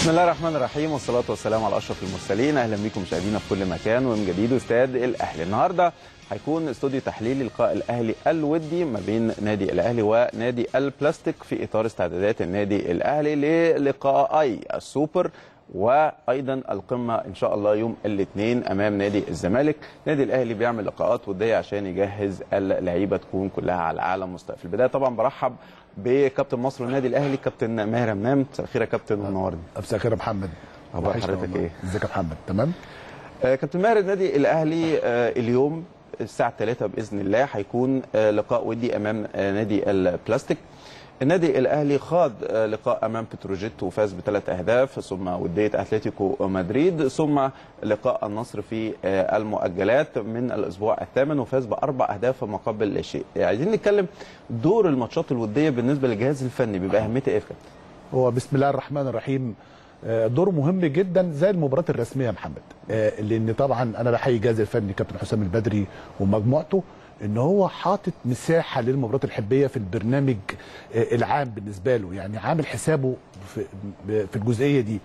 بسم الله الرحمن الرحيم والصلاة والسلام على أشرف المرسلين أهلا بكم مشاهدينا في كل مكان ومن جديد استاد الأهلي النهاردة هيكون استوديو تحليل لقاء الأهلي الودي ما بين نادي الأهلي ونادي البلاستيك في إطار استعدادات النادي الأهلي للقائي السوبر وايضا القمه ان شاء الله يوم الاثنين امام نادي الزمالك نادي الاهلي بيعمل لقاءات وديه عشان يجهز اللعيبه تكون كلها على اعلى مستوى في البدايه طبعا برحب بكابتن مصر النادي الاهلي كابتن ماهر همام مساء الخير يا كابتن ونورني مساء الخير يا محمد اخبار وحشنا حضرتك والله. ايه ازيك يا محمد تمام آه، كابتن ماهر النادي الاهلي آه، اليوم الساعه 3 باذن الله هيكون آه، لقاء ودي امام آه، نادي البلاستيك النادي الاهلي خاض آه، لقاء امام بتروجيت وفاز بثلاث اهداف ثم وديه اتلتيكو مدريد ثم لقاء النصر في آه، المؤجلات من الاسبوع الثامن وفاز باربع اهداف مقابل لا شيء عايزين نتكلم دور الماتشات الوديه بالنسبه للجهاز الفني بيبقى اهميتها ايه يا كابتن؟ هو بسم الله الرحمن الرحيم آه، دور مهم جدا زي المباريات الرسميه يا محمد آه، لان طبعا انا بحيي الجهاز الفني كابتن حسام البدري ومجموعته ان هو حاطط مساحه للمباريات الحبيه في البرنامج آه، العام بالنسبه له يعني عامل حسابه في في الجزئيه دي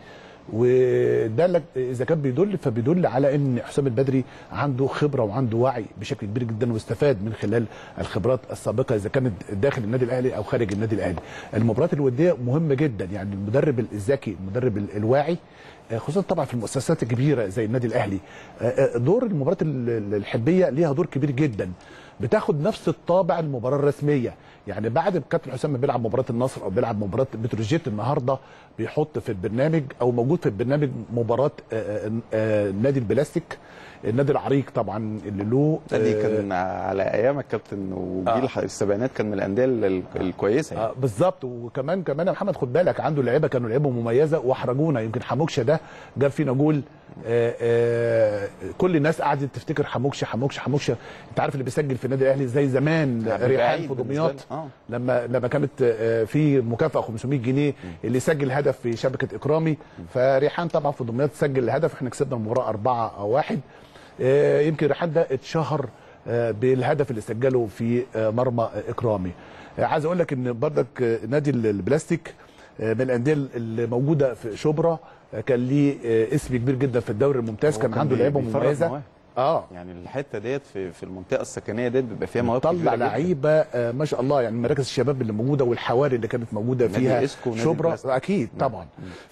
وده لك اذا كان بيدل فبيدل على ان حسام البدري عنده خبره وعنده وعي بشكل كبير جدا واستفاد من خلال الخبرات السابقه اذا كانت داخل النادي الاهلي او خارج النادي الاهلي. المباريات الوديه مهمه جدا يعني المدرب الذكي المدرب ال- الواعي آه، خصوصا طبعا في المؤسسات الكبيره زي النادي الاهلي آه، آه، دور المباريات ال- ال- الحبيه ليها دور كبير جدا بتاخد نفس الطابع المباراه الرسميه يعني بعد الكابتن حسام ما بيلعب مباراه النصر او بيلعب مباراه بتروجيت النهارده بيحط في البرنامج او موجود في البرنامج مباراه آه، آه، آه، نادي البلاستيك النادي العريق طبعا اللي له دي آه، كان على ايام الكابتن وجيل آه. السبعينات كان من الانديه ال- الكويسه يعني. آه بالظبط وكمان كمان يا محمد خد بالك عنده لعيبه كانوا لعيبه مميزه واحرجونا يمكن حموكشه ده جاب فينا جول آه آه كل الناس قعدت تفتكر حموكشه حموكشه حموكشه انت عارف اللي بيسجل في النادي الاهلي زي زمان يعني ريحان بعيد في بالنسبة دمياط لنا. آه. لما لما كانت آه، في مكافاه 500 جنيه اللي سجل هدف في شبكه اكرامي فريحان طبعا في دمياط سجل الهدف احنا كسبنا المباراه 4 او 1 آه، يمكن ريحان ده اتشهر آه، بالهدف اللي سجله في آه، مرمى اكرامي آه، عايز اقول لك ان برضك آه، نادي البلاستيك آه، من الانديه اللي موجوده في شبرا آه، كان ليه آه، اسم كبير جدا في الدوري الممتاز هو كان كان عنده بي- لعيبه بيفرغ مميزه مواهب. اه يعني الحته ديت في في المنطقه السكنيه ديت بيبقى فيها مواهب طلع كبيرة جداً. لعيبه آه، ما شاء الله يعني مراكز الشباب اللي موجوده والحواري اللي كانت موجوده نادي فيها إسكو ونادي شبرا البلاستيك. اكيد نعم. طبعا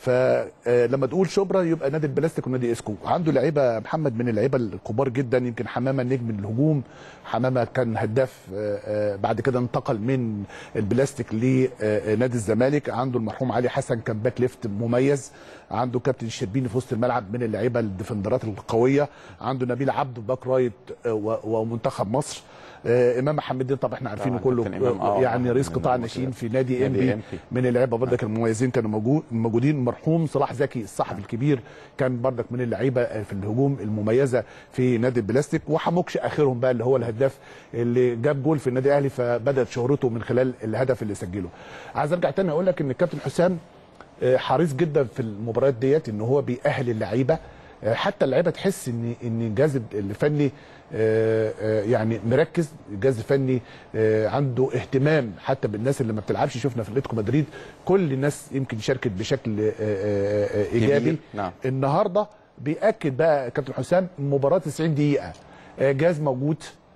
فلما تقول شبرا يبقى نادي البلاستيك ونادي اسكو عنده لعيبه محمد من اللعيبه الكبار جدا يمكن حمامه نجم الهجوم حمامه كان هداف آه، آه، بعد كده انتقل من البلاستيك لنادي الزمالك عنده المرحوم علي حسن كان باك ليفت مميز عنده كابتن الشربيني في وسط الملعب من اللعيبه الديفندرات القويه عنده نبيل عبده باك رايت آه، و- ومنتخب مصر آه، امام حمدين طبعا احنا عارفينه طبعاً كله كابتن إمام، آه، يعني رئيس من قطاع الممثلين. الناشئين في نادي ام نادي بي MP. من اللعيبه برضك المميزين كانوا موجود موجودين مرحوم صلاح زكي الصحفي الكبير كان برضك من اللعيبه في الهجوم المميزه في نادي البلاستيك وحموكش اخرهم بقى اللي هو الهداف اللي جاب جول في النادي الاهلي فبدات شهرته من خلال الهدف اللي سجله عايز ارجع تاني اقول لك ان الكابتن حسام آه، حريص جدا في المباريات ديت ان هو بيأهل اللعيبه آه، حتى اللعيبه تحس ان ان الجهاز الفني آه، آه، يعني مركز الجهاز الفني آه، عنده اهتمام حتى بالناس اللي ما بتلعبش شفنا في اتلتيكو مدريد كل الناس يمكن شاركت بشكل آه، آه، آه، ايجابي كبير، نعم. النهارده بياكد بقى كابتن حسام مباراه 90 دقيقه آه، جهاز موجود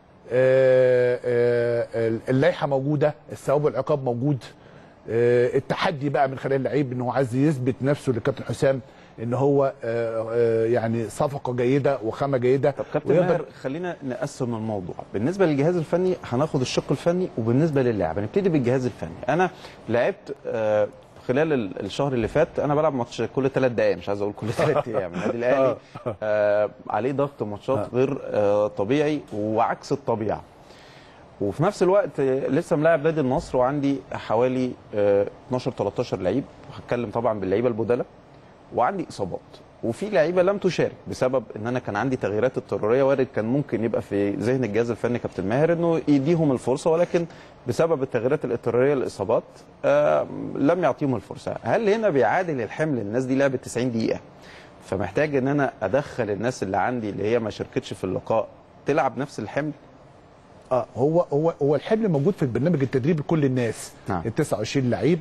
آه، آه، اللائحه موجوده الثواب والعقاب موجود آه، التحدي بقى من خلال اللعيب ان هو عايز يثبت نفسه للكابتن حسام ان هو آه، آه، يعني صفقه جيده وخامه جيده طب كابتن ويقدر- ماهر خلينا نقسم الموضوع بالنسبه للجهاز الفني هناخد الشق الفني وبالنسبه للاعب هنبتدي بالجهاز الفني انا لعبت آه، خلال ال- الشهر اللي فات انا بلعب ماتش كل ثلاث دقائق مش عايز اقول كل ثلاث ايام النادي الاهلي آه، عليه ضغط ماتشات غير آه، طبيعي وعكس الطبيعه وفي نفس الوقت آه، لسه ملاعب نادي النصر وعندي حوالي آه، 12 13 لعيب هتكلم طبعا باللعيبه البدلاء وعندي اصابات وفي لعيبه لم تشارك بسبب ان انا كان عندي تغييرات اضطراريه وارد كان ممكن يبقى في ذهن الجهاز الفني كابتن ماهر انه يديهم الفرصه ولكن بسبب التغييرات الاضطراريه للاصابات آه لم يعطيهم الفرصه هل هنا بيعادل الحمل الناس دي لعبت 90 دقيقه فمحتاج ان انا ادخل الناس اللي عندي اللي هي ما شاركتش في اللقاء تلعب نفس الحمل اه هو هو هو الحمل موجود في البرنامج التدريبي لكل الناس نعم. ال 29 لعيب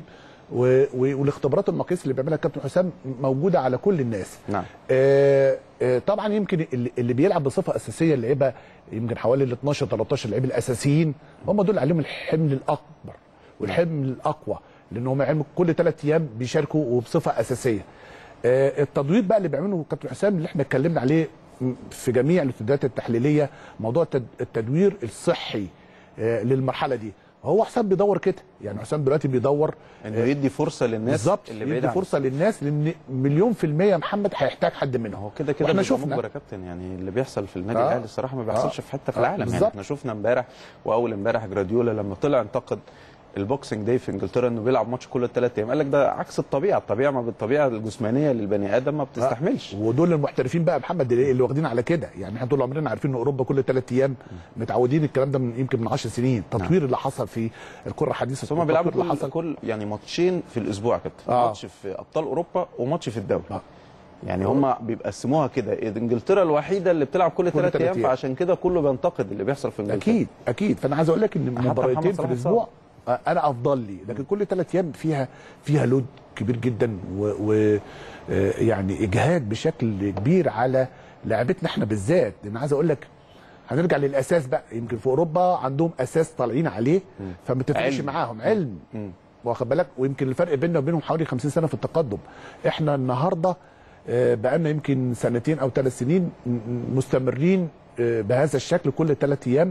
و... و... والاختبارات المقياس اللي بيعملها الكابتن حسام موجوده على كل الناس نعم آه، آه، طبعا يمكن اللي اللي بيلعب بصفه اساسيه اللعيبه يمكن حوالي ال 12 13 لعيب الاساسيين هم دول عليهم الحمل الاكبر والحمل الاقوى لان هم علم كل ثلاث ايام بيشاركوا وبصفه اساسيه. آه، التدوير بقى اللي بيعمله الكابتن حسام اللي احنا اتكلمنا عليه م- في جميع الاستوديوهات التحليليه موضوع التد- التدوير الصحي آه، للمرحله دي. هو حسام بيدور كده يعني حسام دلوقتي بيدور انه يدي فرصه للناس بالظبط اللي يدي بعيد عن فرصه للناس لان مليون في الميه يا محمد هيحتاج حد منهم هو كده كده واحنا بيبقى شفنا مجبر يا كابتن يعني اللي بيحصل في النادي آه. الاهلي الصراحه ما بيحصلش آه. في حته في آه، العالم يعني بالظبط. احنا شفنا امبارح واول امبارح جراديولا لما طلع انتقد البوكسنج داي في انجلترا انه بيلعب ماتش كل ثلاث ايام قال لك ده عكس الطبيعه الطبيعه ما بالطبيعه الجسمانيه للبني ادم ما بتستحملش ودول المحترفين بقى يا محمد اللي اللي واخدين على كده يعني احنا طول عمرنا عارفين ان اوروبا كل ثلاث ايام متعودين الكلام ده من يمكن من 10 سنين التطوير اللي حصل في الكره الحديثه بس هم بيلعبوا التطوير اللي كل, حصل كل يعني ماتشين في الاسبوع يا كابتن آه. ماتش في ابطال اوروبا وماتش في الدوري آه. يعني هم بيقسموها كده انجلترا الوحيده اللي بتلعب كل ثلاث تلات ايام أيام. فعشان كده كله ببينتقد اللي بيحصل في انجلترا اكيد اكيد فانا عايز اقول لك ان حتى مباراتين محمد في صلاح الاسبوع آه، انا افضل لي لكن كل ثلاث ايام فيها فيها لود كبير جدا و, و آه، يعني اجهاد بشكل كبير على لعبتنا احنا بالذات لان عايز اقول لك هنرجع للاساس بقى يمكن في اوروبا عندهم اساس طالعين عليه فما تفرقش علم. معاهم علم مم. واخد بالك ويمكن الفرق بيننا وبينهم حوالي 50 سنه في التقدم احنا النهارده آه، بقالنا يمكن سنتين او ثلاث سنين م- م- مستمرين آه، بهذا الشكل كل ثلاث ايام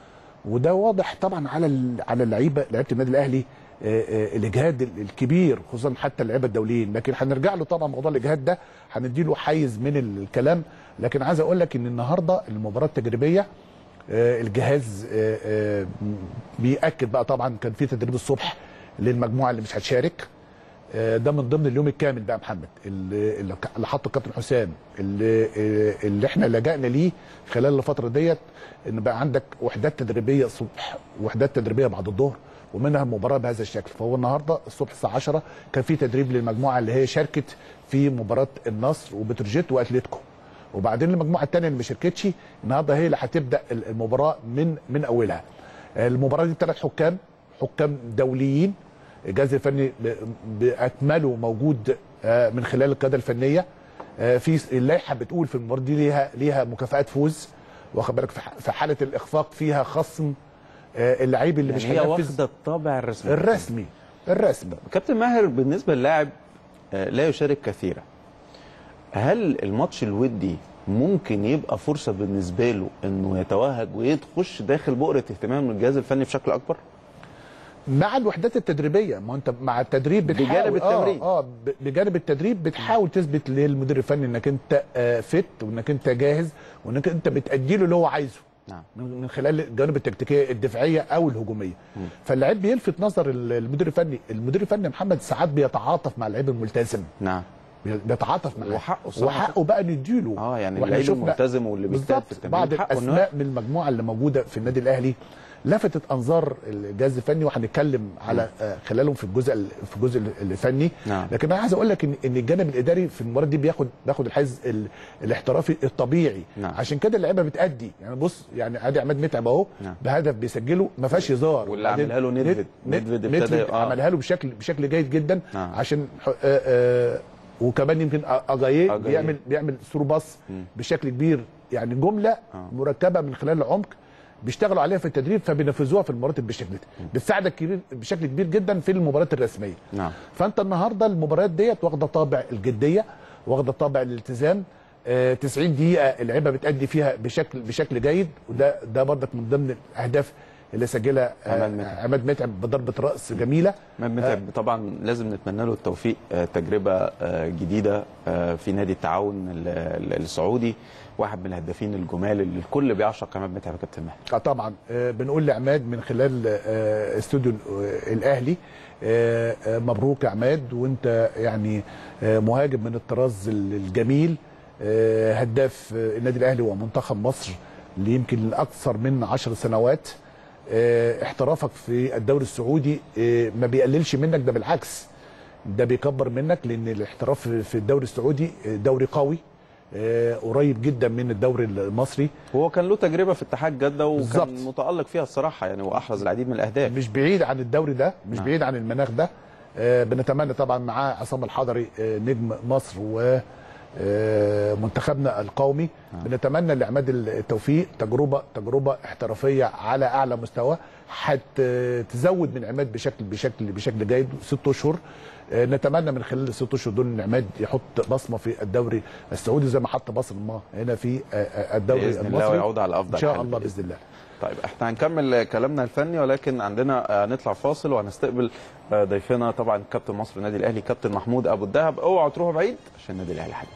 وده واضح طبعا على ال- على اللعيبه لعيبه النادي الاهلي آه، آه، الاجهاد ال- الكبير خصوصا حتى اللعيبه الدوليين لكن هنرجع له طبعا موضوع الاجهاد ده هنديله حيز من الكلام لكن عايز اقول لك ان النهارده المباراه التجريبيه آه، الجهاز آه، آه، بيأكد بقى طبعا كان في تدريب الصبح للمجموعه اللي مش هتشارك آه، ده من ضمن اليوم الكامل بقى يا محمد اللي اللي ك- اللي حطه الكابتن حسام اللي آه، اللي احنا لجأنا ليه خلال الفتره ديت ان بقى عندك وحدات تدريبيه الصبح وحدات تدريبيه بعد الظهر ومنها مباراه بهذا الشكل فهو النهارده الصبح الساعه 10 كان في تدريب للمجموعه اللي هي شاركت في مباراه النصر وبتروجيت واتلتيكو وبعدين المجموعه الثانيه اللي ما شاركتش النهارده هي اللي هتبدا المباراه من من اولها المباراه دي ثلاث حكام حكام دوليين الجهاز الفني ب- باكمله موجود آه، من خلال القياده الفنيه آه، في اللائحه بتقول في المباراه دي ليها ليها مكافآت فوز واخد بالك في ح- في حاله الاخفاق فيها خصم آه، اللعيب اللي مش يعني هي هينفذ واخده الطابع الرسمي الرسمي الرسمي كابتن ماهر بالنسبه للاعب آه، لا يشارك كثيرا هل الماتش الودي ممكن يبقى فرصه بالنسبه له انه يتوهج ويخش داخل بؤره اهتمام من الجهاز الفني بشكل اكبر؟ مع الوحدات التدريبيه ما انت مع التدريب بتحاول بجانب التمرين. اه, آه ب- بجانب التدريب بتحاول تثبت للمدير الفني انك انت آه فت وانك انت جاهز وانك انت بتأدي له اللي هو عايزه نعم من من خلال الجوانب التكتيكيه الدفاعيه او الهجوميه فاللعيب بيلفت نظر ال- المدير الفني المدير الفني يا محمد ساعات بيتعاطف مع اللعيب الملتزم نعم بي- بيتعاطف معاه وحقه الصراحة. وحقه بقى نديله اه يعني واحنا اللعيب شفنا الملتزم واللي بيجتهد بالظبط في التمرين بعض حقه إنه الاسماء من المجموعه اللي موجوده في النادي الاهلي لفتت انظار الجهاز الفني وهنتكلم على آه، خلالهم في الجزء ال- في الجزء ال- الفني نعم. لكن انا عايز اقول لك ان ان الجانب الاداري في المباراه دي بياخد بياخد الحيز ال- الاحترافي الطبيعي نعم. عشان كده اللعيبه بتادي يعني بص يعني ادي عماد متعب اهو نعم. بهدف بيسجله ما فيهاش هزار واللي وبعدين عملها له نت- ندفد. نت- ندفد ابتدى- ندفد آه. عملها له بشكل بشكل جيد جدا نعم. عشان ح- آه، آه، وكمان يمكن أ- اجاييه أجاييه. بيعمل بيعمل ثرو باص بشكل كبير يعني جمله آه. مركبه من خلال العمق بيشتغلوا عليها في التدريب فبينفذوها في المباريات بالشكل ده بتساعدك كبير بشكل كبير جدا في المباريات الرسميه نعم فانت النهارده المباريات ديت واخده طابع الجديه واخده طابع الالتزام آه 90 دقيقه اللعيبه بتأدي فيها بشكل بشكل جيد وده ده برضك من ضمن الاهداف اللي سجلها آه، عماد متعب. عماد متعب بضربه راس جميله عماد متعب طبعا لازم نتمنى له التوفيق آه، تجربه آه، جديده آه، في نادي التعاون ال- ال- السعودي واحد من الهدافين الجمال اللي الكل بيعشق عماد متعب يا كابتن ماهر اه طبعا آه، بنقول لعماد من خلال آه، استوديو آه، الاهلي آه، آه، مبروك يا عماد وانت يعني آه، مهاجم من الطراز الجميل آه، هداف آه، النادي الاهلي ومنتخب مصر اللي يمكن لاكثر من عشر سنوات آه، احترافك في الدوري السعودي آه، ما بيقللش منك ده بالعكس ده بيكبر منك لان الاحتراف في الدوري السعودي آه، دوري قوي آه، قريب جدا من الدوري المصري هو كان له تجربه في اتحاد جده وكان بالظبط. متالق فيها الصراحه يعني واحرز العديد من الاهداف مش بعيد عن الدوري ده مش نعم. بعيد عن المناخ ده آه، بنتمنى طبعا معاه عصام الحضري آه، نجم مصر و آه، منتخبنا القومي بنتمنى لعماد التوفيق تجربه تجربه احترافيه على اعلى مستوى هتزود من عماد بشكل بشكل بشكل جيد ست اشهر آه، نتمنى من خلال الست اشهر دول ان عماد يحط بصمه في الدوري السعودي زي ما حط بصمه هنا في آه، آه، الدوري بإذن الله المصري ويعود على أفضل ان شاء حال الله بإذن باذن الله طيب احنا هنكمل كلامنا الفني ولكن عندنا آه، نطلع فاصل وهنستقبل آه، ضيفنا طبعا كابتن مصر النادي الاهلي كابتن محمود ابو الدهب اوعوا تروحوا بعيد عشان النادي الاهلي حديث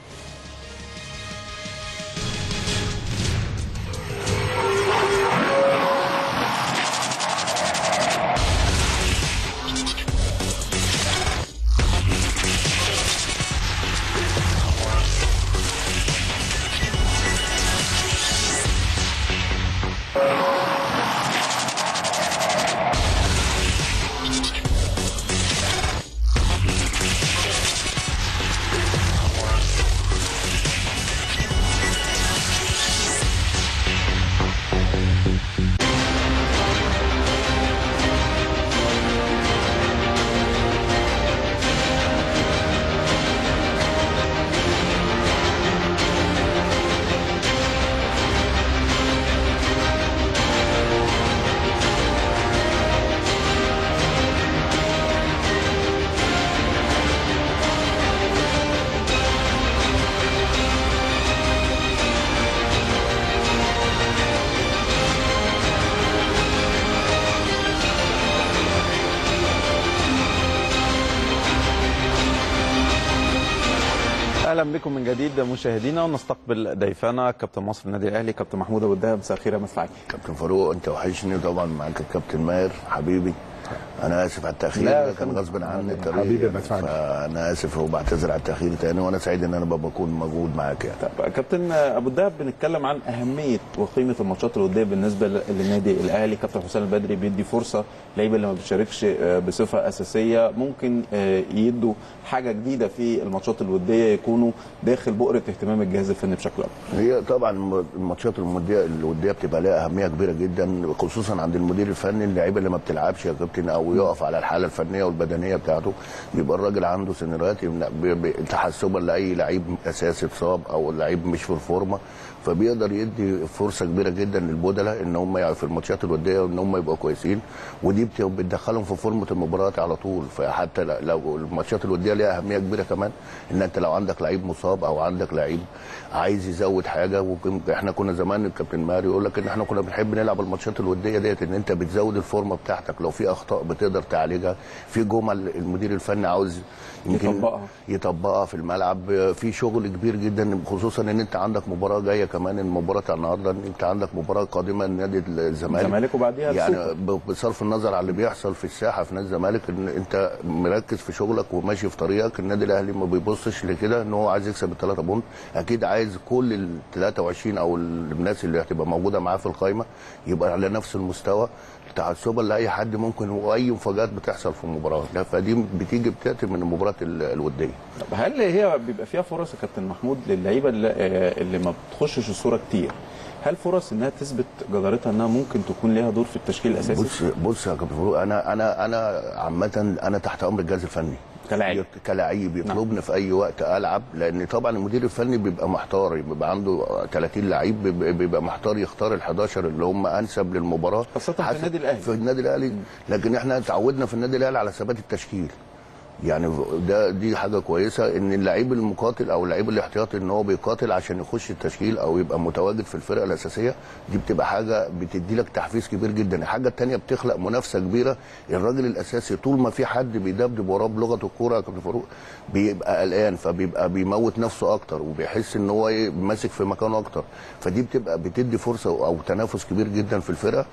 اهلا بكم من جديد مشاهدينا ونستقبل ضيفنا كابتن مصر النادي الاهلي كابتن محمود ابو الدهب مساء الخير يا مسعد كابتن فاروق انت وحشني طبعا معاك الكابتن ماهر حبيبي انا اسف على التاخير لا، ده كان غصب عني الطريق حبيبي يعني، بدفعك. فانا اسف وبعتذر على التاخير تاني وانا سعيد ان انا ببقى بكون موجود معاك يعني طب كابتن ابو الدهب بنتكلم عن اهميه وقيمه الماتشات الوديه بالنسبه للنادي الاهلي كابتن حسام البدري بيدي فرصه لعيبه اللي ما بتشاركش آه، بصفه اساسيه ممكن آه، يدوا حاجه جديده في الماتشات الوديه يكونوا داخل بؤره اهتمام الجهاز الفني بشكل اكبر هي طبعا الماتشات الموديه الوديه بتبقى لها اهميه كبيره جدا خصوصا عند المدير الفني اللعيبه اللي ما بتلعبش يا كابتن او يقف على الحاله الفنيه والبدنيه بتاعته يبقى الراجل عنده سيناريوهات يمنع- بي- بي- تحسبا لاي لعيب اساسي اتصاب او لعيب مش في الفورمه فبيقدر يدي فرصه كبيره جدا للبدلاء ان هم يع- في الماتشات الوديه ان هم يبقوا كويسين ودي بت- بتدخلهم في فورمه المباريات على طول فحتى ل- لو الماتشات الوديه ليها اهميه كبيره كمان ان انت لو عندك لعيب مصاب او عندك لعيب عايز يزود حاجه وكم- احنا كنا زمان الكابتن ماري يقول لك ان احنا كنا بنحب نلعب الماتشات الوديه ديت ان انت بتزود الفورمه بتاعتك لو في اخطاء بتقدر تعالجها في جمل المدير الفني عاوز يمكن يطبقها. يطبقها في الملعب في شغل كبير جدا خصوصا ان انت عندك مباراه جايه كمان المباراه بتاع النهارده ان انت عندك مباراه قادمه نادي الزمالك الزمالك وبعديها يعني السوبر. ب- بصرف النظر عن اللي بيحصل في الساحه في نادي الزمالك ان انت مركز في شغلك وماشي في طريقك النادي الاهلي ما بيبصش لكده ان هو عايز يكسب الثلاثه بونت اكيد عايز كل ال 23 او الناس اللي هتبقى موجوده معاه في القائمه يبقى على نفس المستوى تعصبا لاي حد ممكن واي مفاجات بتحصل في المباراه لا، فدي بتيجي بتاتي من المباراه ال- الوديه طب هل هي بيبقى فيها فرص يا كابتن محمود للعيبه اللي, آه، اللي ما بتخشش الصوره كتير هل فرص انها تثبت جدارتها انها ممكن تكون ليها دور في التشكيل الاساسي بص بص يا كابتن فاروق انا انا انا عامه انا تحت امر الجهاز الفني كلاعب. كلاعب يطلبني في اي وقت العب لان طبعا المدير الفني بيبقى محتار بيبقى عنده 30 لعيب بيبقى بيبقى محتار يختار ال 11 اللي هم انسب للمباراه خاصة في حسب- النادي الأهلي. في النادي الاهلي لكن احنا اتعودنا في النادي الاهلي على ثبات التشكيل يعني ده دي حاجه كويسه ان اللعيب المقاتل او اللعيب الاحتياطي ان هو بيقاتل عشان يخش التشكيل او يبقى متواجد في الفرقه الاساسيه دي بتبقى حاجه بتدي لك تحفيز كبير جدا الحاجه الثانيه بتخلق منافسه كبيره الراجل الاساسي طول ما في حد بيدبدب وراه بلغه الكوره يا كابتن فاروق بيبقى قلقان فبيبقى بيموت نفسه اكتر وبيحس ان هو إيه ماسك في مكانه اكتر فدي بتبقى بتدي فرصه او تنافس كبير جدا في الفرقه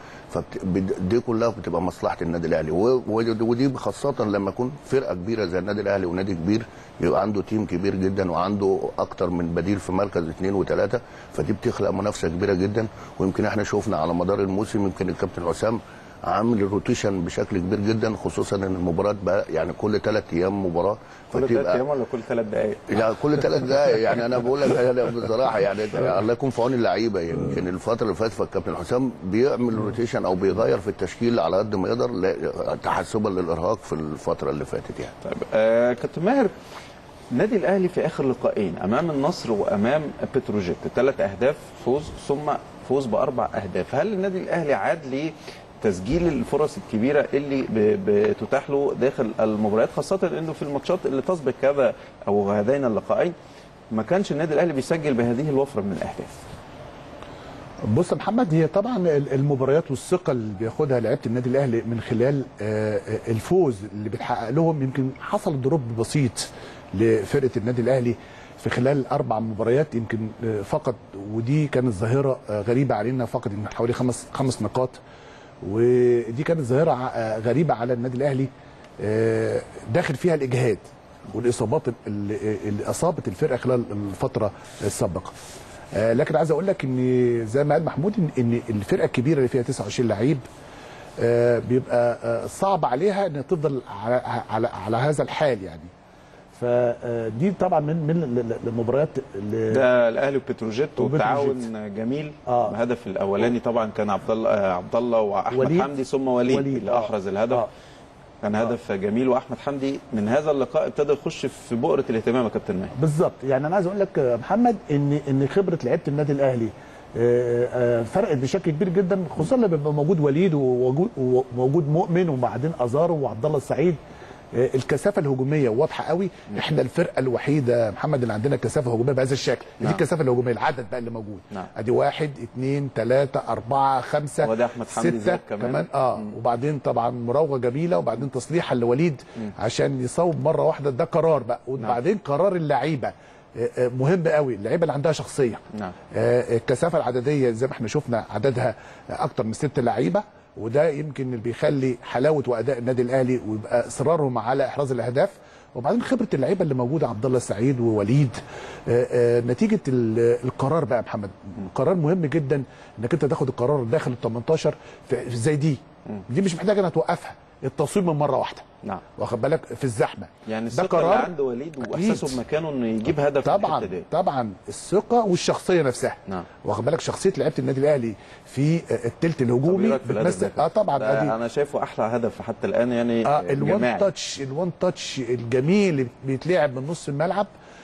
فدي كلها بتبقى مصلحه النادي الاهلي و- و- ودي خاصه لما يكون فرقه كبيره زي النادي الاهلي ونادي كبير يبقى عنده تيم كبير جدا وعنده اكتر من بديل في مركز اثنين وثلاثه فدي بتخلق منافسه كبيره جدا ويمكن احنا شفنا على مدار الموسم يمكن الكابتن حسام عامل الروتيشن بشكل كبير جدا خصوصا ان المباراه بقى يعني كل ثلاث ايام مباراه كل ثلاث ايام ولا كل ثلاث دقائق؟ لا كل ثلاث دقائق يعني انا بقول لك أنا بصراحه يعني الله يكون في عون اللعيبه يمكن الفتره اللي فاتت فالكابتن حسام بيعمل روتيشن او بيغير في التشكيل على قد ما يقدر لا- تحسبا للارهاق في الفتره اللي فاتت يعني طيب آه كابتن ماهر النادي الاهلي في اخر لقاءين امام النصر وامام بتروجيت ثلاث اهداف فوز ثم فوز باربع اهداف هل النادي الاهلي عاد لتسجيل الفرص الكبيره اللي ب- بتتاح له داخل المباريات خاصه انه في الماتشات اللي تسبق هذا او هذين اللقاءين ما كانش النادي الاهلي بيسجل بهذه الوفره من الاهداف بص يا محمد هي طبعا ال- المباريات والثقه اللي بياخدها لعيبه النادي الاهلي من خلال آه، آه، الفوز اللي بيتحقق لهم يمكن حصل دروب بسيط لفرقه النادي الاهلي في خلال اربع مباريات يمكن آه، فقط ودي كانت ظاهره آه، غريبه علينا فقط يمكن حوالي خمس خمس نقاط ودي كانت ظاهره ع- غريبه على النادي الاهلي آه، داخل فيها الاجهاد والاصابات اللي اللي اصابت الفرقه خلال الفتره السابقه آه، لكن عايز اقول لك ان زي ما قال محمود ان ان الفرقه الكبيره اللي فيها 29 لعيب آه، بيبقى آه، صعب عليها انها تفضل على على, على هذا الحال يعني فدي طبعا من من ال- ال- المباريات اللي ده الاهلي وبتروجيت وبتروجيت. وتعاون جميل آه. الهدف الاولاني طبعا كان عبد الله آه، عبد الله واحمد وليد. حمدي ثم وليد, وليد. اللي آه. احرز الهدف آه. كان هدف جميل واحمد حمدي من هذا اللقاء ابتدى يخش في بؤره الاهتمام يا كابتن ماهر بالظبط يعني انا عايز اقول لك يا محمد ان ان خبره لعيبه النادي الاهلي آه، آه، فرقت بشكل كبير جدا خصوصا لما بيبقى موجود وليد ووجود وموجود مؤمن وبعدين ازارو وعبد الله السعيد آه، الكثافه الهجوميه واضحه قوي احنا الفرقه الوحيده يا محمد اللي عندنا كثافه هجوميه بهذا الشكل دي نعم. الكثافه الهجوميه العدد بقى اللي موجود نعم. ادي واحد اثنين ثلاثه اربعه خمسه وده أحمد حمدي سته زاد كمان. كمان اه وبعدين طبعا مراوغه جميله وبعدين تصليحه لوليد عشان يصوب مره واحده ده قرار بقى وبعدين قرار اللعيبه آه، آه، مهم قوي اللعيبه اللي عندها شخصيه نعم. آه، الكثافه العدديه زي ما احنا شفنا عددها اكتر من ست لعيبه وده يمكن اللي بيخلي حلاوه واداء النادي الاهلي ويبقى اصرارهم على احراز الاهداف وبعدين خبره اللعيبه اللي موجوده عبد الله السعيد ووليد آه، آه، نتيجه ال- القرار بقى يا محمد قرار مهم جدا انك انت تاخد القرار داخل ال 18 في- زي دي دي مش محتاجه انها توقفها التصويب من مره واحده نعم واخد بالك في الزحمه يعني ده الثقه اللي قرار عند وليد أكيد. واحساسه بمكانه انه يجيب هدف في طبعا الحتة دي. طبعا الثقه والشخصيه نفسها نعم. واخد بالك شخصيه لعيبه النادي الاهلي في الثلث الهجومي طب إيه رأيك في الهدف ده بتمثل يا اه طبعا ده ادي انا شايفه احلى هدف حتى الان يعني اه الوان جماعي. تاتش الوان تاتش الجميل اللي بيتلعب من نص الملعب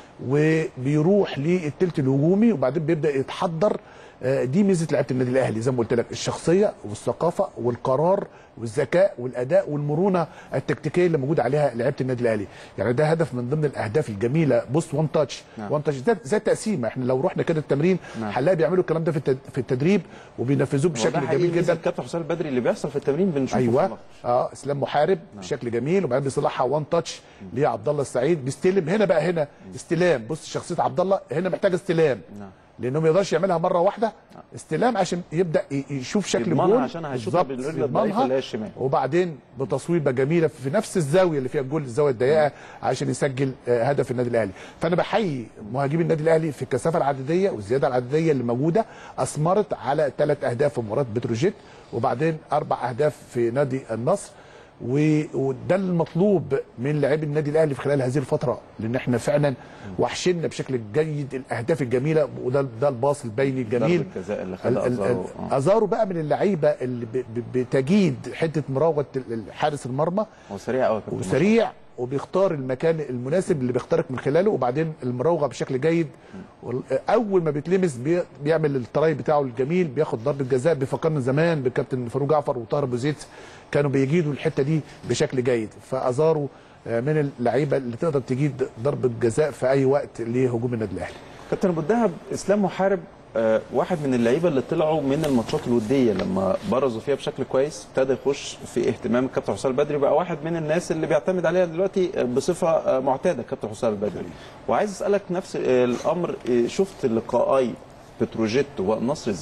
وبيروح للثلث الهجومي وبعدين بيبدا يتحضر آه، دي ميزه لعيبه النادي الاهلي زي ما قلت لك الشخصيه والثقافه والقرار والذكاء والاداء والمرونه التكتيكيه اللي موجود عليها لعيبه النادي الاهلي يعني ده هدف من ضمن الاهداف الجميله بص وان تاتش نعم. وان تاتش زي, زي التقسيمه احنا لو رحنا كده التمرين نعم. هنلاقي بيعملوا الكلام ده في التد- في التدريب وبينفذوه وده بشكل حقيقي جميل ميزة جدا الكابتن حسام البدري اللي بيحصل في التمرين بنشوفه في ايوه الماتش. اه اسلام محارب بشكل جميل وبعدين بيصلحها وان تاتش لعبد الله السعيد بيستلم هنا بقى هنا استلام بص شخصيه عبد الله هنا محتاج استلام نعم. لانه ما يقدرش يعملها مره واحده استلام عشان يبدا ي- يشوف شكل يضمنها الجول عشان هيشوطها بالظبط، بالرجل الضعيفة يضمنها. اللي هي الشمال. وبعدين بتصويبه جميله في نفس الزاويه اللي فيها الجول الزاويه الضيقه عشان يسجل آه، هدف النادي الاهلي فانا بحيي مهاجمي النادي الاهلي في الكثافه العدديه والزياده العدديه اللي موجوده اثمرت على ثلاث اهداف في مباراه بتروجيت وبعدين اربع اهداف في نادي النصر و- وده المطلوب من لاعبي النادي الاهلي في خلال هذه الفتره لان احنا فعلا وحشنا بشكل جيد الاهداف الجميله وده ده الباص البيني الجميل ضربة الجزاء اللي ال- خدها ال- أزارو. ال- آه. ازارو بقى من اللعيبه اللي ب- ب- بتجيد حته مراوغه ال- حارس المرمى هو سريع قوي يا كابتن وسريع وبيختار المكان المناسب اللي بيخترق من خلاله وبعدين المراوغه بشكل جيد وال- اول ما بيتلمس بي- بيعمل التراي بتاعه الجميل بياخد ضربه جزاء بيفكرنا زمان بالكابتن فاروق جعفر وطاهر ابو زيد كانوا بيجيدوا الحته دي بشكل جيد فازارو آه، من اللعيبه اللي تقدر تجيد ضربه جزاء في اي وقت لهجوم النادي الاهلي كابتن ابو الدهب اسلام محارب آه، واحد من اللعيبه اللي طلعوا من الماتشات الوديه لما برزوا فيها بشكل كويس ابتدى يخش في اهتمام الكابتن حسام البدري بقى واحد من الناس اللي بيعتمد عليها دلوقتي آه، بصفه آه، معتاده الكابتن حسام البدري وعايز اسالك نفس آه، الامر آه، شفت لقائي بتروجيت والنصر ازاي؟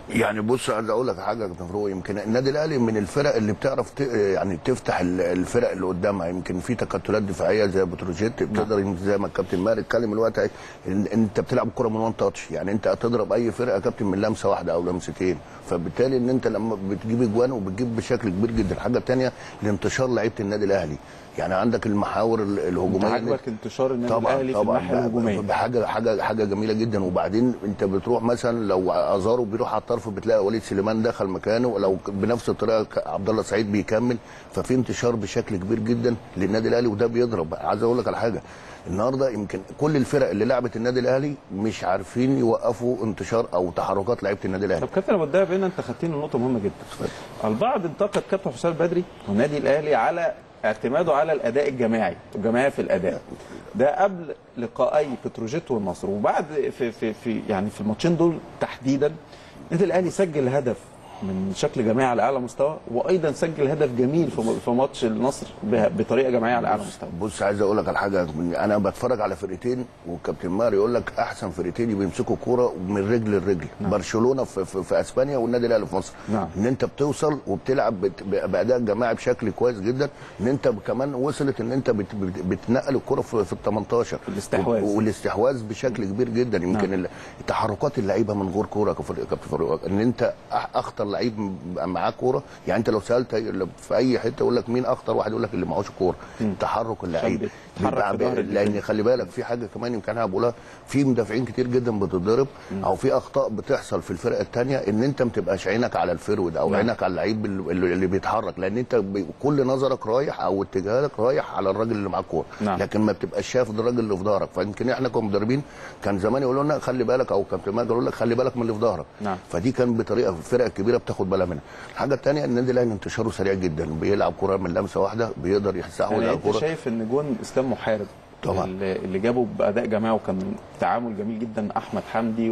يعني بص عايز اقول لك حاجه يا كابتن فاروق يمكن النادي الاهلي من الفرق اللي بتعرف ت... يعني تفتح ال- الفرق اللي قدامها يمكن في تكتلات دفاعيه زي بتروجيت بتقدر يمكن زي ما الكابتن ماهر اتكلم الوقت إن انت بتلعب كره من وان تاتش يعني انت هتضرب اي فرقه يا كابتن من لمسه واحده او لمستين فبالتالي ان انت لما بتجيب اجوان وبتجيب بشكل كبير جدا الحاجه الثانيه الانتشار لعيبه النادي الاهلي يعني عندك المحاور ال- انت الهجوميه عاجبك انتشار النادي طبعا الاهلي في طبعا الناحيه ب- الهجوميه ب- حاجه حاجه حاجه جميله جدا وبعدين انت بتروح مثلا لو ازارو بيروح على الطرف بتلاقي وليد سليمان دخل مكانه ولو ك- بنفس الطريقه ك- عبد الله سعيد بيكمل ففي انتشار بشكل كبير جدا للنادي الاهلي وده بيضرب عايز اقول لك على حاجه النهارده يمكن كل الفرق اللي لعبت النادي الاهلي مش عارفين يوقفوا انتشار او تحركات لعيبه النادي الاهلي طب كابتن ابو الدهب هنا انت خدتني نقطه مهمه جدا البعض انتقد كابتن حسام بدري والنادي الاهلي على اعتماده على الاداء الجماعي الجماعي في الاداء ده قبل لقائي بتروجيت والنصر وبعد في في في يعني في الماتشين دول تحديدا النادي الاهلي سجل هدف من شكل جماعي على اعلى مستوى وايضا سجل هدف جميل في في ماتش النصر ب- بطريقه جماعيه على اعلى مستوى بص عايز اقول لك على حاجه انا بتفرج على فرقتين والكابتن ماهر يقول لك احسن فرقتين بيمسكوا كوره من رجل لرجل نعم. برشلونه في, في, في اسبانيا والنادي الاهلي في مصر نعم. ان انت بتوصل وبتلعب بت- باداء جماعي بشكل كويس جدا ان انت كمان وصلت ان انت بت بت بتنقل الكوره في, في ال 18 الاستحواذ. و- والاستحواذ بشكل كبير جدا يمكن نعم. ال- تحركات اللعيبه من غير كوره يا كابتن فاروق ان انت أح- اخطر لعيب بقى معاه كوره يعني انت لو سالت في اي حته يقول لك مين اخطر واحد يقول لك اللي معهوش كوره تحرك اللعيب بيتحرك بيبقى في ظهر ب- الدفاع. لان خلي بالك في حاجه كمان يمكن انا بقولها في مدافعين كتير جدا بتتضرب او في اخطاء بتحصل في الفرقه الثانيه ان انت ما تبقاش عينك على الفيرود او نعم. عينك على اللعيب اللي, اللي بيتحرك لان انت ب- كل نظرك رايح او اتجاهك رايح على الراجل اللي معاه الكوره نعم. لكن ما بتبقاش شايف الراجل اللي في ظهرك فيمكن احنا كمدربين كان زمان يقولوا لنا خلي بالك او كابتن ماجد يقول لك خلي بالك من اللي في ظهرك نعم. فدي كان بطريقه الفرق الكبيره بتاخد بالها منها الحاجه الثانيه النادي الاهلي انتشاره سريع جدا بيلعب كره من لمسه واحده بيقدر يستحوذ يعني على انت الكره شايف ان جون اسلام محارب طبعا. اللي اللي جابه باداء جماعي وكان تعامل جميل جدا احمد حمدي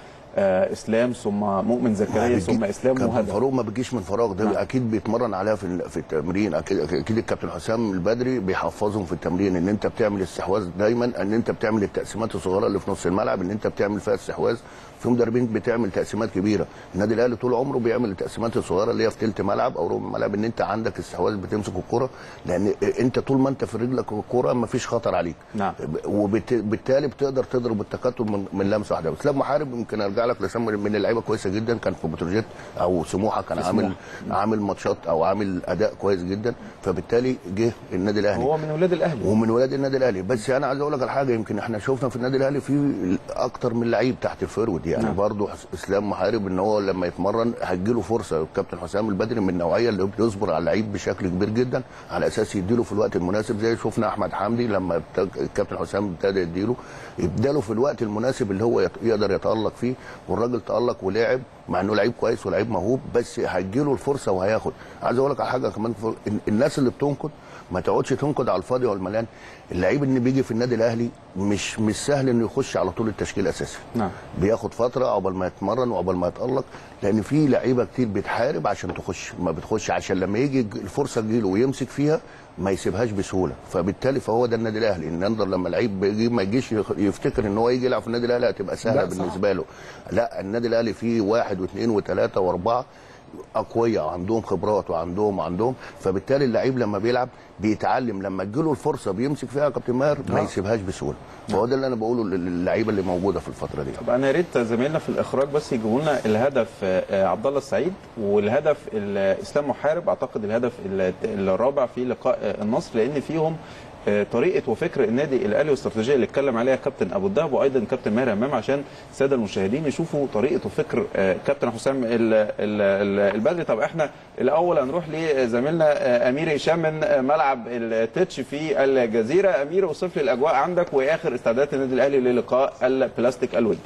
واسلام ثم مؤمن زكريا ثم اسلام كابتن وهدف فاروق ما بيجيش من فراغ ده نعم. اكيد بيتمرن عليها في ال- في التمرين اكيد اكيد الكابتن حسام البدري بيحفظهم في التمرين ان انت بتعمل استحواذ دايما ان انت بتعمل التقسيمات الصغيره اللي في نص الملعب ان انت بتعمل فيها استحواذ في مدربين بتعمل تقسيمات كبيره النادي الاهلي طول عمره بيعمل التقسيمات الصغيره اللي هي في ثلث ملعب او ربع ملعب ان انت عندك استحواذ بتمسك الكره لان انت طول ما انت في رجلك الكره ما فيش خطر عليك نعم. وبالتالي بتقدر تضرب التكتل من, من لمسه واحده اسلام محارب يمكن ارجع لك لسام من اللعيبه كويسه جدا كان في بتروجيت او سموحه كان في عامل سموحة. عامل ماتشات او عامل اداء كويس جدا فبالتالي جه النادي الاهلي هو من ولاد الاهلي ومن ولاد النادي الاهلي بس انا عايز اقول لك على حاجه يمكن احنا شفنا في النادي الاهلي في اكتر من لعيب تحت الفرود يعني نعم. نعم. برضه اسلام محارب ان هو لما يتمرن هتجيله فرصه الكابتن حسام البدري من النوعيه اللي بيصبر على اللعيب بشكل كبير جدا على اساس يديله في الوقت المناسب زي شفنا احمد حمدي لما ابت- الكابتن حسام ابتدى يديله اداله في الوقت المناسب اللي هو يت- يقدر يتالق فيه والراجل تالق ولعب مع انه لعيب كويس ولعيب موهوب بس هتجيله الفرصه وهياخد عايز اقول لك على حاجه كمان ف- الناس اللي بتنقد ما تقعدش تنقد على الفاضي والمليان اللعيب اللي بيجي في النادي الاهلي مش مش سهل انه يخش على طول التشكيل اساسي نعم بياخد فتره عقبال ما يتمرن وعقبال ما يتالق لان في لعيبه كتير بتحارب عشان تخش ما بتخش عشان لما يجي الفرصه تجيله ويمسك فيها ما يسيبهاش بسهوله فبالتالي فهو ده النادي الاهلي ان ينظر لما لعيب بيجي ما يجيش يخ- يفتكر ان هو يجي يلعب في النادي الاهلي هتبقى سهله لا، صح. بالنسبه له لا النادي الاهلي فيه واحد واثنين وثلاثه واربعه اقوياء وعندهم خبرات وعندهم وعندهم فبالتالي اللعيب لما بيلعب بيتعلم لما تجيله الفرصه بيمسك فيها يا كابتن ماهر ما نعم. يسيبهاش بسهوله فهو ده اللي انا بقوله للعيبه اللي موجوده في الفتره دي طب انا يا ريت زمايلنا في الاخراج بس يجيبوا لنا الهدف آه، عبد الله السعيد والهدف ال- اسلام محارب اعتقد الهدف ال- الرابع في لقاء آه، النصر لان فيهم آه، طريقه وفكر النادي الاهلي والاستراتيجيه اللي اتكلم عليها كابتن ابو الدهب وايضا كابتن ماهر امام عشان الساده المشاهدين يشوفوا طريقه وفكر آه، كابتن حسام ال- ال- ال- البدري طب احنا الاول هنروح لزميلنا آه، امير هشام من آه، ملعب التتش في الجزيره امير اوصف لي الاجواء عندك واخر استعدادات النادي الاهلي للقاء البلاستيك الودي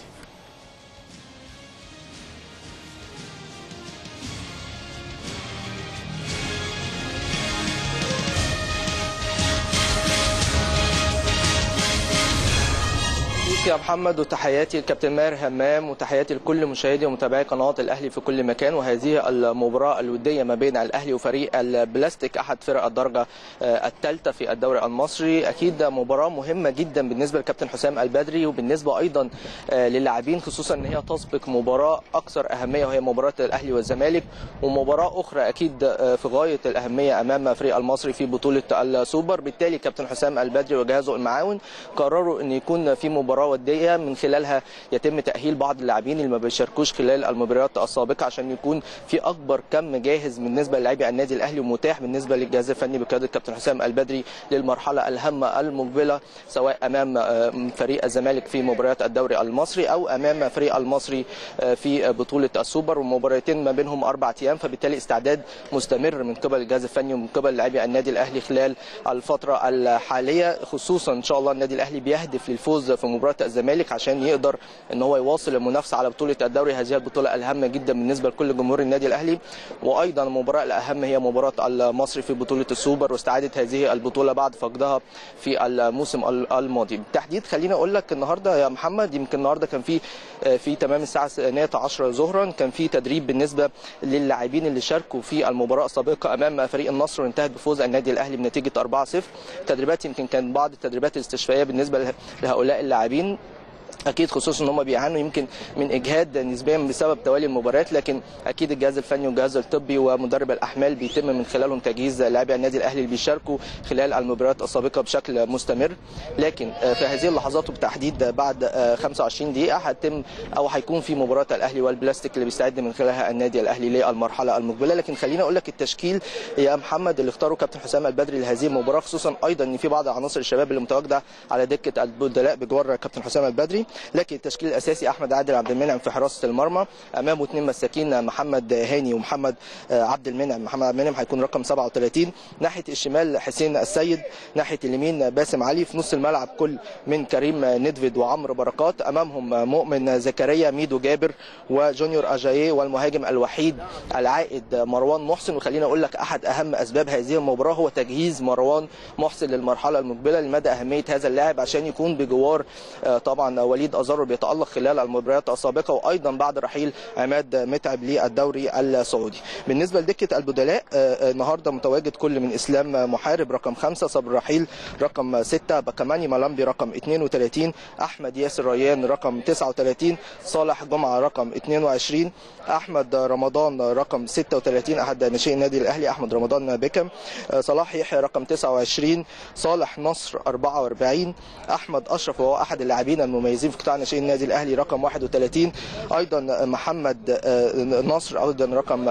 ليك يا محمد وتحياتي للكابتن ماهر همام وتحياتي لكل مشاهدي ومتابعي قناه الاهلي في كل مكان وهذه المباراه الوديه ما بين الاهلي وفريق البلاستيك احد فرق الدرجه الثالثه في الدوري المصري اكيد مباراه مهمه جدا بالنسبه للكابتن حسام البدري وبالنسبه ايضا للاعبين خصوصا ان هي تسبق مباراه اكثر اهميه وهي مباراه الاهلي والزمالك ومباراه اخرى اكيد في غايه الاهميه امام فريق المصري في بطوله السوبر بالتالي كابتن حسام البدري وجهازه المعاون قرروا ان يكون في مباراه وديه من خلالها يتم تاهيل بعض اللاعبين اللي ما بيشاركوش خلال المباريات السابقه عشان يكون في اكبر كم جاهز بالنسبه للاعبي النادي الاهلي ومتاح بالنسبه للجهاز الفني بقياده كابتن حسام البدري للمرحله الهامه المقبله سواء امام فريق الزمالك في مباريات الدوري المصري او امام فريق المصري في بطوله السوبر ومباراتين ما بينهم اربع ايام فبالتالي استعداد مستمر من قبل الجهاز الفني ومن قبل لاعبي النادي الاهلي خلال الفتره الحاليه خصوصا ان شاء الله النادي الاهلي بيهدف للفوز في مباراه الزمالك عشان يقدر ان هو يواصل المنافسه على بطوله الدوري هذه البطوله الهامه جدا بالنسبه لكل جمهور النادي الاهلي وايضا المباراه الاهم هي مباراه المصري في بطوله السوبر واستعاده هذه البطوله بعد فقدها في الموسم الماضي بالتحديد خليني اقول لك النهارده يا محمد يمكن النهارده كان في في تمام الساعه 12 ظهرا كان في تدريب بالنسبه للاعبين اللي شاركوا في المباراه السابقه امام فريق النصر وانتهت بفوز النادي الاهلي بنتيجه 4-0 تدريبات يمكن كان بعض التدريبات الاستشفائيه بالنسبه لهؤلاء اللاعبين اكيد خصوصا ان هم بيعانوا يمكن من اجهاد نسبيا بسبب توالي المباريات لكن اكيد الجهاز الفني والجهاز الطبي ومدرب الاحمال بيتم من خلالهم تجهيز لاعبي النادي الاهلي اللي بيشاركوا خلال المباريات السابقه بشكل مستمر لكن في هذه اللحظات وبالتحديد بعد 25 دقيقه هتم او هيكون في مباراه الاهلي والبلاستيك اللي بيستعد من خلالها النادي الاهلي للمرحله المقبله لكن خليني اقول لك التشكيل يا محمد اللي اختاره كابتن حسام البدري لهذه المباراه خصوصا ايضا ان في بعض عناصر الشباب اللي متواجده على دكه البدلاء بجوار كابتن حسام البدري لكن التشكيل الاساسي احمد عادل عبد المنعم في حراسه المرمى امامه اثنين مساكين محمد هاني ومحمد عبد المنعم محمد عبد المنعم هيكون رقم 37 ناحيه الشمال حسين السيد ناحيه اليمين باسم علي في نص الملعب كل من كريم ندفيد وعمرو بركات امامهم مؤمن زكريا ميدو جابر وجونيور اجاييه والمهاجم الوحيد العائد مروان محسن وخليني اقول لك احد اهم اسباب هذه المباراه هو تجهيز مروان محسن للمرحله المقبله لمدى اهميه هذا اللاعب عشان يكون بجوار طبعا وليد ازارو بيتالق خلال المباريات السابقه وايضا بعد رحيل عماد متعب للدوري السعودي بالنسبه لدكه البدلاء النهارده متواجد كل من اسلام محارب رقم خمسة صبر رحيل رقم ستة بكماني ملامبي رقم 32 احمد ياسر ريان رقم 39 صالح جمعه رقم 22 احمد رمضان رقم 36 احد ناشئي النادي الاهلي احمد رمضان بكم صلاح يحيى رقم 29 صالح نصر 44 احمد اشرف وهو احد اللاعبين المميزين في قطاع ناشئين النادي الاهلي رقم 31 ايضا محمد نصر ايضا رقم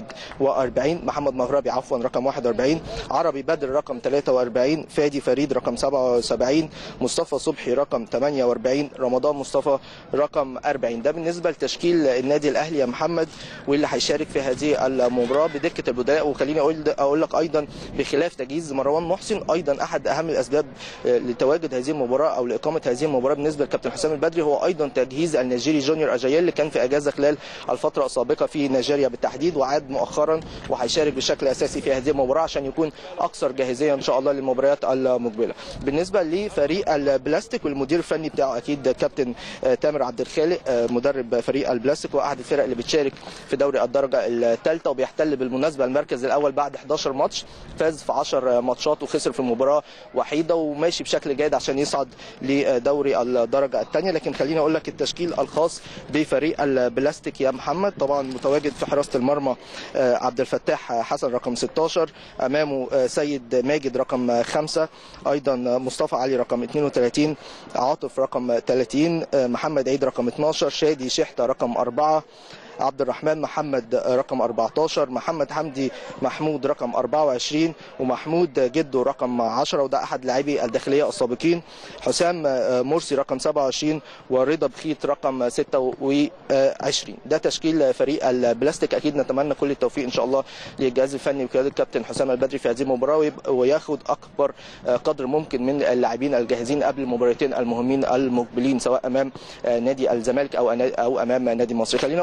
41 محمد مغربي عفوا رقم 41 عربي بدر رقم 43 فادي فريد رقم 77 مصطفى صبحي رقم 48 رمضان مصطفى رقم 40 ده بالنسبه لتشكيل النادي الاهلي يا محمد واللي هيشارك في هذه المباراه بدكه البدلاء وخليني اقول اقول لك ايضا بخلاف تجهيز مروان محسن ايضا احد اهم الاسباب لتواجد هذه المباراه او لاقامه هذه المباراه بالنسبه للكابتن حسام البدري هو ايضا تجهيز النيجيري جونيور اجايل اللي كان في اجازه خلال الفتره السابقه في نيجيريا بالتحديد وعاد مؤخرا وهيشارك بشكل اساسي في هذه المباراه عشان يكون اكثر جاهزيه ان شاء الله للمباريات المقبله بالنسبه لفريق البلاستيك والمدير الفني بتاعه اكيد كابتن تامر عبد الخالق مدرب فريق البلاستيك واحد الفرق اللي بتشارك في دوري الدرجه الثالثه وبيحتل بالمناسبه المركز الاول بعد 11 ماتش فاز في 10 ماتشات وخسر في مباراه وحيده وماشي بشكل جيد عشان يصعد لدوري الدرجه الثانيه لكن خليني اقول لك التشكيل الخاص بفريق البلاستيك يا محمد طبعا متواجد في حراسه المرمى عبد الفتاح حسن رقم 16 امامه سيد ماجد رقم 5 ايضا مصطفى علي رقم 32 عاطف رقم 30 محمد عيد رقم 12 شادي شحته رقم 4 عبد الرحمن محمد رقم 14 محمد حمدي محمود رقم 24 ومحمود جدو رقم 10 وده احد لاعبي الداخليه السابقين حسام مرسي رقم 27 ورضا بخيت رقم 26 ده تشكيل فريق البلاستيك اكيد نتمنى كل التوفيق ان شاء الله للجهاز الفني وقياده الكابتن حسام البدري في هذه المباراه وياخد اكبر قدر ممكن من اللاعبين الجاهزين قبل المباراتين المهمين المقبلين سواء امام نادي الزمالك او او امام نادي مصر خليني اقول لك ان معايا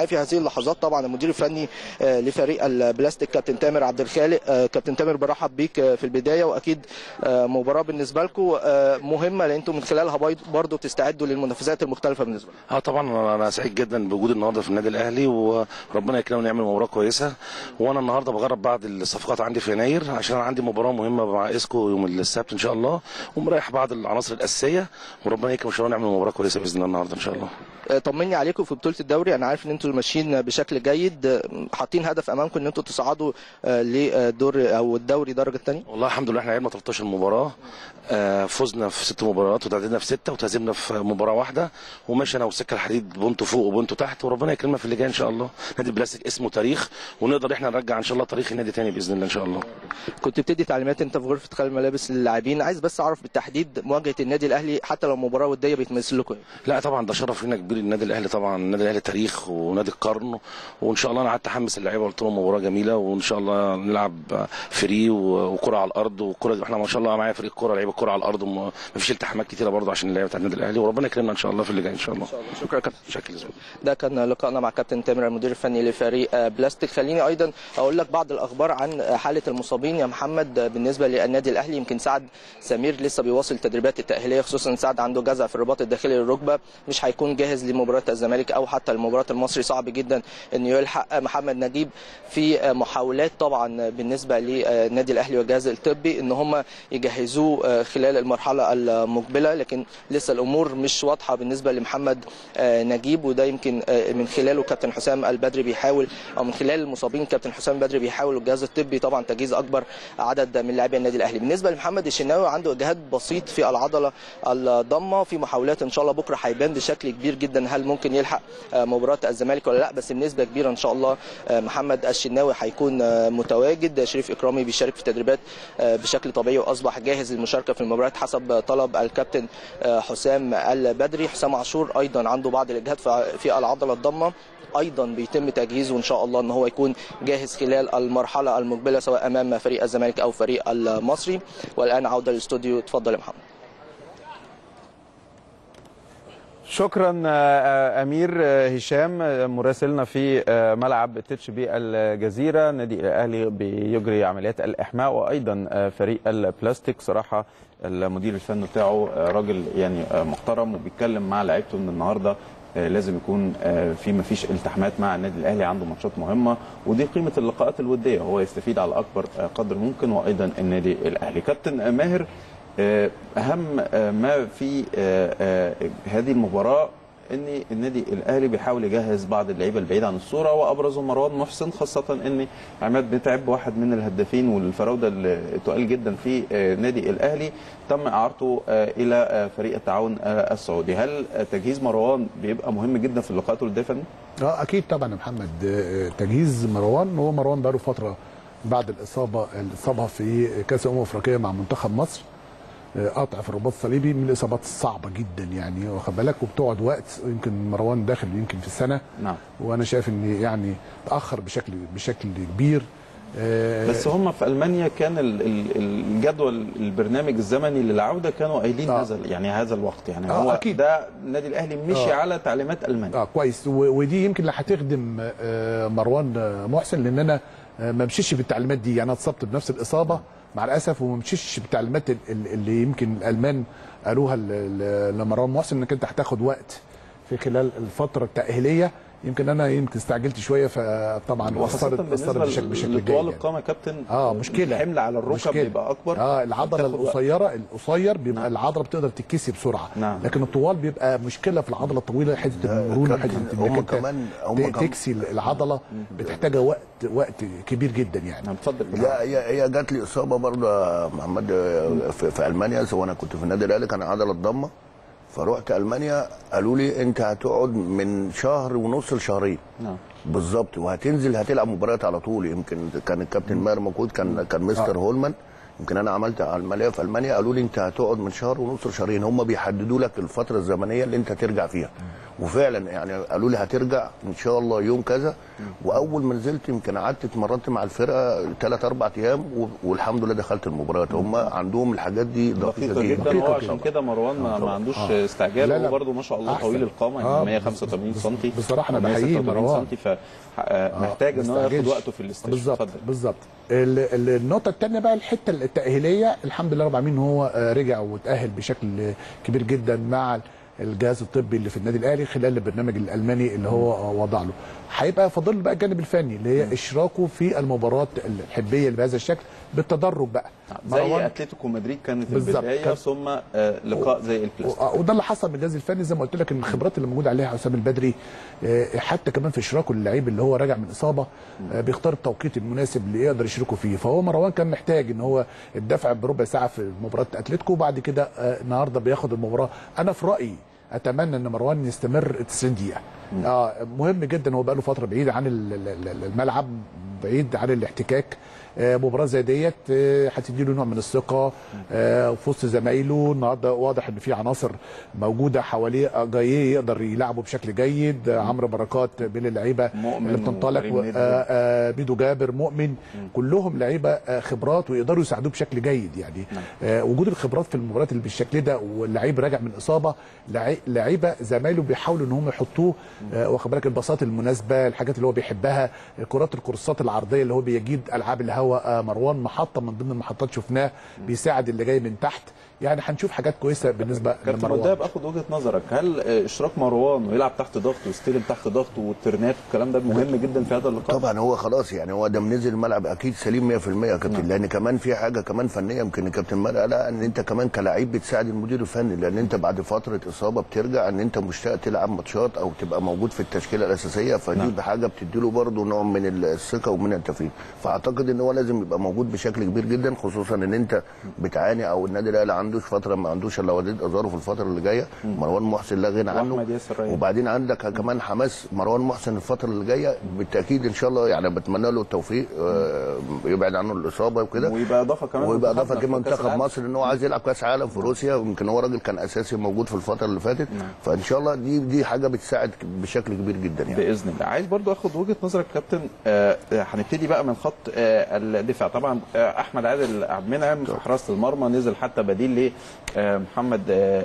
معايا في هذه اللحظات طبعا المدير الفني آه، لفريق البلاستيك كابتن تامر عبد الخالق آه، كابتن تامر برحب بيك آه، في البدايه واكيد آه، مباراه بالنسبه لكم آه، مهمه لان انتم من خلالها برضه تستعدوا للمنافسات المختلفه بالنسبه لكم اه طبعا انا سعيد جدا بوجود النهارده في النادي الاهلي وربنا يكرمنا ونعمل مباراه كويسه وانا النهارده بجرب بعض الصفقات عندي في يناير عشان أنا عندي مباراه مهمه مع اسكو يوم السبت ان شاء الله ومريح بعض العناصر الاساسيه وربنا يكرم ان شاء الله نعمل مباراه كويسه باذن الله النهارده ان شاء الله آه، طمني عليكم في بطوله الدوري انا عارف ان انتم ماشيين بشكل جيد آه، حاطين هدف امامكم ان انتم تصعدوا آه، لدور او الدوري درجه ثانيه والله الحمد لله احنا لعبنا 13 مباراه آه، فزنا في ست مباريات وتعادلنا في سته وتهزمنا في مباراه واحده وماشي انا والسكه الحديد بونتو فوق وبونتو تحت وربنا يكرمنا في اللي جاي ان شاء الله نادي البلاستيك اسمه تاريخ ونقدر احنا نرجع ان شاء الله تاريخ النادي تاني باذن الله ان شاء الله كنت بتدي تعليمات انت في غرفه خلع الملابس للاعبين عايز بس اعرف بالتحديد مواجهه النادي الاهلي حتى لو مباراه وديه بيتمثل لكم إيه؟ لا طبعا ده شرف لنا كبير النادي الاهلي طبعا النادي الاهلي تاريخ ونادي القرن وان شاء الله انا قعدت احمس اللعيبه قلت لهم مباراه جميله وان شاء الله نلعب فري و- وكره على الارض وكره احنا ما شاء الله معايا فريق كوره لعيبه كوره على الارض وما فيش التحامات كتيره برضه عشان اللعيبه بتاعت النادي الاهلي وربنا يكرمنا ان شاء الله في اللي جاي ان شاء الله شكرا كابتن شكرا جزيلا ده كان لقائنا مع كابتن تامر المدير الفني لفريق آه، بلاستيك خليني ايضا اقول لك بعض الاخبار عن حاله المصابين يا محمد آه، بالنسبه للنادي الاهلي يمكن سعد سمير لسه بيواصل التدريبات التاهيليه خصوصا سعد عنده جزع في الرباط الداخلي للركبه مش هيكون جاهز لمباراه الزمالك او حتى المباراه المصري صعب جدا انه يلحق محمد نجيب في آه، محاولات طبعا بالنسبه للنادي الاهلي والجهاز الطبي ان هم يجهزوه آه، خلال المرحله المقبله لكن لسه الامور مش واضحه بالنسبه لمحمد آه، نجيب وده يمكن آه، من خلاله كابتن حسام البدري بيحاول او من خلال المصابين كابتن حسام البدري بيحاول والجهاز الطبي طبعا تجهيز اكبر عدد من لاعبي النادي الاهلي بالنسبه لمحمد الشناوي عنده اجهاد بسيط في العضله الضمه في محاولات ان شاء الله بكره هيبان بشكل كبير جدا هل ممكن يلحق آه، مباراه الزمالك ولا لا بس بنسبه كبيره ان شاء الله آه، محمد الشناوي هيكون آه، متواجد شريف اكرامي بيشارك في التدريبات آه، بشكل طبيعي واصبح جاهز للمشاركه في المباريات حسب طلب الكابتن آه، حسام البدري حسام عاشور ايضا عنده بعض الاجهاد في- في العضله الضمه ايضا بيتم تجهيزه ان شاء الله ان هو يكون جاهز خلال المرحله المقبله سواء امام فريق الزمالك او فريق المصري والان عوده للاستوديو اتفضل يا محمد شكرا آه، امير آه، هشام آه، مراسلنا في آه، ملعب تتش بالجزيره نادي الاهلي بيجري عمليات الاحماء وايضا آه، فريق البلاستيك صراحه المدير الفني بتاعه آه، راجل يعني آه، محترم وبيتكلم مع لعيبته ان النهارده آه، لازم يكون آه، في ما فيش التحامات مع النادي الاهلي عنده ماتشات مهمه ودي قيمه اللقاءات الوديه هو يستفيد على اكبر آه، قدر ممكن وايضا النادي الاهلي كابتن آه، ماهر آه، اهم آه، ما في آه، آه، هذه المباراه ان النادي الاهلي بيحاول يجهز بعض اللعيبه البعيده عن الصوره وابرزهم مروان محسن خاصه ان عماد متعب واحد من الهدافين والفراوده التقال جدا في آه، نادي الاهلي تم اعارته آه، الى آه، فريق التعاون آه، السعودي هل آه، تجهيز مروان بيبقى مهم جدا في اللقاءات الوديه فني؟ اه اكيد طبعا يا محمد آه، تجهيز مروان هو مروان بقاله فتره بعد الاصابه الاصابه في كاس الامم الافريقيه مع منتخب مصر آه، قطع في الرباط الصليبي من الاصابات الصعبه جدا يعني واخد بالك وبتقعد وقت يمكن مروان داخل يمكن في السنه نعم وانا شايف ان يعني تاخر بشكل بشكل كبير آه، بس هم في المانيا كان ال- ال- الجدول البرنامج الزمني للعوده كانوا قايلين آه. هذا يعني هذا الوقت يعني آه، هو أكيد. ده النادي الاهلي مشي آه. على تعليمات المانيا اه كويس و- ودي يمكن اللي هتخدم آه، مروان آه، محسن لان انا آه، ما مشيش بالتعليمات دي يعني انا اتصبت بنفس الاصابه مع الاسف وما مشيش بالتعليمات ال- ال- اللي يمكن الالمان قالوها ل- ل- لمروان محسن انك انت هتاخد وقت في خلال الفتره التاهيليه يمكن انا يمكن استعجلت شويه فطبعا وخاصة اثرت اثرت بالنسبة بشكل بشكل جيد لطوال يعني. القامة يا كابتن اه مشكله الحمل على الركب مشكلة. بيبقى أكبر اه العضله بتاخد وقت. القصيره القصير بيبقى نعم. العضله بتقدر تتكسي بسرعه نعم. لكن الطوال بيبقى مشكله في العضله الطويله حته المرونه كابتن، حته هم انك انت كمان- هم ت- كمان- تكسي العضله بتحتاج وقت وقت كبير جدا يعني نعم اتفضل لا هي هي جات لي اصابه برضه يا محمد آه، في, في المانيا سواء انا كنت في النادي الاهلي كان عضله ضمه فروحت المانيا قالوا لي انت هتقعد من شهر ونص لشهرين نعم بالظبط وهتنزل هتلعب مباريات على طول يمكن كان الكابتن ماهر موجود كان كان مستر هولمان يمكن انا عملت عمليه في المانيا قالوا لي انت هتقعد من شهر ونص لشهرين هم بيحددوا لك الفتره الزمنيه اللي انت ترجع فيها وفعلا يعني قالوا لي هترجع ان شاء الله يوم كذا واول ما نزلت يمكن قعدت اتمرنت مع الفرقه ثلاث اربع ايام و- والحمد لله دخلت المباريات هم عندهم الحاجات دي دقيقة دقيقه جدا جدا هو عشان كده مروان ما, ما عندوش استعجال لا، لا. هو برضه ما شاء الله أحسن. طويل القامة يعني آه، 185 سم بصراحة أنا بحييه مروان. سم فمحتاج ان هو ياخد مستعجلش. وقته في الاستشفاء بالظبط اتفضل. بالظبط ال- ال- النقطه الثانيه بقى الحته التاهيليه الحمد لله رب العالمين هو آه، رجع وتاهل بشكل كبير جدا مع الجهاز الطبي اللي في النادي الاهلي خلال البرنامج الالماني اللي هو آه، وضع له هيبقى فاضل بقى الجانب الفني اللي هي اشراكه في المباراه الحبيه اللي بهذا الشكل بالتدرج بقى زي اتلتيكو مدريد كانت بالظبط. البدايه كان- ثم آه، لقاء زي البلاستيك و- وده اللي حصل من الجهاز الفني زي ما قلت لك ان الخبرات اللي موجوده عليها حسام البدري آه، حتى كمان في اشراكه للعيب اللي هو راجع من اصابه آه، بيختار التوقيت المناسب اللي يقدر يشركه فيه فهو مروان كان محتاج ان هو الدفع بربع ساعه في مباراه اتلتيكو وبعد كده آه، النهارده بياخد المباراه انا في رايي اتمنى ان مروان يستمر 90 دقيقه اه مهم جدا هو بقى له فتره بعيد عن ال- ال- ال- الملعب بعيد عن الاحتكاك آه، مباراه زي ديت آه، هتدي له نوع من الثقه آه، في وسط زمايله النهارده واضح ان في عناصر موجوده حواليه آه، جايه يقدر يلعبه بشكل جيد آه، عمرو بركات بين اللعيبه مؤمن اللي بتنطلق وكريم و- نيدفيد. آه، آه، بيدو جابر مؤمن كلهم لعيبه آه، خبرات ويقدروا يساعدوه بشكل جيد يعني آه، وجود الخبرات في المباريات اللي بالشكل ده واللعيب راجع من اصابه لعي- لعيبه زمايله بيحاولوا ان هم يحطوه آه، واخد بالك البساط المناسبه الحاجات اللي هو بيحبها كرات الكورسات العرضيه اللي هو بيجيد العاب الهواء آه، مروان محطه من ضمن المحطات شفناه بيساعد اللي جاي من تحت يعني هنشوف حاجات كويسه بالنسبه كابتن لمروان مداب اخد وجهه نظرك هل آه، اشراك مروان ويلعب تحت ضغط ويستلم تحت ضغط والترنات والكلام ده مهم جدا في هذا اللقاء طبعا هو خلاص يعني هو ده منزل الملعب اكيد سليم 100% يا كابتن لان كمان في حاجه كمان فنيه يمكن الكابتن مرقه قالها ان انت كمان كلاعب بتساعد المدير الفني لان انت بعد فتره اصابه بترجع ان انت مشتاق تلعب ماتشات او تبقى موجود في التشكيله الاساسيه فدي نعم. بحاجه بتديله برضه نوع من الثقه ومن التفريغ فاعتقد ان هو لازم يبقى موجود بشكل كبير جدا خصوصا ان انت بتعاني او النادي الاهلي عندوش فتره ما عندوش الا وليد ازارو في الفتره اللي جايه مروان محسن لا غنى عنه وأحمد ياسر ريان. وبعدين عندك كمان حماس مروان محسن الفتره اللي جايه بالتاكيد ان شاء الله يعني بتمنى له التوفيق آه، يبعد عنه الاصابه وكده ويبقى اضافه كمان ويبقى اضافه منتخبنا كمان في كأس منتخب العالم. مصر ان هو عايز يلعب كاس عالم في روسيا ويمكن هو راجل كان اساسي موجود في الفتره اللي فاتت فان شاء الله دي دي حاجه بتساعد بشكل كبير جدا يعني باذن الله عايز برضو اخد وجهه نظرك يا كابتن آه، آه، هنبتدي بقى من خط آه، الدفاع طبعا آه، احمد عادل عبد المنعم في حراسه المرمى نزل حتى بديل لمحمد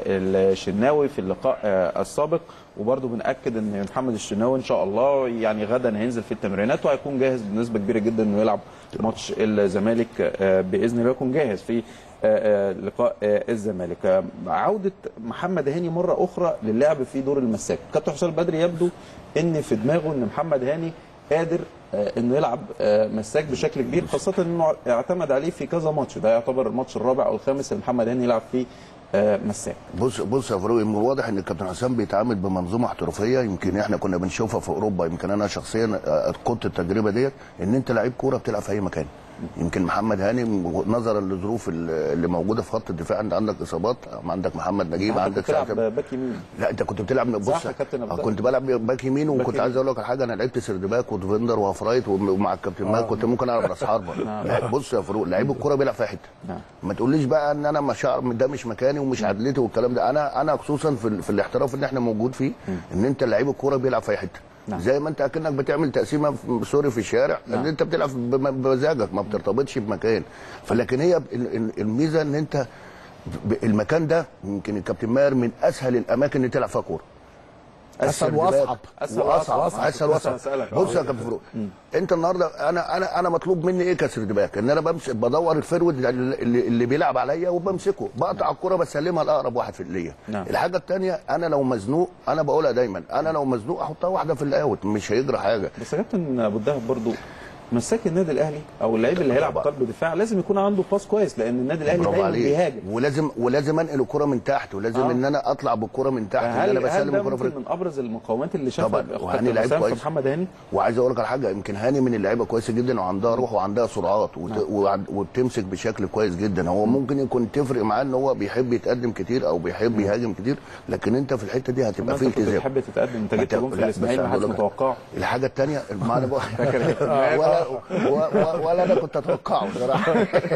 الشناوي في اللقاء آه، السابق وبرضه بنأكد ان محمد الشناوي ان شاء الله يعني غدا هينزل في التمرينات وهيكون جاهز بنسبه كبيره جدا انه يلعب ماتش الزمالك آه، باذن الله يكون جاهز في آه، آه، لقاء آه، الزمالك آه، عوده محمد هاني مره اخرى للعب في دور المساك كابتن حسام البدري يبدو ان في دماغه ان محمد هاني قادر آه، انه يلعب آه، مساك بشكل كبير خاصه انه اعتمد عليه في كذا ماتش ده يعتبر الماتش الرابع او الخامس اللي محمد هاني يلعب فيه آه، مساك بص بص يا فاروق من الواضح ان الكابتن حسام بيتعامل بمنظومه احترافيه يمكن احنا كنا بنشوفها في اوروبا يمكن انا شخصيا آه، خدت التجربه ديت ان انت لعيب كوره بتلعب في اي مكان يمكن محمد هاني نظرا للظروف اللي اللي موجوده في خط الدفاع انت عندك اصابات عندك محمد نجيب أنت عندك كنت بتلعب ساعتها- باك يمين لا انت كنت بتلعب بص صح يا كابتن أبو آه، ذر؟ كنت بلعب باك يمين باك وكنت يمين. عايز اقول لك على حاجه انا لعبت سيرد باك وديفندر وهافرايت ومع الكابتن ماهر كنت ممكن العب راس حربه لا، بص يا فاروق لعيب الكوره بيلعب في أي حته نعم. ما تقوليش بقى ان انا مش هعرف- ده مش مكاني ومش عدلتي والكلام ده انا انا خصوصا في, ال- في الاحتراف اللي احنا موجود فيه ان انت لعيب الكوره بيلعب في اي حته نعم. زي ما انت اكنك بتعمل تقسيمه في- سوري في الشارع نعم. ان انت بتلعب بم- بمزاجك ما بترتبطش بمكان فلكن هي ال- ال- الميزه ان انت ب- المكان ده يمكن الكابتن ماهر من اسهل الاماكن اللي تلعب فيها كوره اسهل واصعب أسهل واصعب وأصعب. اسهل كنت واصعب هسألك. بص يا آه. كابتن فاروق انت النهارده انا انا انا مطلوب مني ايه كسرد باك ان انا بمسك بدور الفرود اللي, اللي بيلعب عليا وبمسكه بقطع الكره بسلمها لاقرب واحد في ليا نعم. الحاجه الثانيه انا لو مزنوق انا بقولها دايما انا لو مزنوق احطها واحده في الاوت مش هيجرى حاجه بس يا كابتن ابو الدهب برضو مساك النادي الاهلي او اللعيب اللي هيلعب طبعا. قلب دفاع لازم يكون عنده باس كويس لان النادي الاهلي برافو دايما عليك بيهاجم ولازم ولازم انقل الكره من تحت ولازم آه. ان انا اطلع بالكره من تحت ان هل انا هل بسلم ده الكره في ممكن رجلي. من ابرز المقاومات اللي شافها طبعا كابتن وهاني لعيب حسام في كويس محمد هاني وعايز اقول لك على حاجه يمكن هاني من اللعيبه كويسه جدا وعندها روح وعندها سرعات وت... وعند- وبتمسك بشكل كويس جدا هو ممكن يكون تفرق معاه ان هو بيحب يتقدم كتير او بيحب يهاجم كتير لكن انت في الحته دي ما هتبقى انت في كنت التزام بتحب تتقدم انت جبت ما جون في لا، بس الاسماعيلي ما هقول حدش لك- متوقعه الحاجه الثانيه ما انا بقول فاكر ولا ولا و- و- ولا انا كنت اتوقعه بصراحه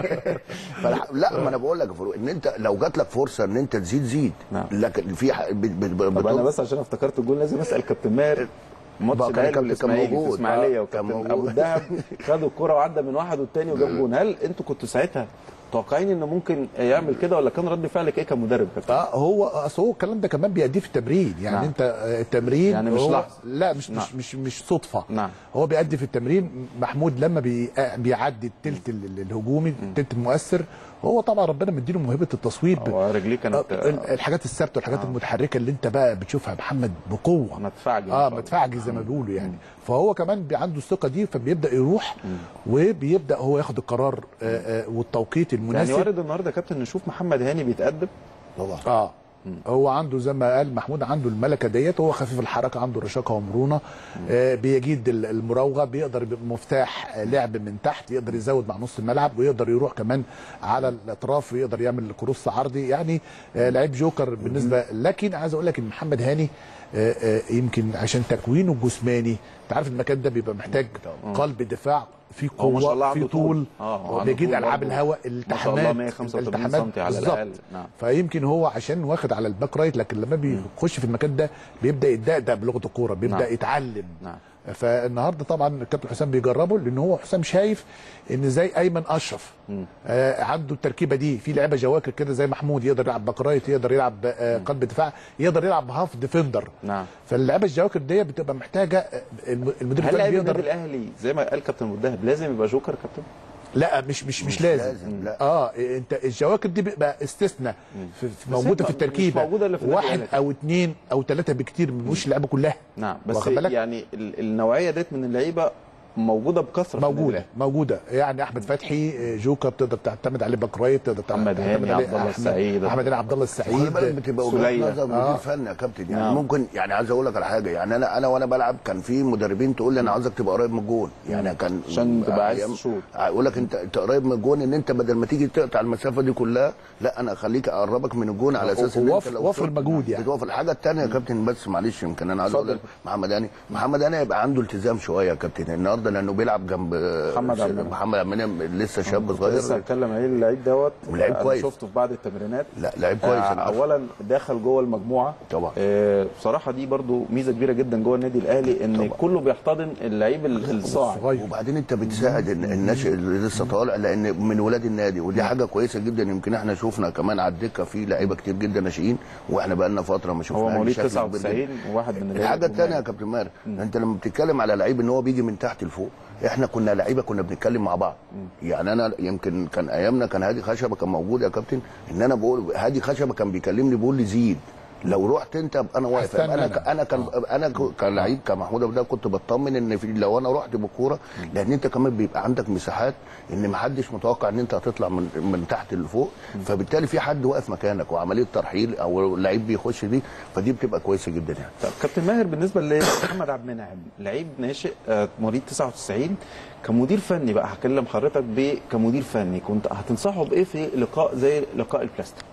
فالح- لا ما انا بقول لك يا فاروق ان انت لو جات لك فرصه ان انت تزيد زيد نعم. لكن في ح- ب- ب- ب- طب انا بتقول- بس عشان افتكرت الجول لازم اسال كابتن ماهر ماتش بقى كان الاهلي كابتن كان والاسماعيلي في موجود. اسماعيليه آه، كان وكابتن موجود. ابو الدهب خدوا الكره وعدى من واحد والتاني وجاب جون هل انتوا كنتوا ساعتها متوقعين انه ممكن يعمل كده ولا كان رد فعلك ايه كمدرب كابتن؟ اه هو اصل هو الكلام ده كمان بيأديه في التمرين يعني نعم. انت آه، التمرين يعني مش هو لحظة. لا مش نعم. مش مش مش صدفه نعم. هو بيأدي في التمرين محمود لما بي آه، بيعدي التلت ال- ال- الهجومي التلت المؤثر هو طبعا ربنا مديله موهبه التصويب هو رجليه كانت آه، ال- الحاجات الثابته والحاجات آه. المتحركه اللي انت بقى بتشوفها يا محمد بقوه مدفعجي ما شاء اه الله. مدفعجي زي ما بيقولوا يعني فهو كمان بي- عنده الثقه دي فبيبدا يروح وبيبدا هو ياخد القرار آه، آه، والتوقيت يعني المناسب وارد النهارده يا كابتن نشوف محمد هاني بيتقدم طبعا اه هو عنده زي ما قال محمود عنده الملكه ديت هو خفيف الحركه عنده رشاقه ومرونه آه بيجيد ال- المراوغه بيقدر يبقى مفتاح آه، لعب من تحت يقدر يزود مع نص الملعب ويقدر يروح كمان على الاطراف ويقدر يعمل كروس عرضي يعني آه لعيب جوكر بالنسبه لكن عايز اقول لك ان محمد هاني آه آه يمكن عشان تكوينه الجسماني انت عارف المكان ده بيبقى محتاج قلب دفاع في هو ما شاء الله قوه في عنده طول طول. آه، هو عنده بيجيد طول العاب برضه. الهواء ما شاء الالتحامات الله 185 الالتحامات سم على بالظبط. الاقل نعم فيمكن هو عشان واخد على الباك رايت لكن لما بيخش في المكان ده بيبدا يدقدق بلغه الكوره بيبدا نعم. يتعلم نعم. فالنهارده طبعا الكابتن حسام بيجربه لان هو حسام شايف ان زي ايمن اشرف آه عنده التركيبه دي في لعيبه جواكر كده زي محمود يقدر يلعب باك رايت يقدر يلعب آه قلب دفاع يقدر يلعب هاف ديفندر نعم فاللعيبه الجواكر دي بتبقى محتاجه آه، الم- المدير هل الفني لاعب النادي بيقدر الاهلي زي ما قال كابتن مدهب لازم يبقى جوكر يا كابتن؟ لا مش مش مش, مش لازم, لازم، لا. اه انت الجواكر دي بيبقى استثناء في في بس موجوده هي في مش التركيبه موجودة إلا في النادي واحد الأهلي. او اثنين او ثلاثه بكتير مش اللعيبه كلها نعم بس واخد بالك؟ يعني ال- النوعيه ديت من اللعيبه موجوده بكثره في النادي موجوده الأهلي. موجوده يعني احمد فتحي جوكا بتقدر تعتمد عليه باك رايت تقدر محمد تعتمد هاني، عليه عبد الله أحمد- السعيد. احمد هاني عبد الله خلي بالك السعيد بتبقى وجهات سلية. نظر مدير آه. فني يا كابتن يعني نعم. ممكن يعني عايز اقول لك على حاجه يعني انا انا وانا بلعب كان في مدربين تقول لي انا عاوزك تبقى قريب من الجون يعني كان عشان تبقى عايز أيام- تشوط. اقول لك انت انت قريب من الجون ان انت بدل ما تيجي تقطع المسافه دي كلها لا انا اخليك اقربك من الجون على اساس ان انت ووفر- لو وفر شوط مجهود يعني. بتوفر الحاجه الثانيه يا كابتن بس معلش يمكن انا عايز اقول اتفضل. لك محمد هاني محمد هاني يبقى عنده التزام شويه يا كابتن النهارده لانه بيلعب جنب محمد عبد المنعم. محمد عبد المنعم لسه شاب لسه صغير هتكلم عليه اللعيب دوت ولعيب أنا كويس. شفته في بعض التمرينات لا لعيب كويس آه أنا عارف. اولا دخل جوه المجموعه طبعا. آه بصراحه دي برضو ميزه كبيره جدا جوه النادي الاهلي ان طبعا. كله بيحتضن اللعيب ال- الصاعد صغير وبعدين انت بتساعد الن- الناشئ اللي لسه طالع لان من ولاد النادي ودي حاجه كويسه جدا يمكن احنا شفنا كمان على الدكه في لعيبه كتير جدا ناشئين واحنا بقى لنا فتره ما شفناش هو مواليد بشكل كبير 99 جدا. وواحد من اللعيبة الحاجه الثانيه يا الجمال. كابتن ماهر انت لما بتتكلم على لعيب ان هو بيجي من تحت لفوق احنا كنا لعيبه كنا بنتكلم مع بعض يعني انا يمكن كان ايامنا كان هادي خشبه كان موجود يا كابتن ان انا بقول هادي خشبه كان بيكلمني بيقول لي زيد لو رحت انت ابقى انا واقف هستنى انا أنا. انا كان انا ك- كلعيب كمحمود ابو ده كنت بطمن ان في لو انا رحت بالكوره لان انت كمان بيبقى عندك مساحات ان ما حدش متوقع ان انت هتطلع من من تحت لفوق فبالتالي في حد واقف مكانك وعمليه ترحيل او اللعيب بيخش دي فدي بتبقى كويسه جدا يعني طب كابتن ماهر بالنسبه لمحمد عبد المنعم لعيب ناشئ آه، مواليد 99 كمدير فني بقى هكلم حضرتك ب كمدير فني كنت هتنصحه بايه في لقاء زي لقاء البلاستيك؟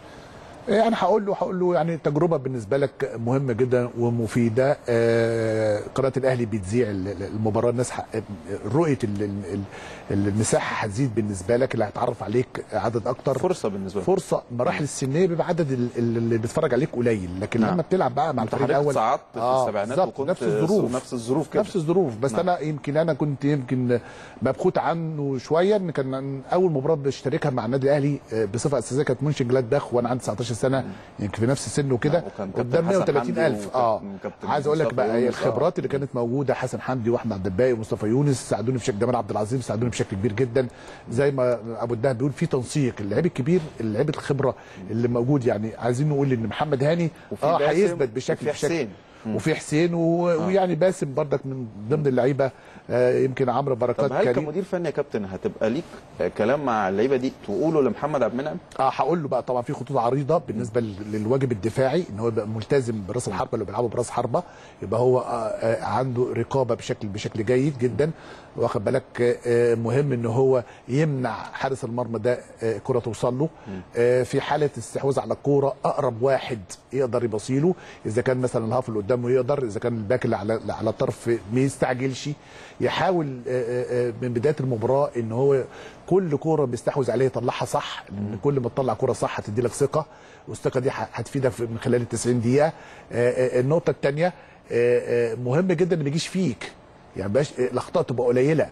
يعني هقول له هقول له يعني تجربه بالنسبه لك مهمه جدا ومفيده آه، قناه الاهلي بتذيع ال- ال- المباراه الناس ح- رؤيه ال- ال- ال- المساحه هتزيد بالنسبه لك اللي هيتعرف عليك عدد اكتر فرصه بالنسبه لك فرصه مراحل السنيه بيبقى عدد ال- ال- اللي بيتفرج عليك قليل لكن نعم. لما بتلعب بقى مع انت الفريق حضرتك الاول صعدت في آه، السبعينات بالظبط، وكنت نفس الظروف نفس الظروف كده نفس الظروف بس نعم. انا يمكن انا كنت يمكن مبخوت عنه شويه ان كان اول مباراه بشتركها مع النادي الاهلي آه، بصفه اساسيه كانت مونشن جلادباخ وانا عندي 19 سنه يمكن في نفس السن وكده نعم، وكان كابتن قدام حسن 130 حمدي الف اه وكابتن- كابتن عايز اقول لك مصطفى بقى هي يونس، آه. الخبرات اللي كانت موجوده حسن حمدي واحمد عبد الباقي ومصطفى يونس ساعدوني بشكل جمال عبد العظيم ساعدوني بشكل كبير جدا زي ما ابو الدهب بيقول في تنسيق اللعيب الكبير اللعيب الخبره اللي موجود يعني عايزين نقول ان محمد هاني وفي اه باسم هيثبت بشكل وفي حسين. وفي حسين و... ويعني باسم بردك من ضمن اللعيبه آه يمكن عمرو بركات طب هل كريم كمدير فني يا كابتن هتبقى ليك آه، كلام مع اللعيبه دي تقوله لمحمد عبد المنعم؟ اه هقول له بقى طبعا في خطوط عريضه بالنسبه لل- للواجب الدفاعي ان هو يبقى ملتزم براس الحربه اللي بيلعبوا براس حربه يبقى هو آه آه عنده رقابه بشكل بشكل جيد جدا واخد بالك آه آه، مهم ان هو يمنع حارس المرمى ده آه كره توصل له آه في حاله استحواذ على الكوره اقرب واحد يقدر يبصيله اذا كان مثلا الهاف اللي قدام قدامه يقدر اذا كان الباك اللي على اللي على الطرف ما يستعجلش يحاول آه، آه، آه، من بدايه المباراه ان هو كل كوره بيستحوذ عليها يطلعها صح لان كل ما تطلع كوره صح هتدي لك ثقه والثقه دي ه- هتفيدك في- من خلال ال 90 دقيقه آه، آه، النقطه الثانيه مهم جدا ما يجيش فيك يعني باش الاخطاء تبقى قليله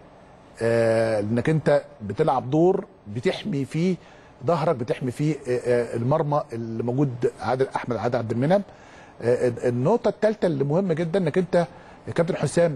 آه، انك انت بتلعب دور بتحمي فيه ظهرك بتحمي فيه آه، آه، المرمى اللي موجود عادل احمد عادل عبد المنعم آه، النقطه الثالثه اللي مهمه جدا انك انت يا كابتن حسام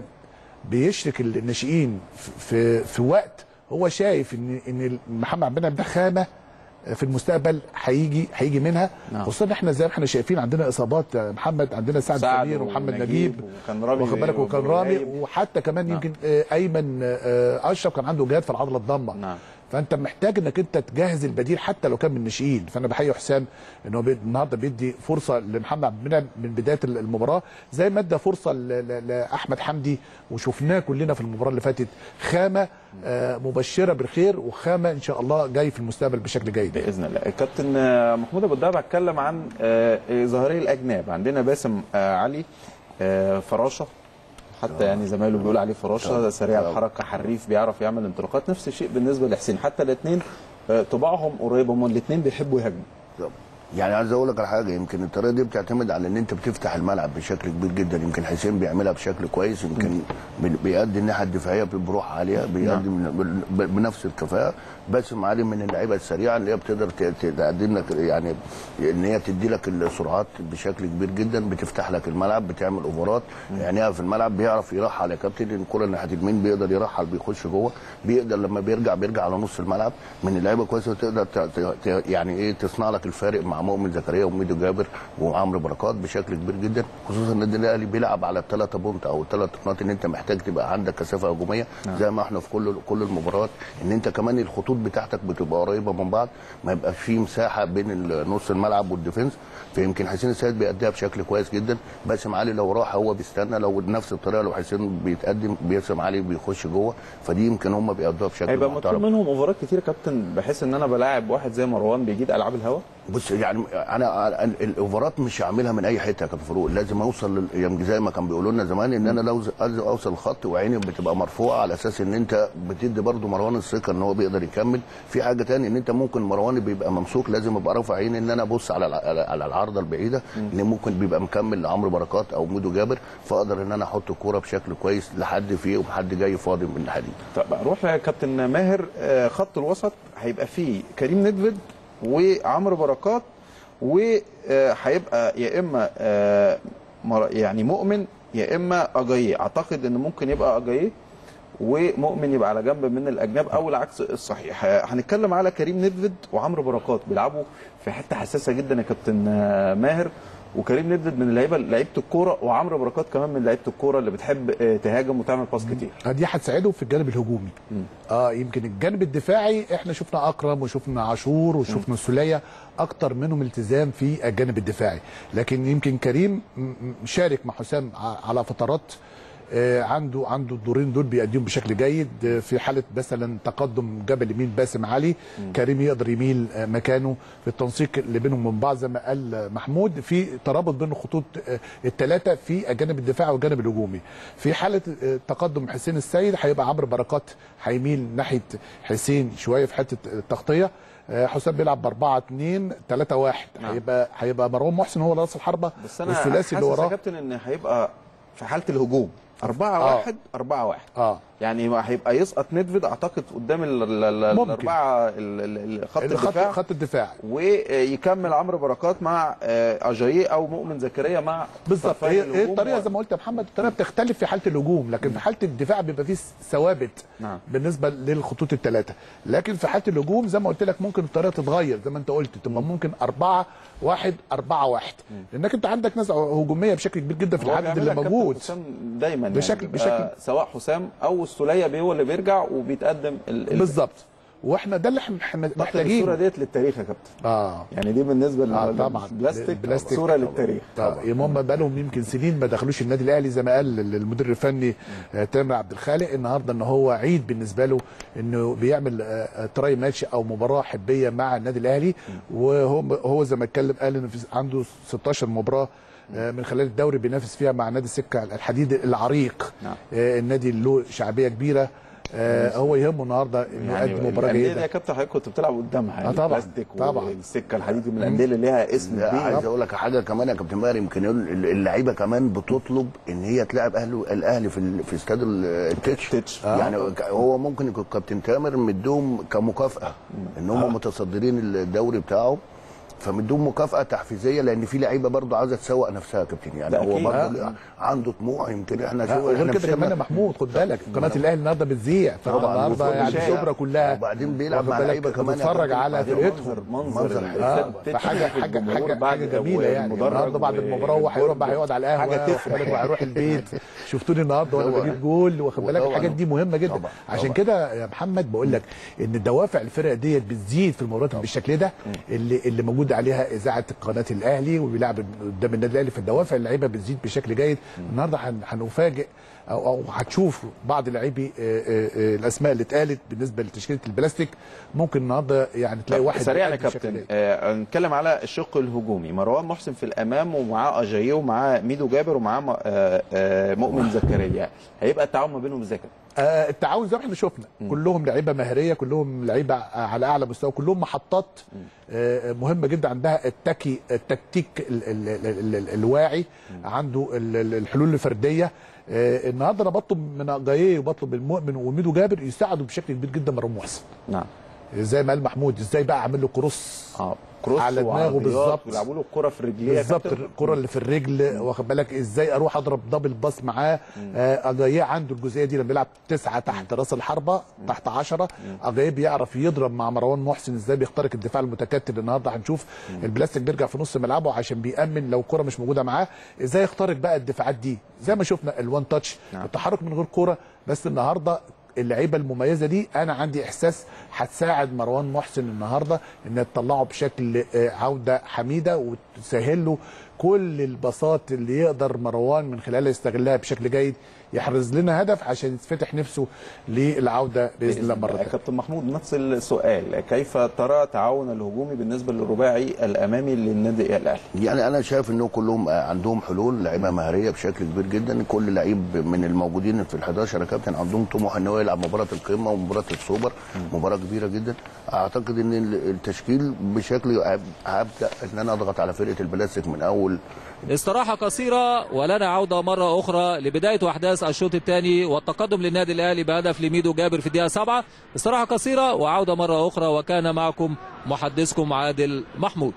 بيشرك الناشئين في- في في وقت هو شايف ان ان محمد عبد المنعم ده خامه في المستقبل هيجي هيجي منها نعم. خصوصا ان احنا زي ما احنا شايفين عندنا اصابات يا محمد عندنا سعد سعد سمير ومحمد ونجيب نجيب وكان رامي واخد بالك وكان رامي وغايب. وحتى كمان نعم. يمكن آه، ايمن آه، اشرف كان عنده جهاد في العضله الضامه نعم. فانت محتاج انك انت تجهز البديل حتى لو كان من الناشئين فانا بحيي حسام ان هو بي- النهارده بيدي فرصه لمحمد عبد المنعم من بدايه المباراه زي ما ادى فرصه ل- ل- لاحمد حمدي وشفناه كلنا في المباراه اللي فاتت خامه آه، مبشره بالخير وخامه ان شاء الله جاي في المستقبل بشكل جيد باذن الله الكابتن آه، محمود ابو الدهب اتكلم عن آه، آه، ظاهري الاجناب عندنا باسم آه، علي آه، فراشه حتى يعني زمايله بيقول عليه فراشه سريع الحركه حريف بيعرف يعمل انطلاقات نفس الشيء بالنسبه لحسين حتى الاثنين طباعهم قريبه هم الاثنين بيحبوا يهاجموا يعني عايز اقول لك على حاجه يمكن الطريقه دي بتعتمد على ان انت بتفتح الملعب بشكل كبير جدا يمكن حسين بيعملها بشكل كويس يمكن بي- بيأدي الناحيه الدفاعيه بروح عاليه بيأدي من- ب- بنفس الكفاءه باسم علي من اللعيبه السريعه اللي هي بتقدر ت- ت- تقدم لك يعني ان هي تدي لك السرعات بشكل كبير جدا بتفتح لك الملعب بتعمل اوفرات يعني في الملعب بيعرف يرحل يا كابتن الكره ناحيه اليمين بيقدر يرحل بيخش جوه بيقدر لما بيرجع بيرجع على نص الملعب من اللعيبه كويسه تقدر ت- ت- ت- يعني ايه تصنع لك الفارق مع مؤمن زكريا وميدو جابر وعمرو بركات بشكل كبير جدا خصوصا النادي الاهلي بيلعب على الثلاثه بونت او الثلاث نقاط ان انت محتاج تبقى عندك كثافه هجوميه زي ما احنا في كل كل المباريات ان انت كمان الخطوط بتاعتك بتبقى قريبه من بعض ما يبقاش في مساحه بين ال- نص الملعب والديفنس فيمكن حسين السيد بيأديها بشكل كويس جدا باسم علي لو راح هو بيستنى لو نفس الطريقه لو حسين بيتقدم باسم علي بيخش جوه فدي يمكن هم بيأدوها بشكل هيبقى مطلوب محترم منهم اوفرات كتير يا كابتن بحيث ان انا بلاعب واحد زي مروان بيجيد العاب الهوا بص يعني انا أنا الاوفرات مش هعملها من اي حته يا كابتن فاروق لازم اوصل لل- يعني زي ما كان بيقولوا لنا زمان ان انا لو لازم اوصل الخط وعيني بتبقى مرفوعه على اساس ان انت بتدي برضو مروان الثقه ان هو بيقدر يكمل في حاجه تاني ان انت ممكن مروان بيبقى ممسوك لازم ابقى رافع عيني ان انا ابص على الع- على على العارضه البعيده اللي ممكن بيبقى مكمل لعمرو بركات او ميدو جابر فاقدر ان انا احط الكوره بشكل كويس لحد فيه وحد جاي فاضي من الناحيه دي طب اروح يا كابتن ماهر آه، خط الوسط هيبقى فيه كريم ندفد وعمرو بركات وهيبقى يا اما آه، مر- يعني مؤمن يا اما اجاييه اعتقد ان ممكن يبقى اجاييه ومؤمن يبقى على جنب من الاجناب او العكس الصحيح ه- هنتكلم على كريم ندفد وعمرو بركات بيلعبوا في حته حساسه جدا يا كابتن آه، ماهر وكريم ندفد من اللعيبه لعيبه الكوره وعمرو بركات كمان من لعيبه الكوره اللي بتحب آه، تهاجم وتعمل باس كتير دي هتساعده في الجانب الهجومي اه يمكن الجانب الدفاعي احنا شفنا اكرم وشفنا عاشور وشفنا السوليه اكتر منهم التزام في الجانب الدفاعي لكن يمكن كريم م- م- شارك مع حسام ع- على فترات آه، عنده عنده الدورين دول بيأديهم بشكل جيد آه، في حاله مثلا تقدم جبل يمين باسم علي كريم يقدر يميل آه، مكانه في التنسيق اللي بينهم من بعض زي ما قال آه، محمود في ترابط بين الخطوط الثلاثه في الجانب الدفاعي والجانب الهجومي في حاله آه، تقدم حسين السيد هيبقى عمرو بركات هيميل ناحيه حسين شويه في حته التغطيه آه، حسام بيلعب ب 4 2 3 1 نعم. هيبقى هيبقى مروان محسن هو راس الحربه بس انا والثلاثي اللي حاسس يا وراه كابتن ان هيبقى في حاله الهجوم 4 آه. 1 4 1 اه يعني ما هيبقى يسقط ندفد اعتقد قدام ال- ال- ال- ممكن. الاربعه ال- ال- ال- خط الخط الدفاع خط الدفاع ويكمل عمرو بركات مع آه، اجاييه او مؤمن زكريا مع بالظبط طرفي هي هي الهجوم الطريقه و- زي ما قلت يا محمد الطريقه بتختلف في حاله الهجوم لكن في حاله الدفاع بيبقى فيه ثوابت نعم. بالنسبه للخطوط الثلاثه لكن في حاله الهجوم زي ما قلت لك ممكن الطريقه تتغير زي ما انت قلت تبقى ممكن 4 1 4 1 لانك انت عندك نزعه هجوميه بشكل كبير جدا في هو العدد بيعملها اللي كابتن موجود حسام دايما بشكل- يعني بشكل- بيبقى سواء حسام او السوليه بيه هو اللي بيرجع وبيتقدم ال- ال- بالظبط واحنا ده اللي احنا أعتقد الصوره محتاجينه ديت للتاريخ يا كابتن اه يعني دي بالنسبه آه، لل- طبعاً. للبلاستيك البلاستيك صوره للتاريخ طبعا هم بقى لهم يمكن سنين ما دخلوش النادي الاهلي زي ما قال المدير الفني آه، تامر عبد الخالق النهارده ان هو عيد بالنسبه له انه بيعمل آه، تراي ماتش او مباراه حبيه مع النادي الاهلي وهو هو زي ما اتكلم قال ان في عنده 16 مباراه آه، من خلال الدوري بينافس فيها مع نادي السكه الحديد العريق نعم. آه، النادي اللي له شعبيه كبيره آه، هو يهمه النهارده انه يقدم مباراه الأندية دي جيده يا كابتن حضرتك كنت بتلعب قدامها يعني آه طبعاً، بلاستيك طبعاً. والسكه الحديد من الانديه اللي ليها اسم لا كبير عايز اقول لك حاجه كمان يا كابتن ماهر يمكن يقول اللعيبه كمان بتطلب ان هي تلعب اهله الاهلي في ال- في استاد ال- التتش التتش. يعني ك- هو ممكن يكون كابتن تامر مديهم كمكافاه ان هم متصدرين الدوري بتاعه فمديهم مكافاه تحفيزيه لان في لعيبه برضه عايزه تسوق نفسها يا كابتن يعني ده هو أكيد. برضه عنده طموح يمكن احنا لا، شو وغير احنا كده في كمان يا سنة- محمود خد بالك قناه الاهلي النهارده بتذيع طبعاً، فالنهارده وفوق يعني الشارع. الشبرا كلها وبعدين بيلعب واخد مع بالك لعيبة كمان يا بتتفرج كابتن. على بعدين فرقتهم منظر منظر منظر آه، التتش فحاجه شايف حاجه الجمهور حاجه بعد حاجه جميله يعني والمدرج النهارده بعد المباراه هيروح بقى هيقعد على القهوه حاجة واخد بالك وهيروح البيت شفتوني النهارده وانا طبعاً. بجيب جول واخد بالك طبعاً. الحاجات دي مهمه جدا طبعاً. عشان طبعاً. كده يا محمد بقول لك ان دوافع الفرق ديت بتزيد في المباريات بالشكل ده اللي اللي موجود عليها اذاعه قناه الاهلي وبيلعب قدام النادي الاهلي فالدوافع اللعيبه بتزيد بشكل جيد النهارده هن- هنفاجئ او او هتشوف بعض لاعبي آه، آه، آه، الاسماء اللي اتقالت بالنسبه لتشكيله البلاستيك ممكن النهارده يعني تلاقي واحد سريعا يا بيأدي بشكل كابتن جيد. آه نتكلم على الشق الهجومي مروان محسن في الامام ومعاه اجاييه ومعاه ميدو جابر ومعاه م- آه آه مؤمن زكريا هيبقى التعاون ما بينهم ازاي كده؟ آه، التعاون زي ما احنا شفنا كلهم لعيبه مهريه كلهم لعيبه على اعلى مستوى كلهم محطات آه، مهمه جدا عندها التكي التكتيك ال ال ال ال ال الواعي عنده ال- ال- الحلول الفرديه آه، النهارده انا بطلب من جايه وبطلب من مؤمن وميدو جابر يساعدوا بشكل كبير جدا مروان محسن نعم زي ما قال محمود ازاي بقى اعمل له كروس اه كروس على دماغه وعرضيات بالظبط. ويلعبوا له الكره في رجليه يا بالظبط كابتن. الكره اللي في الرجل واخد بالك ازاي اروح اضرب دبل باس معاه آه، اجاييه عنده الجزئيه دي لما بيلعب تسعه تحت راس الحربه تحت عشرة اجاييه بيعرف يضرب مع مروان محسن ازاي بيخترق الدفاع المتكتل النهارده هنشوف البلاستيك بيرجع في نص ملعبه عشان بيامن لو الكره مش موجوده معاه ازاي يخترق بقى الدفاعات دي زي ما شفنا الوان تاتش نعم. التحرك من غير كوره بس النهارده اللعيبه المميزه دي انا عندي احساس هتساعد مروان محسن النهارده انها تطلعه بشكل آه، عوده حميده وتسهل له كل البساط اللي يقدر مروان من خلالها يستغلها بشكل جيد يحرز لنا هدف عشان يتفتح نفسه للعوده باذن الله مره يا ثانيه كابتن محمود نفس السؤال كيف ترى تعاون الهجومي بالنسبه للرباعي الامامي للنادي الاهلي؟ يعني انا شايف انه كلهم عندهم حلول لعيبه مهاريه بشكل كبير جدا كل لعيب من الموجودين في ال11 يا كابتن عندهم طموح ان هو يلعب مباراه القمه ومباراه السوبر مباراه كبيره جدا اعتقد ان التشكيل بشكل هبدا ان انا اضغط على فرقه البلاستيك من اول استراحة قصيرة ولنا عودة مرة أخرى لبداية أحداث الشوط الثاني والتقدم للنادي الأهلي بهدف لميدو جابر في الدقيقة سبعة استراحة قصيرة وعودة مرة أخرى وكان معكم محدثكم عادل محمود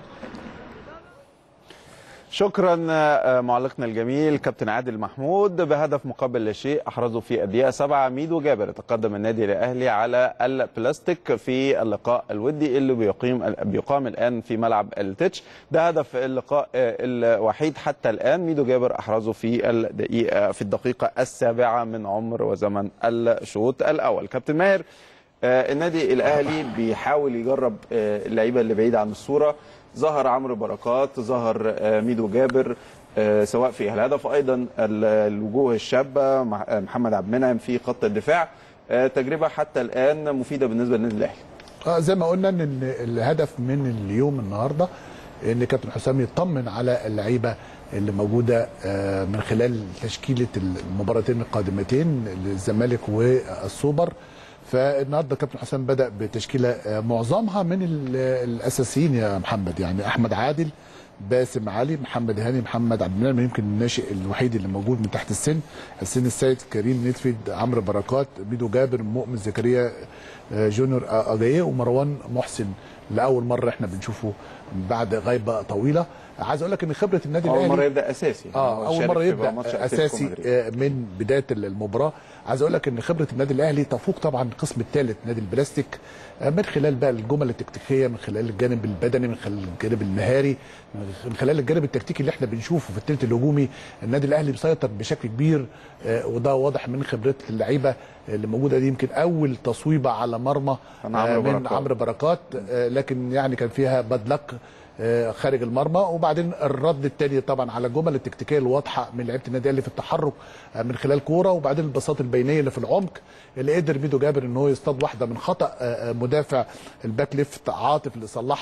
شكرا آه، معلقنا الجميل كابتن عادل محمود بهدف مقابل لا شيء احرزه في الدقيقه 7 ميدو جابر تقدم النادي الاهلي على البلاستيك في اللقاء الودي اللي بيقيم بيقام الان في ملعب التتش ده هدف اللقاء آه، الوحيد حتى الان ميدو جابر احرزه في الدقيقه في الدقيقه السابعه من عمر وزمن الشوط الاول كابتن ماهر آه، النادي الاهلي بيحاول يجرب آه، اللعيبه اللي بعيده عن الصوره ظهر عمرو بركات ظهر آه، ميدو جابر آه، سواء في الهدف ايضا ال- الوجوه الشابه مع- آه، محمد عبد المنعم في خط الدفاع آه، تجربه حتى الان مفيده بالنسبه للنادي الاهلي اه زي ما قلنا ان الهدف من اليوم النهارده ان كابتن حسام يطمن على اللعيبه اللي موجوده آه، من خلال تشكيله المباراتين القادمتين الزمالك والسوبر فالنهارده كابتن حسام بدا بتشكيله آه، معظمها من ال- الاساسيين يا محمد يعني احمد عادل باسم علي محمد هاني محمد عبد المنعم يمكن الناشئ الوحيد اللي موجود من تحت السن حسين السيد كريم نتفيد عمرو بركات ميدو جابر مؤمن زكريا آه، جونيور اجايه ومروان محسن لاول مره احنا بنشوفه بعد غيبه طويله عايز اقول لك ان خبره النادي اول الاهلي مره يبدا اساسي اه هو اول شارك مره في يبدا ماتش أتلتيكو اساسي مدريد. آه، من بدايه المباراه عايز اقول لك ان خبره النادي الاهلي تفوق طبعا القسم الثالث نادي البلاستيك آه، من خلال بقى الجمل التكتيكيه من خلال الجانب البدني من خلال الجانب المهاري من خلال الجانب التكتيكي اللي احنا بنشوفه في الثلث الهجومي النادي الاهلي مسيطر بشكل كبير آه، وده واضح من خبره اللعيبه اللي موجوده دي يمكن اول تصويبه على مرمى كان آه، عمرو من بركات. عمرو بركات آه، لكن يعني كان فيها باد لك آه، خارج المرمى وبعدين الرد الثاني طبعا على الجمل التكتيكيه الواضحه من لعيبه النادي الاهلي في التحرك آه، من خلال كوره وبعدين البساط البينيه اللي في العمق اللي قدر ميدو جابر ان هو يصطاد واحده من خطا آه، آه، مدافع الباك ليفت عاطف اللي صلحها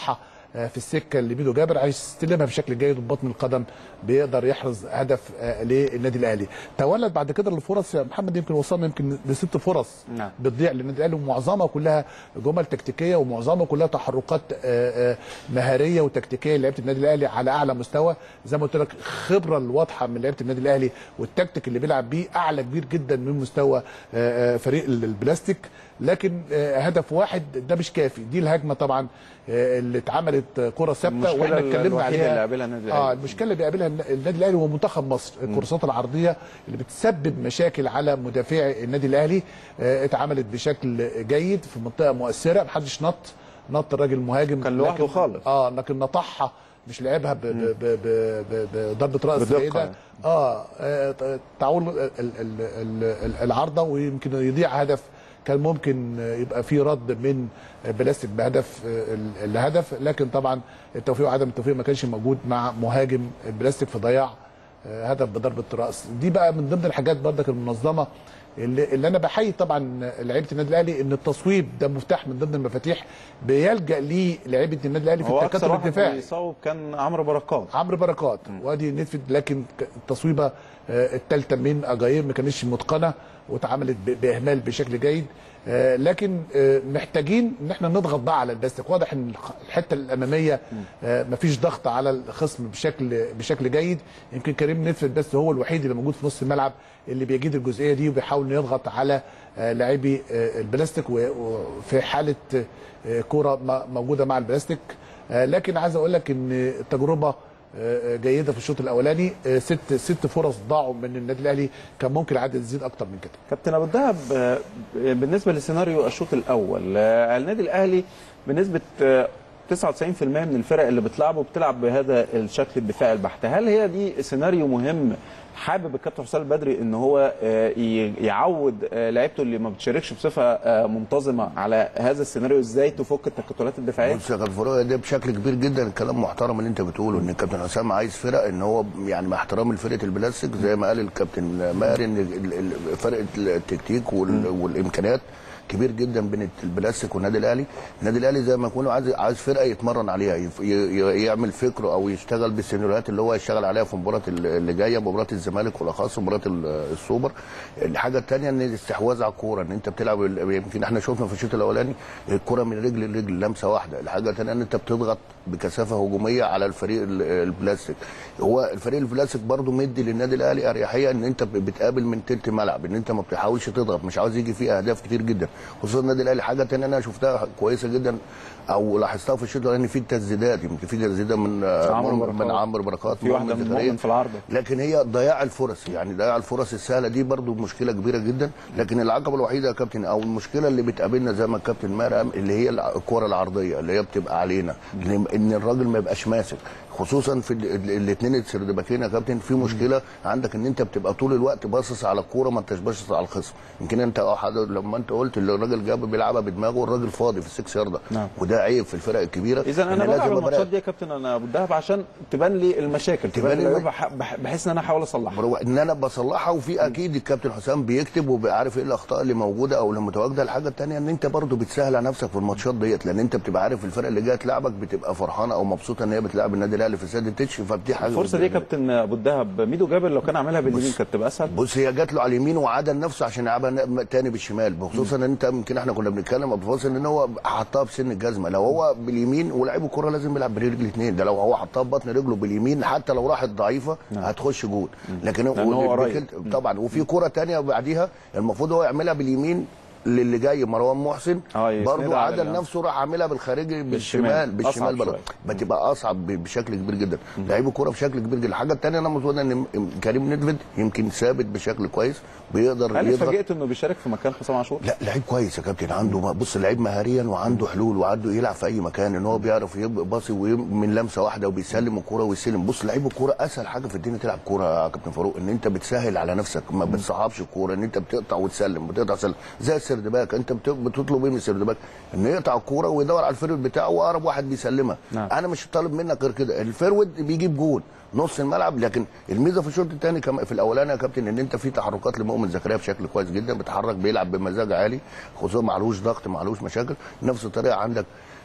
آه، في السكه لميدو جابر عايز يستلمها بشكل جيد وببطن القدم بيقدر يحرز هدف آه، للنادي الاهلي تولد بعد كده الفرص يا محمد يمكن وصلنا يمكن لست فرص نعم. بتضيع للنادي الاهلي ومعظمها كلها جمل تكتيكيه ومعظمها كلها تحركات آه، آه، مهاريه وتكتيكيه لعيبه النادي الاهلي على اعلى مستوى زي ما قلت لك الخبره الواضحه من لعيبه النادي الاهلي والتكتيك اللي بيلعب بيه اعلى كبير جدا من مستوى آه، آه، فريق البلاستيك لكن آه، هدف واحد ده مش كافي دي الهجمه طبعا آه، اللي اتعملت آه، كره ثابته المشكلة واحنا اتكلمنا الوحيدة عليها اللي قابلها النادي الأهلي. اه المشكله اللي بيقابلها النادي الاهلي ومنتخب مصر الكورسات العرضيه اللي بتسبب مشاكل على مدافعي النادي الاهلي آه، اتعملت بشكل جيد في منطقه مؤثره محدش نط نط الراجل مهاجم كان لوحده لكن- خالص. اه لكن نطحها مش لعبها ب- ب- ب- ب- ب- بضربه راس بدقة جيده يعني. اه آه، تعول ال- ال- ال- ال- العارضه ويمكن يضيع هدف كان ممكن يبقى في رد من بلاستيك بهدف ال- الهدف لكن طبعا التوفيق وعدم التوفيق ما كانش موجود مع مهاجم البلاستيك في ضياع هدف بضربه راس دي بقى من ضمن الحاجات برضك المنظمه اللي, اللي انا بحيي طبعا لعيبه النادي الاهلي ان التصويب ده مفتاح من ضمن المفاتيح بيلجا ليه لعيبه النادي الاهلي في هو التكتل اكثر واحد الدفاعي بيصوب كان عمرو بركات عمرو بركات وادي نتفد لكن ك- التصويبه الثالثه من اجاير ما كانتش متقنه واتعملت ب- باهمال بشكل جيد آه، لكن آه، محتاجين ان احنا نضغط بقى على البلاستيك واضح ان الخ- الحته الاماميه آه، مفيش ضغط على الخصم بشكل بشكل جيد يمكن كريم نتفد بس هو الوحيد اللي موجود في نص الملعب اللي بيجيد الجزئيه دي وبيحاول إنه يضغط على آه، لاعبي آه، البلاستيك و- وفي حاله آه، كره م- موجوده مع البلاستيك آه، لكن عايز اقول لك ان التجربه آه، جيده في الشوط الاولاني آه، ست ست فرص ضاعوا من النادي الاهلي كان ممكن العدد يزيد اكتر من كده كابتن ابو الدهب آه، بالنسبه لسيناريو الشوط الاول آه، النادي الاهلي بنسبه آه، 99% من الفرق اللي بتلعبه بتلعب بهذا الشكل الدفاعي البحت هل هي دي سيناريو مهم حابب الكابتن حسام البدري ان هو آه، ي- يعود آه، لعيبته اللي ما بتشاركش بصفه آه، منتظمه على هذا السيناريو ازاي تفك التكتلات الدفاعيه بص يا كابتن فاروق ده بشكل كبير جدا الكلام محترم اللي انت بتقوله ان الكابتن حسام عايز فرق ان هو يعني مع احترام لفرقه البلاستيك زي ما قال الكابتن ماهر ان ال- ال- فرقه التكتيك وال- والامكانيات كبير جدا بين البلاستيك والنادي الاهلي النادي الاهلي زي ما يكون عايز عايز فرقه يتمرن عليها يف- ي- ي- يعمل فكره او يشتغل بالسيناريوهات اللي هو يشتغل عليها في المباراه اللي جايه مباراه الزمالك والاخص مباراه ال- السوبر الحاجه الثانيه ان الاستحواذ على الكوره ان انت بتلعب ال- يمكن احنا شفنا في الشوط الاولاني الكوره من رجل لرجل لمسه واحده الحاجه الثانيه ان انت بتضغط بكثافه هجوميه على الفريق ال- البلاستيك هو الفريق البلاستيك برضو مدي للنادي الاهلي اريحيه ان انت ب- بتقابل من تلت ملعب ان انت ما بتحاولش تضغط مش عاوز يجي فيه اهداف كتير جدا خصوصا النادي الاهلي حاجه ثانيه انا شفتها كويسه جدا او لاحظتها في الشوط الاولاني في تسديدات يمكن في تسديده من عمرو من- بركات. من عمرو بركات في واحده مؤمن من زكريا. مؤمن في العارضه لكن هي ضياع الفرص يعني ضياع الفرص السهله دي برضو مشكله كبيره جدا لكن العقبه الوحيده يا كابتن او المشكله اللي بتقابلنا زي ما الكابتن ماهر قال، اللي هي الكره العرضيه اللي هي بتبقى علينا ان إن الراجل ما يبقاش ماسك خصوصا في الاثنين السردباكين يا كابتن في مشكله عندك ان انت بتبقى طول الوقت باصص على الكوره ما انتش باصص على الخصم يمكن انت اه حد- لما انت قلت اللي الراجل جاب بيلعبها بدماغه والراجل فاضي في السكس يارده نعم. وده عيب في الفرق الكبيره اذا إن انا لازم بلعب أبقى الماتشات راقب. دي يا كابتن انا ابو الدهب عشان تبان لي المشاكل تبان تبان لي لي العيوب بح- بح- بحيث ان انا احاول اصلحها برو- ان انا بصلحها وفي اكيد الكابتن حسام بيكتب وبيعرف ايه الاخطاء اللي موجوده او اللي متواجده الحاجه الثانيه ان انت برضو بتسهل على نفسك في الماتشات ديت لان انت بتبقى عارف الفرقه اللي جايه تلعبك بتبقى فرحانه او مبسوطه ان هي بتلعب النادي الاهلي في سد التتش فدي حاجه الفرصه دي يا كابتن ابو الدهب ميدو جابر لو كان عاملها باليمين كانت تبقى اسهل بص هي جات له على اليمين وعدل نفسه عشان يلعبها ن- تاني بالشمال بخصوصا ان انت يمكن احنا كنا بنتكلم قبل الفاصل ان هو حطها بسن الجزمه لو هو باليمين ولاعيب الكوره لازم يلعب برجل الاثنين ده لو هو حطها ببطن رجله باليمين حتى لو راحت ضعيفه هتخش جول لكن لأن هو قريب. بكل- طبعا وفي كوره تانية بعديها المفروض هو يعملها باليمين للي جاي مروان محسن اه، يسندها برضه على عدل ال- نفسه راح عاملها بالخارجي بالشمال. بالشمال بالشمال أصعب برضه شوية. بتبقى اصعب ب- بشكل كبير جدا لعيب الكوره بشكل كبير جدا الحاجه الثانيه انا مظن ان كريم ندفد يمكن ثابت بشكل كويس بيقدر هل يضغط اتفاجئت انه بيشارك في مكان حسام عاشور؟ لا لعيب كويس يا كابتن عنده بص لعيب مهاريا وعنده حلول وعنده يلعب في اي مكان ان هو بيعرف يبقى باصي ويم- من لمسه واحده وبيسلم الكوره ويستلم بص لعيب الكوره اسهل حاجه في الدنيا تلعب كوره يا كابتن فاروق ان انت بتسهل على نفسك ما بتصعبش الكوره ان انت بتقطع وتسلم بتقطع وتسلم زي السردباك انت بت- بتطلب ايه من السردباك انه يقطع الكوره ويدور على الفيرود بتاعه واقرب واحد بيسلمها نعم. انا مش طالب منك غير كده الفيرود بيجيب جول نص الملعب لكن الميزه في الشوط الثاني كمان في الاولاني يا كابتن ان انت في تحركات لمؤمن زكريا بشكل كويس جدا بيتحرك بيلعب بمزاج عالي خصوصا معلوش ضغط معلوش مشاكل نفس الطريقه عندك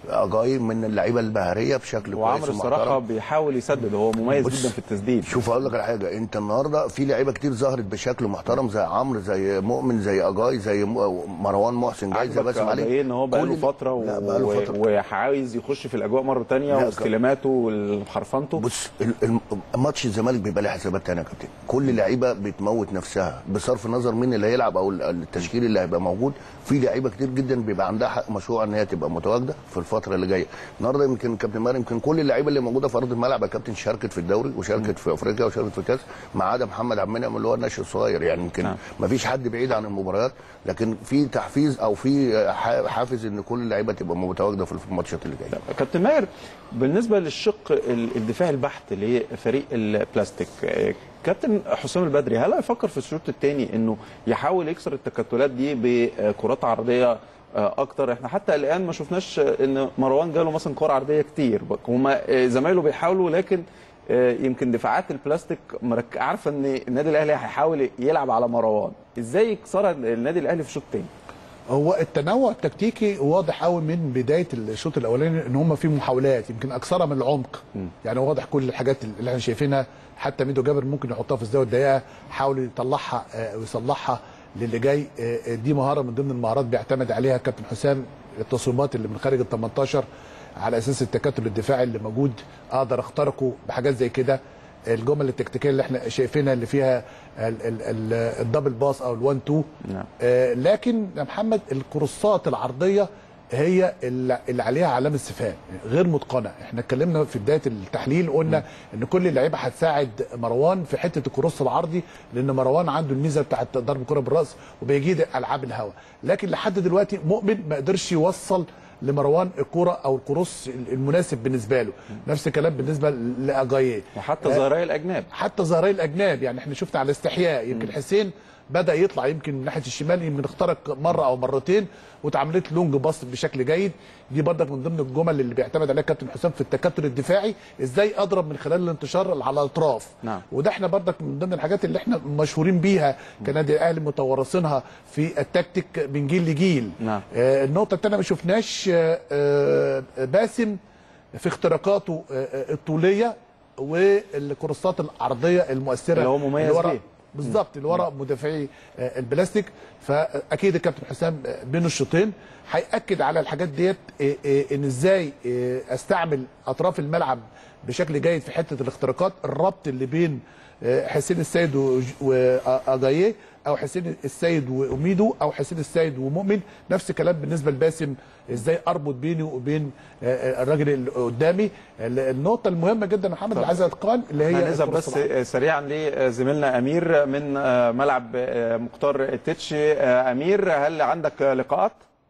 اجاي من اللعيبه البهريه بشكل وعمرو كويس الصراحه ومحترم بيحاول يسدد هو مميز بص، جدا في التسديد شوف اقول لك على حاجه انت النهارده في لعيبه كتير ظهرت بشكل محترم زي عمرو زي مؤمن زي اجاي زي م- مروان محسن جاي زي عاجبك باسم علي علي ان هو بقى له كل- فتره و- لا بقى له و- فتره وعايز يخش في الاجواء مره تانية لا، واستلاماته وحرفنته بص ال- الم- ماتش الزمالك بيبقى له حسابات تانية يا كابتن كل لعيبه بتموت نفسها بصرف النظر مين اللي هيلعب او ال- التشكيل اللي هيبقى موجود في لعيبه كتير جدا بيبقى عندها حق مشروع ان هي تبقى متواجده في الفتره اللي جايه النهارده يمكن كابتن ماهر يمكن كل اللعيبه اللي موجوده في ارض الملعب يا كابتن شاركت في الدوري وشاركت في افريقيا وشاركت في كاس ما عدا محمد عبد المنعم اللي هو الناشئ الصغير يعني يمكن نعم. ما فيش حد بعيد عن المباريات لكن في تحفيز او في ح- حافز ان كل اللعيبه تبقى متواجده في الماتشات اللي جايه كابتن ماهر بالنسبه للشق ال- الدفاعي البحت لفريق البلاستيك آه، كابتن حسام البدري هل هيفكر في الشوط الثاني انه يحاول يكسر التكتلات دي بكرات عرضيه آه، اكتر احنا حتى الان ما شفناش آه، ان مروان جاله مثلا كره عرضيه كتير هما آه، زمايله بيحاولوا لكن آه، يمكن دفاعات البلاستيك مرك... عارفه ان النادي الاهلي هيحاول يلعب على مروان ازاي يكسرها النادي الاهلي في الشوط الثاني هو التنوع التكتيكي واضح قوي من بدايه الشوط الاولاني ان هم في محاولات يمكن اكثرها من العمق يعني واضح كل الحاجات اللي احنا شايفينها حتى ميدو جابر ممكن يحطها في الزاويه الضيقه حاول يطلعها آه، ويصلحها للي جاي آه، آه، دي مهاره من ضمن المهارات بيعتمد عليها كابتن حسام التصويبات اللي من خارج ال 18 على اساس التكتل الدفاعي اللي موجود اقدر اخترقه بحاجات زي كده الجمل التكتيكيه اللي احنا شايفينها اللي فيها ال- ال- ال- الدبل باس او الوان تو نعم. آه، لكن يا محمد الكروسات العرضيه هي اللي اللي عليها علامه استفهام غير متقنه احنا اتكلمنا في بدايه التحليل قلنا ان كل اللعيبه هتساعد مروان في حته الكروس العرضي لان مروان عنده الميزه بتاعه ضرب كره بالراس وبيجيد العاب الهواء لكن لحد دلوقتي مؤمن ما قدرش يوصل لمروان الكره او الكروس المناسب بالنسبه له نفس الكلام بالنسبه لاجاييه وحتى آه، ظاهري الاجناب حتى ظاهري الاجناب يعني احنا شفنا على استحياء يمكن حسين بدا يطلع يمكن من ناحيه الشمال يمكن اخترق مره او مرتين واتعملت لونج باص بشكل جيد دي برضك من ضمن الجمل اللي بيعتمد عليها كابتن حسام في التكتل الدفاعي ازاي اضرب من خلال الانتشار على الاطراف نعم. وده احنا برضك من ضمن الحاجات اللي احنا مشهورين بيها كنادي الاهلي متورثينها في التكتيك من جيل لجيل نعم. آه النقطه الثانيه ما شفناش آه آه باسم في اختراقاته آه آه الطوليه والكروسات العرضيه المؤثره اللي هو مميز ورا- بيه. بالظبط اللي ورا مدافعي آه، البلاستيك فاكيد الكابتن حسام آه، بين الشوطين هياكد على الحاجات ديت آه، آه، ان ازاي آه، استعمل اطراف الملعب بشكل جيد في حته الاختراقات الربط اللي بين آه، حسين السيد وج- واجاييه او حسين السيد وميدو او حسين السيد ومؤمن نفس الكلام بالنسبه لباسم ازاي اربط بيني وبين آه، آه، الراجل اللي قدامي ال- النقطه المهمه جدا يا محمد اللي عايز اتقان اللي هي هنذهب الكرة بس الصراحة. سريعا لزميلنا امير من ملعب مختار التتش امير هل عندك لقاءات؟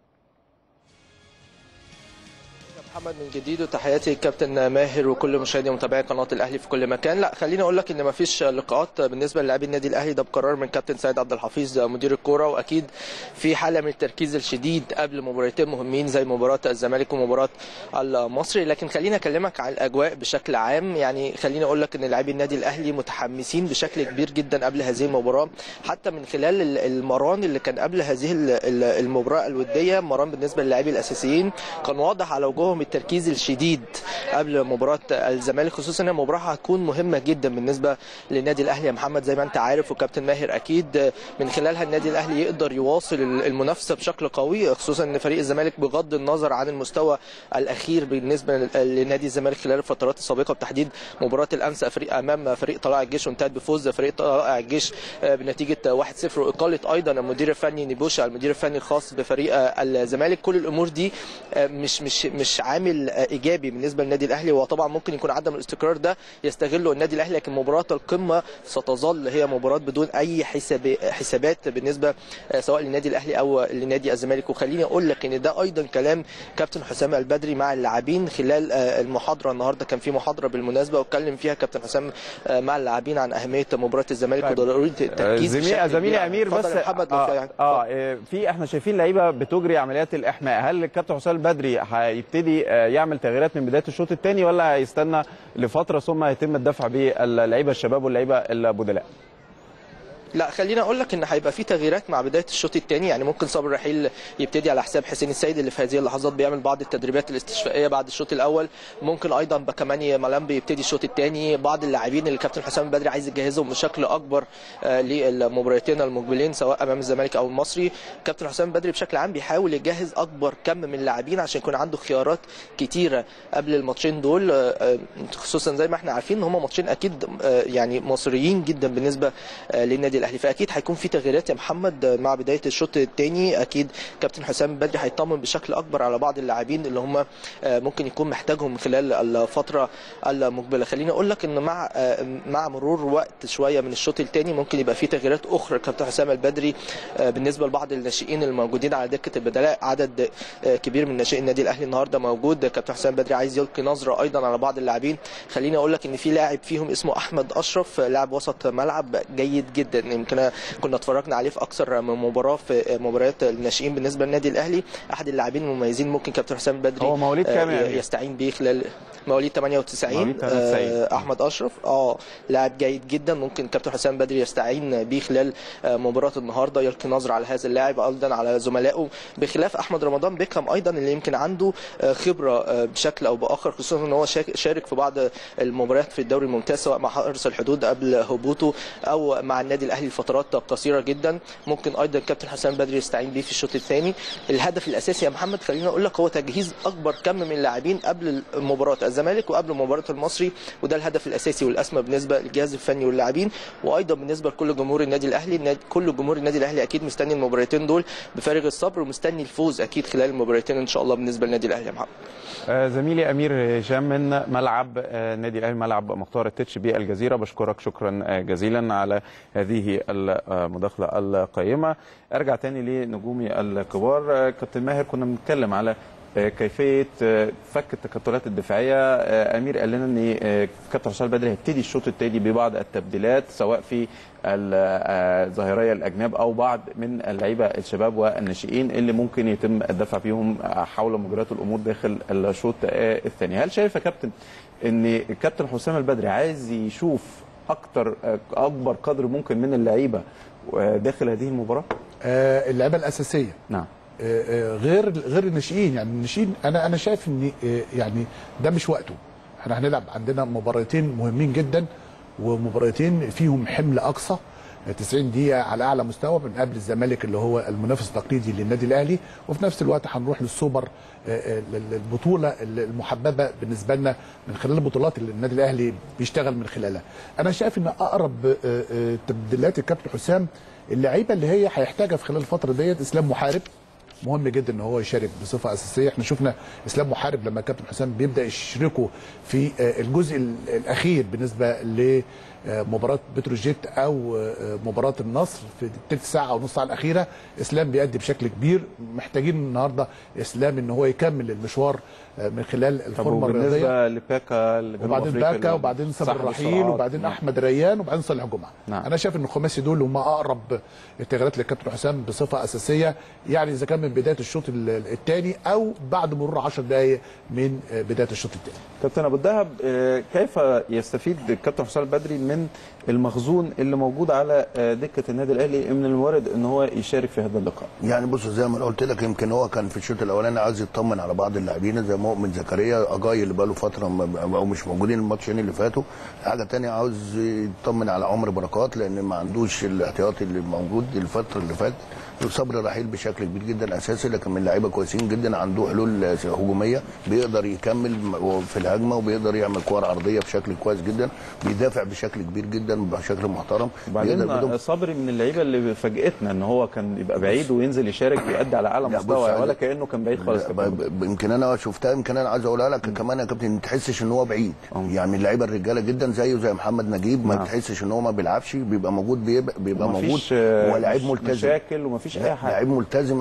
محمد من جديد وتحياتي الكابتن ماهر وكل مشاهدي ومتابعي قناه الاهلي في كل مكان لا خليني اقول لك ان ما فيش لقاءات بالنسبه للاعبي النادي الاهلي ده بقرار من كابتن سيد عبد الحفيظ مدير الكوره واكيد في حاله من التركيز الشديد قبل مباراتين مهمين زي مباراه الزمالك ومباراه المصري لكن خليني اكلمك عن الاجواء بشكل عام يعني خليني اقول لك ان لاعبي النادي الاهلي متحمسين بشكل كبير جدا قبل هذه المباراه حتى من خلال ال- المران اللي كان قبل هذه ال- ال- المباراه الوديه مران بالنسبه للاعبي الاساسيين كان واضح على وجوههم التركيز الشديد قبل مباراه الزمالك خصوصا ان المباراه هتكون مهمه جدا بالنسبه للنادي الاهلي يا محمد زي ما انت عارف وكابتن ماهر اكيد من خلالها النادي الاهلي يقدر يواصل المنافسه بشكل قوي خصوصا ان فريق الزمالك بغض النظر عن المستوى الاخير بالنسبه لنادي الزمالك خلال الفترات السابقه بتحديد مباراه الامس فريق امام فريق طلائع الجيش وانتهت بفوز فريق طلائع الجيش بنتيجه 1-0 واقاله ايضا المدير الفني نيبوشا المدير الفني الخاص بفريق الزمالك كل الامور دي مش مش مش عامل ايجابي بالنسبه للنادي الاهلي وطبعا ممكن يكون عدم الاستقرار ده يستغله النادي الاهلي لكن مباراه القمه ستظل هي مباراه بدون اي حساب حسابات بالنسبه سواء للنادي الاهلي او لنادي الزمالك وخليني اقول لك ان ده ايضا كلام كابتن حسام البدري مع اللاعبين خلال المحاضره النهارده كان في محاضره بالمناسبه واتكلم فيها كابتن حسام مع اللاعبين عن اهميه مباراه الزمالك طيب. وضروره التركيز زميلي بشكل زميلي كبير. امير اتفضل بس يا محمد لو في اه, يعني. آه آه، في احنا شايفين لعيبه بتجري عمليات الاحماء هل الكابتن حسام البدري هيبتدي آه، يعمل تغييرات من بدايه الشوط الثاني ولا هيستنى لفتره ثم يتم الدفع باللعيبه الشباب واللعيبه البدلاء لا خليني اقول لك ان هيبقى في تغييرات مع بدايه الشوط الثاني يعني ممكن صبري رحيل يبتدي على حساب حسين السيد اللي في هذه اللحظات بيعمل بعض التدريبات الاستشفائيه بعد الشوط الاول ممكن ايضا بكماني ملامبي يبتدي الشوط الثاني بعض اللاعبين اللي الكابتن حسام البدري عايز يجهزهم بشكل اكبر آه، للمباراتين المقبلين سواء امام الزمالك او المصري كابتن حسام البدري بشكل عام بيحاول يجهز اكبر كم من اللاعبين عشان يكون عنده خيارات كتيره قبل الماتشين دول آه، آه، خصوصا زي ما احنا عارفين ان هم ماتشين اكيد آه، يعني مصريين جدا بالنسبه آه، للنادي الاهلي فاكيد هيكون في تغييرات يا محمد آه، مع بدايه الشوط الثاني اكيد كابتن حسام البدري هيطمن بشكل اكبر على بعض اللاعبين اللي هم آه، ممكن يكون محتاجهم خلال الفتره المقبله خليني اقول لك ان مع آه، مع مرور وقت شويه من الشوط الثاني ممكن يبقى في تغييرات اخرى كابتن حسام البدري آه، بالنسبه لبعض الناشئين الموجودين على دكه البدلاء عدد آه، كبير من ناشئين النادي الاهلي النهارده موجود كابتن حسام البدري عايز يلقي نظره ايضا على بعض اللاعبين خليني اقول لك ان في لاعب فيهم اسمه احمد اشرف آه، لاعب وسط ملعب جيد جدا يمكن كنا اتفرجنا عليه في اكثر من مباراه في مباريات الناشئين بالنسبه للنادي الاهلي احد اللاعبين المميزين ممكن كابتن حسام البدري هو مواليد كام يا آه، أمير؟ يستعين بيه خلال مواليد 98 مواليد 98. آه، احمد اشرف اه لاعب جيد جدا ممكن كابتن حسام بدري يستعين بيه خلال آه، مباراه النهارده يلقي نظره على هذا اللاعب ايضا على زملائه بخلاف احمد رمضان بيكهام ايضا اللي يمكن عنده آه، خبره آه، بشكل او باخر خصوصا ان هو شاك- شارك في بعض المباريات في الدوري الممتاز سواء مع حرس الحدود قبل هبوطه او مع النادي الاهلي لفترات قصيره جدا ممكن ايضا كابتن حسام بدري يستعين بيه في الشوط الثاني الهدف الاساسي يا محمد خليني اقول لك هو تجهيز اكبر كم من اللاعبين قبل مباراه الزمالك وقبل مباراه المصري وده الهدف الاساسي والاسمى بالنسبه للجهاز الفني واللاعبين وايضا بالنسبه لكل جمهور النادي الاهلي النادي- كل جمهور النادي الاهلي اكيد مستني المباراتين دول بفارغ الصبر ومستني الفوز اكيد خلال المباراتين ان شاء الله بالنسبه للنادي الاهلي يا محمد آه، زميلي امير هشام من ملعب آه، النادي الاهلي ملعب مختار التتش بالجزيره بشكرك شكرا آه، جزيلا على هذه المداخله القيمه ارجع تاني لنجومي الكبار آه، كابتن ماهر كنا بنتكلم على آه، كيفيه آه، فك التكتلات الدفاعيه آه، امير قال لنا ان آه، كابتن حسام البدري هيبتدي الشوط الثاني ببعض التبديلات سواء في الظاهريه الاجناب او بعض من اللعيبه الشباب والناشئين اللي ممكن يتم الدفع بيهم حول مجريات الامور داخل الشوط آه، الثاني هل شايف يا كابتن ان الكابتن حسام البدري عايز يشوف اكتر آه، اكبر قدر ممكن من اللعيبه آه، داخل هذه المباراه آه، اللعيبه الاساسيه نعم آه، آه، غير غير الناشئين يعني الناشئين انا انا شايف ان آه، يعني ده مش وقته احنا هنلعب عندنا مباراتين مهمين جدا ومباراتين فيهم حمل اقصى 90 دقيقة على أعلى مستوى من قبل الزمالك اللي هو المنافس التقليدي للنادي الأهلي وفي نفس الوقت هنروح للسوبر آه، آه، البطولة المحببة بالنسبة لنا من خلال البطولات اللي النادي الأهلي بيشتغل من خلالها. أنا شايف إن أقرب آه، آه، تبديلات الكابتن حسام اللعيبة اللي هي هيحتاجها في خلال الفترة ديت إسلام محارب مهم جدا ان هو يشارك بصفه اساسيه احنا شفنا اسلام محارب لما كابتن حسام بيبدا يشركه في آه، الجزء ال- الاخير بالنسبه لمباراه بتروجيت او آه، مباراه النصر في الثلث ساعه او نص ساعه الاخيره اسلام بيأدي بشكل كبير محتاجين النهارده اسلام ان هو يكمل المشوار آه، من خلال طب الفورمه الرياضيه وبالنسبه لباكا لجنوب وبعدين أفريقيا باكا اللي وبعدين صابر صاحب الرحيل السرعات. وبعدين نعم. احمد ريان وبعدين صالح جمعه نعم. انا شايف ان الخماسي دول هم اقرب التغييرات للكابتن حسام بصفه اساسيه يعني اذا كان من بدايه الشوط الثاني او بعد مرور 10 دقائق من آه، بدايه الشوط الثاني كابتن ابو الدهب آه، كيف يستفيد الكابتن حسام البدري من المخزون اللي موجود على آه، دكه النادي الاهلي من الموارد ان هو يشارك في هذا اللقاء يعني بص زي ما انا قلت لك يمكن هو كان في الشوط الاولاني عايز يطمن على بعض اللاعبين زي مؤمن زكريا اجاي اللي بقاله فتره م- او مش موجودين الماتشين اللي فاتوا حاجه تانية عاوز يطمن على عمر بركات لان ما عندوش الاحتياطي اللي موجود الفتره اللي فاتت صبري رحيل بشكل كبير جدا اساسي لكن من لعيبه كويسين جدا عنده حلول هجوميه بيقدر يكمل في الهجمه وبيقدر يعمل كور عرضيه بشكل كويس جدا بيدافع بشكل كبير جدا بشكل محترم وبعدين بيقدر بدون- آه، صبري من اللعيبه اللي فاجئتنا ان هو كان يبقى بعيد وينزل يشارك ويأدي على اعلى لا، بص، مستوى عايز- ولا كانه كان بعيد خالص لا، كابتن ب- ب- يمكن انا شفتها يمكن انا عايز اقولها لك كمان يا كابتن ما تحسش ان هو بعيد يعني اللعيبه الرجاله جدا زيه زي محمد نجيب ما نعم. تحسش ان هو ما بيلعبش بيبقى موجود بيبقى, بيبقى موجود ومفيش، آه، هو لعيب مش ملتزم مشاكل ومفيش اي حاجه لعيب ملتزم يا كابتن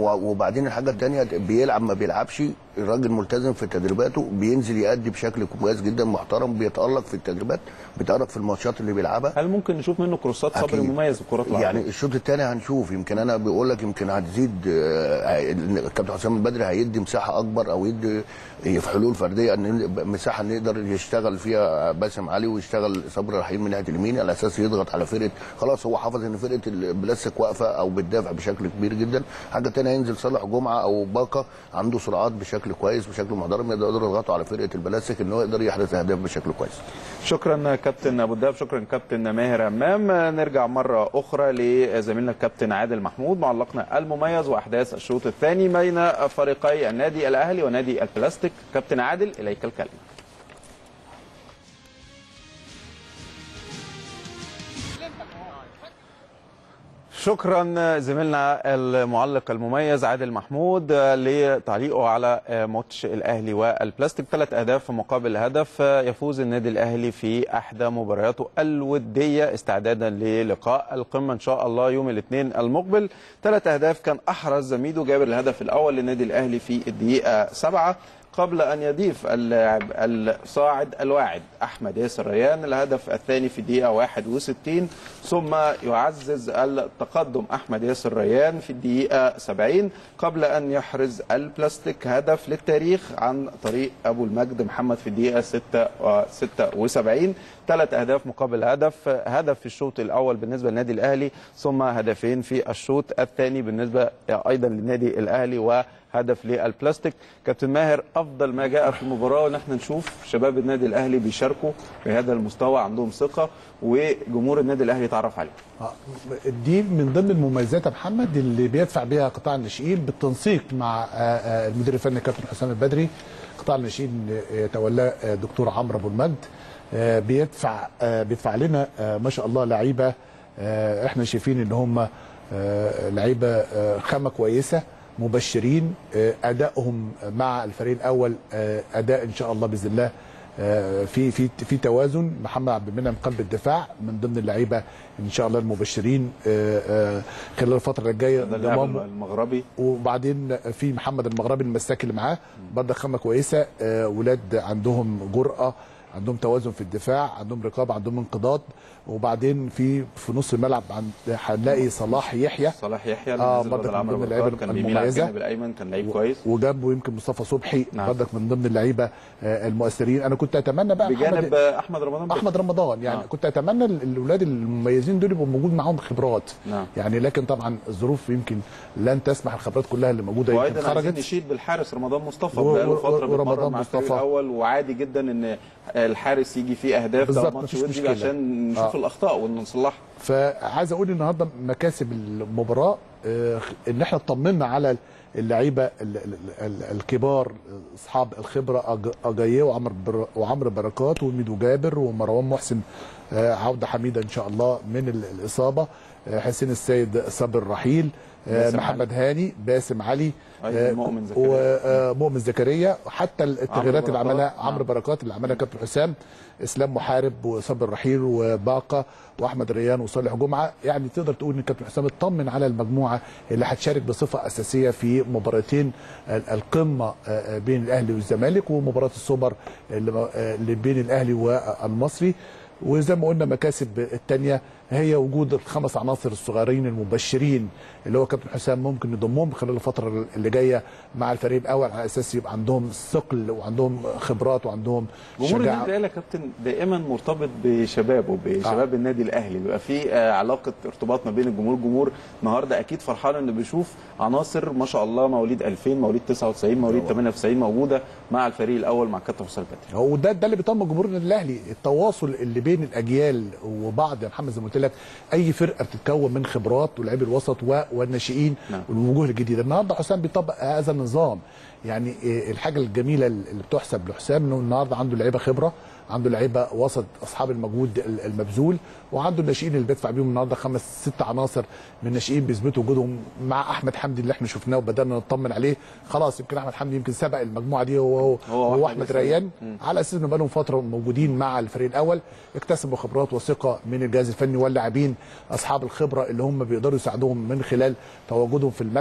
و- وبعدين الحاجه الثانيه بيلعب ما بيلعبش الراجل ملتزم في تدريباته بينزل يأدي بشكل كويس جدا محترم بيتألق في التدريبات بيتألق في الماتشات اللي بيلعبها هل ممكن نشوف منه كروسات صبري أكيد. مميز في الكرات العرضيه يعني الشوط الثاني هنشوف يمكن انا بقول لك يمكن هتزيد آه، الكابتن حسام البدري هيدي مساحه اكبر او يدي في حلول فرديه ان مساحه نقدر يشتغل فيها باسم علي ويشتغل صبري رحيم من ناحيه اليمين على اساس يضغط على فرقه خلاص هو حافظ ان فرقه البلاستيك واقفه او بتدافع بشكل كبير جدا حاجه ثانيه هينزل صالح جمعه او باقه عنده سرعات بشكل كويس بشكل محترم يقدر يضغطوا على فرقه البلاستيك ان هو يقدر يحرز اهداف بشكل كويس شكرا كابتن ابو الدهب شكرا كابتن ماهر امام نرجع مره اخرى لزميلنا الكابتن عادل محمود معلقنا المميز واحداث الشوط الثاني بين فريقي النادي الاهلي ونادي البلاستيك كابتن عادل اليك الكلمه شكرا زميلنا المعلق المميز عادل محمود لتعليقه على ماتش الاهلي والبلاستيك ثلاث اهداف مقابل هدف يفوز النادي الاهلي في احدى مبارياته الوديه استعدادا للقاء القمه ان شاء الله يوم الاثنين المقبل ثلاث اهداف كان احرز ميدو جابر الهدف الاول للنادي الاهلي في الدقيقه سبعة قبل ان يضيف اللاعب الصاعد الواعد احمد ياسر ريان الهدف الثاني في الدقيقه 61 ثم يعزز التقدم احمد ياسر ريان في الدقيقه 70 قبل ان يحرز البلاستيك هدف للتاريخ عن طريق ابو المجد محمد في الدقيقه 76 ثلاث اهداف مقابل هدف هدف في الشوط الاول بالنسبه للنادي الاهلي ثم هدفين في الشوط الثاني بالنسبه ايضا للنادي الاهلي و هدف للبلاستيك كابتن ماهر افضل ما جاء في المباراه ان احنا نشوف شباب النادي الاهلي بيشاركوا بهذا المستوى عندهم ثقه وجمهور النادي الاهلي يتعرف عليهم آه، دي من ضمن المميزات يا محمد اللي بيدفع بيها قطاع الناشئين بالتنسيق مع آه، آه، المدير الفني كابتن حسام البدري قطاع الناشئين يتولاه آه، دكتور عمرو ابو المجد آه، بيدفع آه، بيدفع لنا آه، ما شاء الله لعيبه آه، احنا شايفين ان هم آه، لعيبه آه، خامه كويسه مبشرين آه، ادائهم مع الفريق الاول آه، اداء ان شاء الله باذن الله آه، في في في توازن محمد عبد المنعم قلب الدفاع من ضمن اللعيبه ان شاء الله المبشرين آه، آه، خلال الفتره الجايه ده اللاعب ضمام المغربي وبعدين في محمد المغربي المساك اللي معاه برضه خامه كويسه آه، ولاد عندهم جرأه عندهم توازن في الدفاع عندهم رقابه عندهم انقضاض وبعدين في في نص الملعب عند هنلاقي صلاح يحيى صلاح يحيى اللي آه، نزل برضك بدل من عمرو ضمن بركات اللعيبة كان بيميل على المميزة. الجانب الايمن كان لعيب كويس وجنبه يمكن مصطفى صبحي نعم. برضك من ضمن اللعيبه آه، المؤثرين انا كنت اتمنى بقى بجانب محمد احمد رمضان احمد رمضان يعني آه. كنت اتمنى ال- الاولاد المميزين دول يبقوا موجود معاهم خبرات نعم. يعني لكن طبعا الظروف يمكن لن تسمح الخبرات كلها اللي موجوده يمكن وايضا عايزين خرجت نشيد بالحارس رمضان مصطفى و- بقاله و- فتره ورمضان بيتمرن مع الفريق مصطفى. الاول وعادي جدا ان الحارس يجي فيه اهداف ده بالظبط، ماتش مفيش ودي مشكلة. عشان نشوف آه. الاخطاء ونصلحها فعايز اقول النهارده مكاسب المباراه آه، ان احنا اطمنا على اللعيبه ال- ال- ال- الكبار اصحاب الخبره أج- اجاييه وعمر بر- وعمرو بركات وميدو جابر ومروان محسن آه، عوده حميده ان شاء الله من ال- الاصابه آه، حسين السيد صابر رحيل آه، باسم محمد هاني باسم علي أيضاً آه، مؤمن زكريا. ومؤمن زكريا حتى التغييرات اللي بركات. عملها نعم. عمرو بركات اللي عملها كابتن حسام اسلام محارب وصابر رحيل وباقه واحمد ريان وصالح جمعه يعني تقدر تقول ان كابتن حسام اطمن على المجموعه اللي هتشارك بصفه اساسيه في مباراتين ال- القمه آه، آه، بين الاهلي والزمالك ومباراه السوبر اللي آه، اللي بين الاهلي والمصري وزي ما قلنا مكاسب الثانيه هي وجود الخمس عناصر الصغيرين المبشرين اللي هو كابتن حسام ممكن يضمهم خلال الفتره اللي جايه مع الفريق الاول على اساس يبقى عندهم ثقل وعندهم خبرات وعندهم جمهور النادي شجاعه الاهلي يا كابتن دائما مرتبط بشبابه بشباب آه. النادي الاهلي بيبقى في آه، علاقه ارتباط ما بين الجمهور الجمهور النهارده اكيد فرحان انه بيشوف عناصر ما شاء الله مواليد 2000 مواليد 99 مواليد 98 موجوده مع الفريق الاول مع كابتن حسام البدري هو ده ده اللي بيطمن جمهور النادي الاهلي التواصل اللي بين الاجيال وبعض يا محمد زي ما قلت لك اي فرقه بتتكون من خبرات ولاعبي الوسط و- والناشئين نعم. والوجوه الجديده النهارده حسام بيطبق هذا النظام يعني إيه الحاجه الجميله اللي بتحسب لحسام انه النهارده عنده لعيبه خبره عنده لعيبه وسط اصحاب المجهود ال- المبذول وعنده الناشئين اللي بيدفع بيهم النهارده خمس ست عناصر من الناشئين بيثبتوا وجودهم مع احمد حمدي اللي احنا شفناه وبدانا نطمن عليه خلاص يمكن احمد حمدي يمكن سبق المجموعه دي هو هو, هو هو وأحمد احمد ياسر. ريان على اساس انه بقالهم فتره موجودين مع الفريق الاول اكتسبوا خبرات وثقه من الجهاز الفني واللاعبين اصحاب الخبره اللي هم بيقدروا يساعدوهم من خلال تواجدهم في الملعب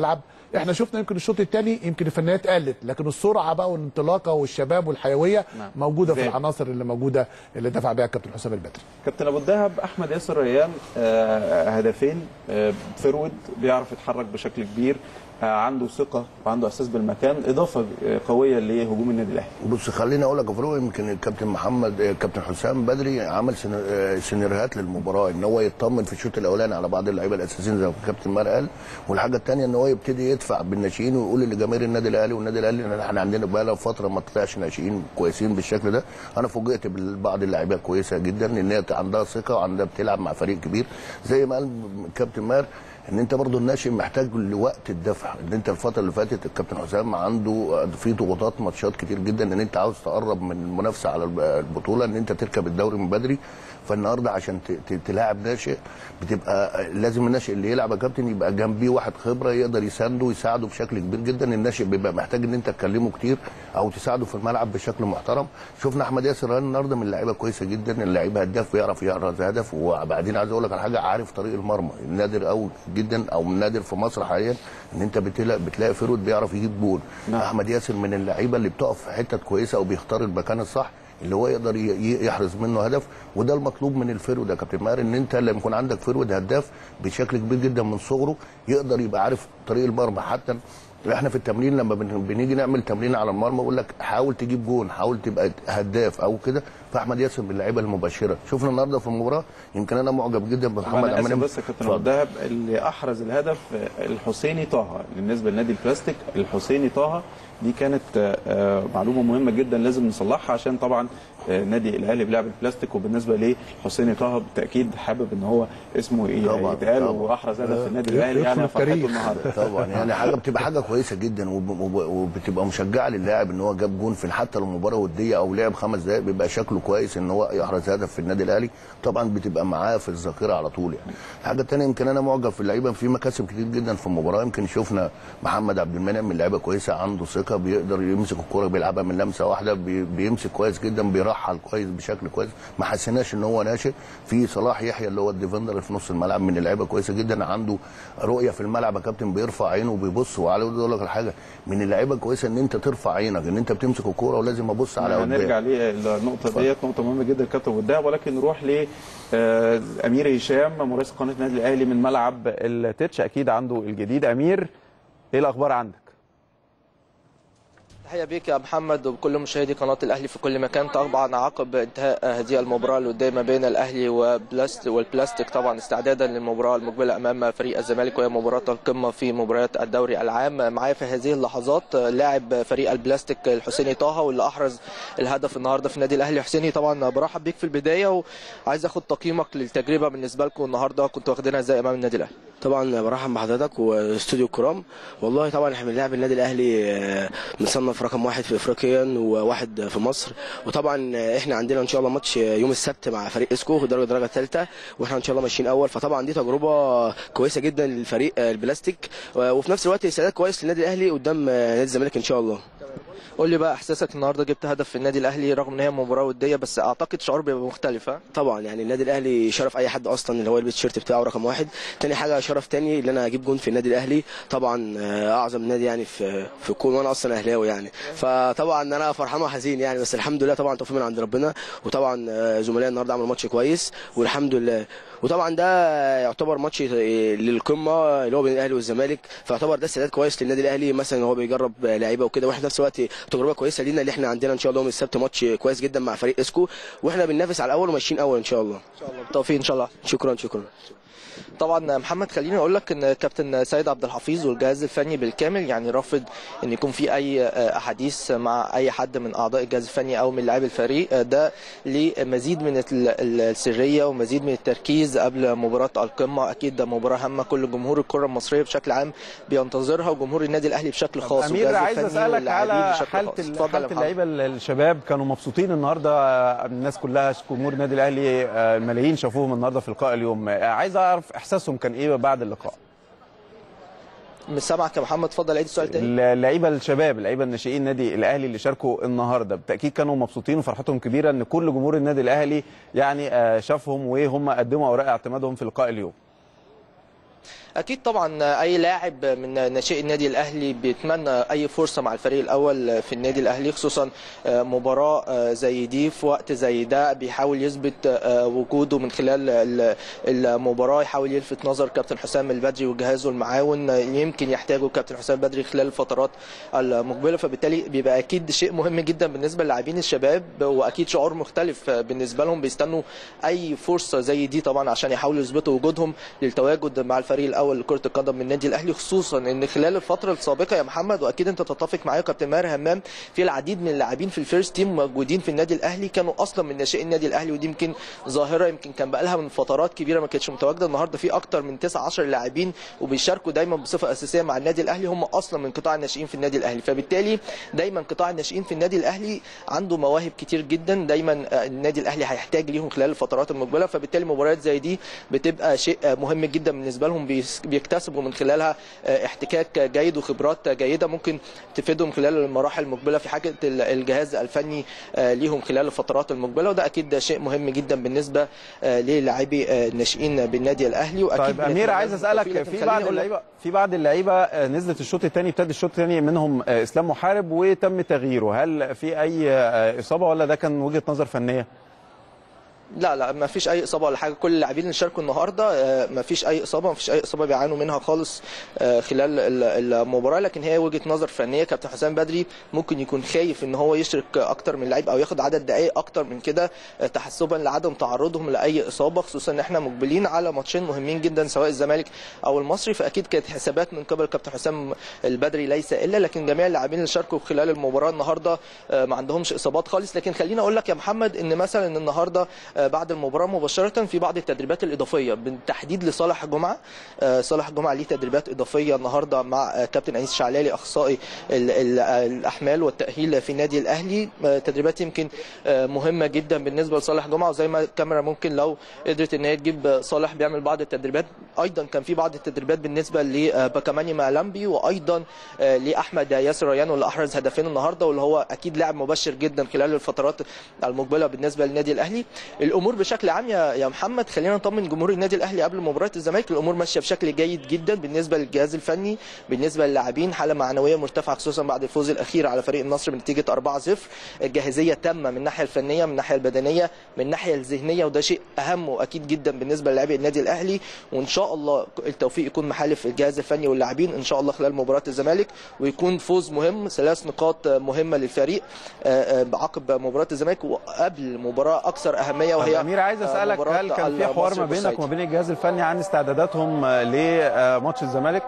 احنا شفنا يمكن الشوط الثاني يمكن الفنيات قلت لكن السرعه بقى والانطلاقه والشباب والحيويه نعم. موجوده في زي- العناصر اللي موجوده اللي دفع بيها الكابتن حسام البدري كابتن ابو الدهب احمد ياسر ريان آه، هدفين آه، فرود بيعرف يتحرك بشكل كبير آه، عنده ثقه وعنده احساس بالمكان اضافه آه، قويه لهجوم النادي الاهلي بص خليني اقول لك يا فاروق يمكن الكابتن محمد آه، الكابتن حسام بدري عمل سينا- آه، سيناريوهات للمباراه ان هو يطمن في الشوط الاولاني على بعض اللعيبه الاساسيين زي ما الكابتن مار قال والحاجه الثانيه ان هو يبتدي يدفع بالناشئين ويقول لجماهير النادي الاهلي والنادي الاهلي ان احنا عندنا بقى لنا فتره ما طلعش ناشئين كويسين بالشكل ده انا فوجئت ببعض اللعيبه كويسه جدا ان هي عندها ثقه وعندها بتلعب مع فريق كبير زي ما قال الكابتن مار ان انت برضو الناشئ محتاج لوقت الدفع ان انت الفتره اللي فاتت الكابتن حسام عنده في ضغوطات ماتشات كتير جدا ان انت عاوز تقرب من المنافسه على البطوله ان انت تركب الدوري من بدري فالنهارده عشان ت- ت- تلاعب ناشئ بتبقى لازم الناشئ اللي يلعب يا كابتن يبقى جنبيه واحد خبره يقدر يسانده ويساعده بشكل كبير جدا الناشئ بيبقى محتاج ان انت تكلمه كتير او تساعده في الملعب بشكل محترم شفنا احمد ياسر رهان النهارده من اللعيبه كويسه جدا اللعيب هداف بيعرف يحرز هدف وبعدين عايز اقول لك على حاجه عارف طريق المرمى النادر قوي جدا او النادر في مصر حاليا ان انت بتلاقي بتلاقي فرود بيعرف يجيب جول نعم. احمد ياسر من اللعيبه اللي بتقف في حتت كويسه او بيختار المكان الصح اللي هو يقدر ي- ي- يحرز منه هدف وده المطلوب من الفرود يا كابتن ماهر ان انت لما يكون عندك فرود هداف بشكل كبير جدا من صغره يقدر يبقى عارف طريق المرمى حتى احنا في التمرين لما بن- بنيجي نعمل تمرين على المرمى يقول لك حاول تجيب جون حاول تبقى هداف او كده فاحمد ياسر من اللعيبه المبشره شفنا النهارده في المباراه يمكن انا معجب جدا بمحمد انا اسف عماد بس يا كابتن اتفضل. ابو الدهب اللي احرز الهدف آه، الحسيني طه بالنسبه لنادي البلاستيك الحسيني طه دي كانت آه، آه، معلومه مهمه جدا لازم نصلحها عشان طبعا آه، نادي الاهلي بيلعب البلاستيك وبالنسبه لحسيني طه بالتاكيد حابب ان هو اسمه ي- طبعاً، يتقال طبعاً. واحرز هدف في النادي آه، الاهلي يعني يدخل فرحته التاريخ. النهارده طبعا يعني حاجه بتبقى حاجه كويسه جدا وب- وب- وبتبقى مشجعه للاعب ان هو جاب جون في حتى لو مباراه وديه او لعب خمس دقائق بيبقى شكله كويس ان هو يحرز هدف في النادي الاهلي طبعا بتبقى معاه في الذاكره على طول يعني الحاجه الثانيه يمكن انا معجب في اللعيبه في مكاسب كتير جدا في المباراه يمكن شفنا محمد عبد المنعم من لعيبه كويسه عنده ثقه بيقدر يمسك الكوره بيلعبها من لمسه واحده بي- بيمسك كويس جدا بيرحل كويس بشكل كويس ما حسيناش ان هو ناشئ في صلاح يحيى اللي هو الديفندر اللي في نص الملعب من اللعيبه كويسه جدا عنده رؤيه في الملعب يا كابتن بيرفع عينه وبيبص وعلى اقول لك على حاجه من اللعيبه كويسه ان انت ترفع عينك ان انت بتمسك الكوره ولازم ابص على هنرجع قدام للنقطه ديت نقطه مهمه جدا كابتن ابو الدهب ولكن نروح ل آه، امير هشام مراسل قناه النادي الاهلي من ملعب التتش اكيد عنده الجديد امير ايه الاخبار عندك تحية بيك يا محمد وبكل مشاهدي قناة الأهلي في كل مكان طبعا عقب انتهاء هذه المباراة الودية ما بين الأهلي وبلاست والبلاستيك طبعا استعدادا للمباراة المقبلة أمام فريق الزمالك وهي مباراة القمة في مباريات الدوري العام معايا في هذه اللحظات لاعب فريق البلاستيك الحسيني طه واللي أحرز الهدف النهاردة في النادي الأهلي حسيني طبعا برحب بيك في البداية وعايز أخد تقييمك للتجربة بالنسبة لكم النهاردة كنت واخدينها ازاي أمام النادي الأهلي طبعا برحب بحضرتك واستوديو كرام والله طبعا احنا بنلعب النادي الاهلي آه، مصنف رقم واحد في افريقيا وواحد في مصر وطبعا آه، احنا عندنا ان شاء الله ماتش يوم السبت مع فريق اسكو في درجه الدرجه الثالثه واحنا ان شاء الله ماشيين اول فطبعا دي تجربه كويسه جدا للفريق آه، البلاستيك آه، وفي نفس الوقت استعداد كويس للنادي الاهلي قدام آه، نادي الزمالك ان شاء الله قول لي بقى إحساسك النهاردة جبت هدف في النادي الأهلي رغم إن هي مباراة ودية بس أعتقد شعور بيبقى مختلف ها؟ طبعا يعني النادي الاهلي شرف اي حد اصلا اللي هو يلبس التيشيرت بتاعه رقم واحد تاني حاجه شرف تاني اللي انا اجيب جون في النادي الاهلي طبعا آه، اعظم نادي يعني في في الكون وانا اصلا اهلاوي يعني فطبعا انا فرحان وحزين يعني بس الحمد لله طبعا توفيق من عند ربنا وطبعا آه، زملائي النهارده عملوا ماتش كويس والحمد لله وطبعا ده يعتبر ماتش للقمه اللي هو بين الاهلي والزمالك فيعتبر ده استعداد كويس للنادي الاهلي مثلا هو بيجرب لعيبه وكده واحنا في نفس الوقت تجربه كويسه لينا اللي احنا عندنا ان شاء الله يوم السبت ماتش كويس جدا مع فريق اسكو واحنا بننافس على الاول وماشيين اول ان شاء الله إن شاء الله بالتوفيق إن شاء الله شكرا شكرا طبعا محمد خليني اقول لك ان كابتن سيد عبد الحفيظ والجهاز الفني بالكامل يعني رافض ان يكون في اي احاديث مع اي حد من اعضاء الجهاز الفني او من لاعبي الفريق ده لمزيد من ال- ال- السريه ومزيد من التركيز قبل مباراه القمه اكيد ده مباراه هامه كل جمهور الكره المصريه بشكل عام بينتظرها وجمهور النادي الاهلي بشكل خاص امير والجهاز عايز الفني اسالك واللاعبين على بشكل حاله خاص. ال- اتفضل يا حاله محمد. اللعيبه ال- الشباب كانوا مبسوطين النهارده الناس كلها جمهور النادي الاهلي آه، الملايين شافوهم النهارده في لقاء اليوم آه، عايز اعرف احساسهم كان ايه بعد اللقاء مش سامعك يا محمد اتفضل عيد السؤال تاني اللعيبه الشباب اللعيبه الناشئين النادي الاهلي اللي شاركوا النهارده بالتاكيد كانوا مبسوطين وفرحتهم كبيره ان كل جمهور النادي الاهلي يعني آه، شافهم وهم قدموا اوراق اعتمادهم في لقاء اليوم اكيد طبعا اي لاعب من ناشئي النادي الاهلي بيتمنى اي فرصه مع الفريق الاول في النادي الاهلي خصوصا مباراه زي دي في وقت زي ده بيحاول يثبت وجوده من خلال ال- المباراه يحاول يلفت نظر كابتن حسام البدري وجهازه المعاون يمكن يحتاجه كابتن حسام البدري خلال الفترات المقبله فبالتالي بيبقى اكيد شيء مهم جدا بالنسبه للاعبين الشباب واكيد شعور مختلف بالنسبه لهم بيستنوا اي فرصه زي دي طبعا عشان يحاولوا يثبتوا وجودهم للتواجد مع الفريق الاول لكره القدم من النادي الاهلي خصوصا ان خلال الفتره السابقه يا محمد واكيد انت تتفق معايا كابتن ماهر همام في العديد من اللاعبين في الفيرست تيم موجودين في النادي الاهلي كانوا اصلا من ناشئين النادي الاهلي ودي يمكن ظاهره يمكن كان بقى لها من فترات كبيره ما كانتش متواجده النهارده في اكتر من 9 10 لاعبين وبيشاركوا دايما بصفه اساسيه مع النادي الاهلي هم اصلا من قطاع الناشئين في النادي الاهلي فبالتالي دايما قطاع الناشئين في النادي الاهلي عنده مواهب كتير جدا دايما النادي الاهلي هيحتاج ليهم خلال الفترات المقبله فبالتالي مباريات زي دي بتبقى شيء مهم جدا بالنسبه لهم بيس- بيكتسبوا من خلالها احتكاك جيد وخبرات جيده ممكن تفيدهم خلال المراحل المقبله في حاجه الجهاز الفني ليهم خلال الفترات المقبله وده اكيد شيء مهم جدا بالنسبه للاعبي الناشئين بالنادي الاهلي واكيد طيب امير بنتمنى عايز لهم التوفيق، اسالك لكن في خليني بعض أقول لك- اللعيبه في بعض اللعيبه آه، نزلت الشوط الثاني ابتدى الشوط الثاني منهم آه، اسلام محارب وتم تغييره هل في اي آه، اصابه ولا ده كان وجهه نظر فنيه لا لا ما فيش اي اصابه ولا حاجه كل اللاعبين اللي شاركوا النهارده آه، ما فيش اي اصابه ما فيش اي اصابه بيعانوا منها خالص آه، خلال ال- المباراه لكن هي وجهه نظر فنيه كابتن حسام بدري ممكن يكون خايف ان هو يشرك اكتر من لعيب او ياخد عدد دقائق اكتر من كده آه، تحسبا لعدم تعرضهم لاي اصابه خصوصا ان احنا مقبلين على ماتشين مهمين جدا سواء الزمالك او المصري فاكيد كانت حسابات من قبل كابتن حسام البدري ليس الا لكن جميع اللاعبين اللي شاركوا خلال المباراه النهارده آه، ما عندهمش اصابات خالص لكن خليني اقول لك يا محمد ان مثلا النهارده آه، بعد المباراه مباشره في بعض التدريبات الاضافيه بالتحديد لصالح جمعه آه، صالح جمعه ليه تدريبات اضافيه النهارده مع آه، كابتن انيس شعلالي اخصائي ال- ال- الاحمال والتاهيل في النادي الاهلي آه، تدريبات يمكن آه، مهمه جدا بالنسبه لصالح جمعه وزي ما الكاميرا ممكن لو قدرت ان هي تجيب صالح بيعمل بعض التدريبات ايضا كان في بعض التدريبات بالنسبه لباكاماني مالامبي وايضا آه، لاحمد ياسر ريان واللي احرز هدفين النهارده واللي هو اكيد لاعب مبشر جدا خلال الفترات المقبله بالنسبه للنادي الاهلي الامور بشكل عام يا يا محمد خلينا نطمن جمهور النادي الاهلي قبل مباراه الزمالك الامور ماشيه بشكل جيد جدا بالنسبه للجهاز الفني بالنسبه للاعبين حاله معنويه مرتفعه خصوصا بعد الفوز الاخير على فريق النصر بنتيجه 4-0 الجاهزيه تامه من الناحيه الفنيه من الناحيه البدنيه من الناحيه الذهنيه وده شيء اهم واكيد جدا بالنسبه للاعبي النادي الاهلي وان شاء الله التوفيق يكون محالف الجهاز الفني واللاعبين ان شاء الله خلال مباراه الزمالك ويكون فوز مهم ثلاث نقاط مهمه للفريق آه، آه، عقب مباراه الزمالك وقبل مباراه اكثر اهميه طب وهي امير عايز آه، اسالك مباراة هل كان في حوار المصري ما بينك والبورسعيدي. وما بين الجهاز الفني عن استعداداتهم آه، لماتش الزمالك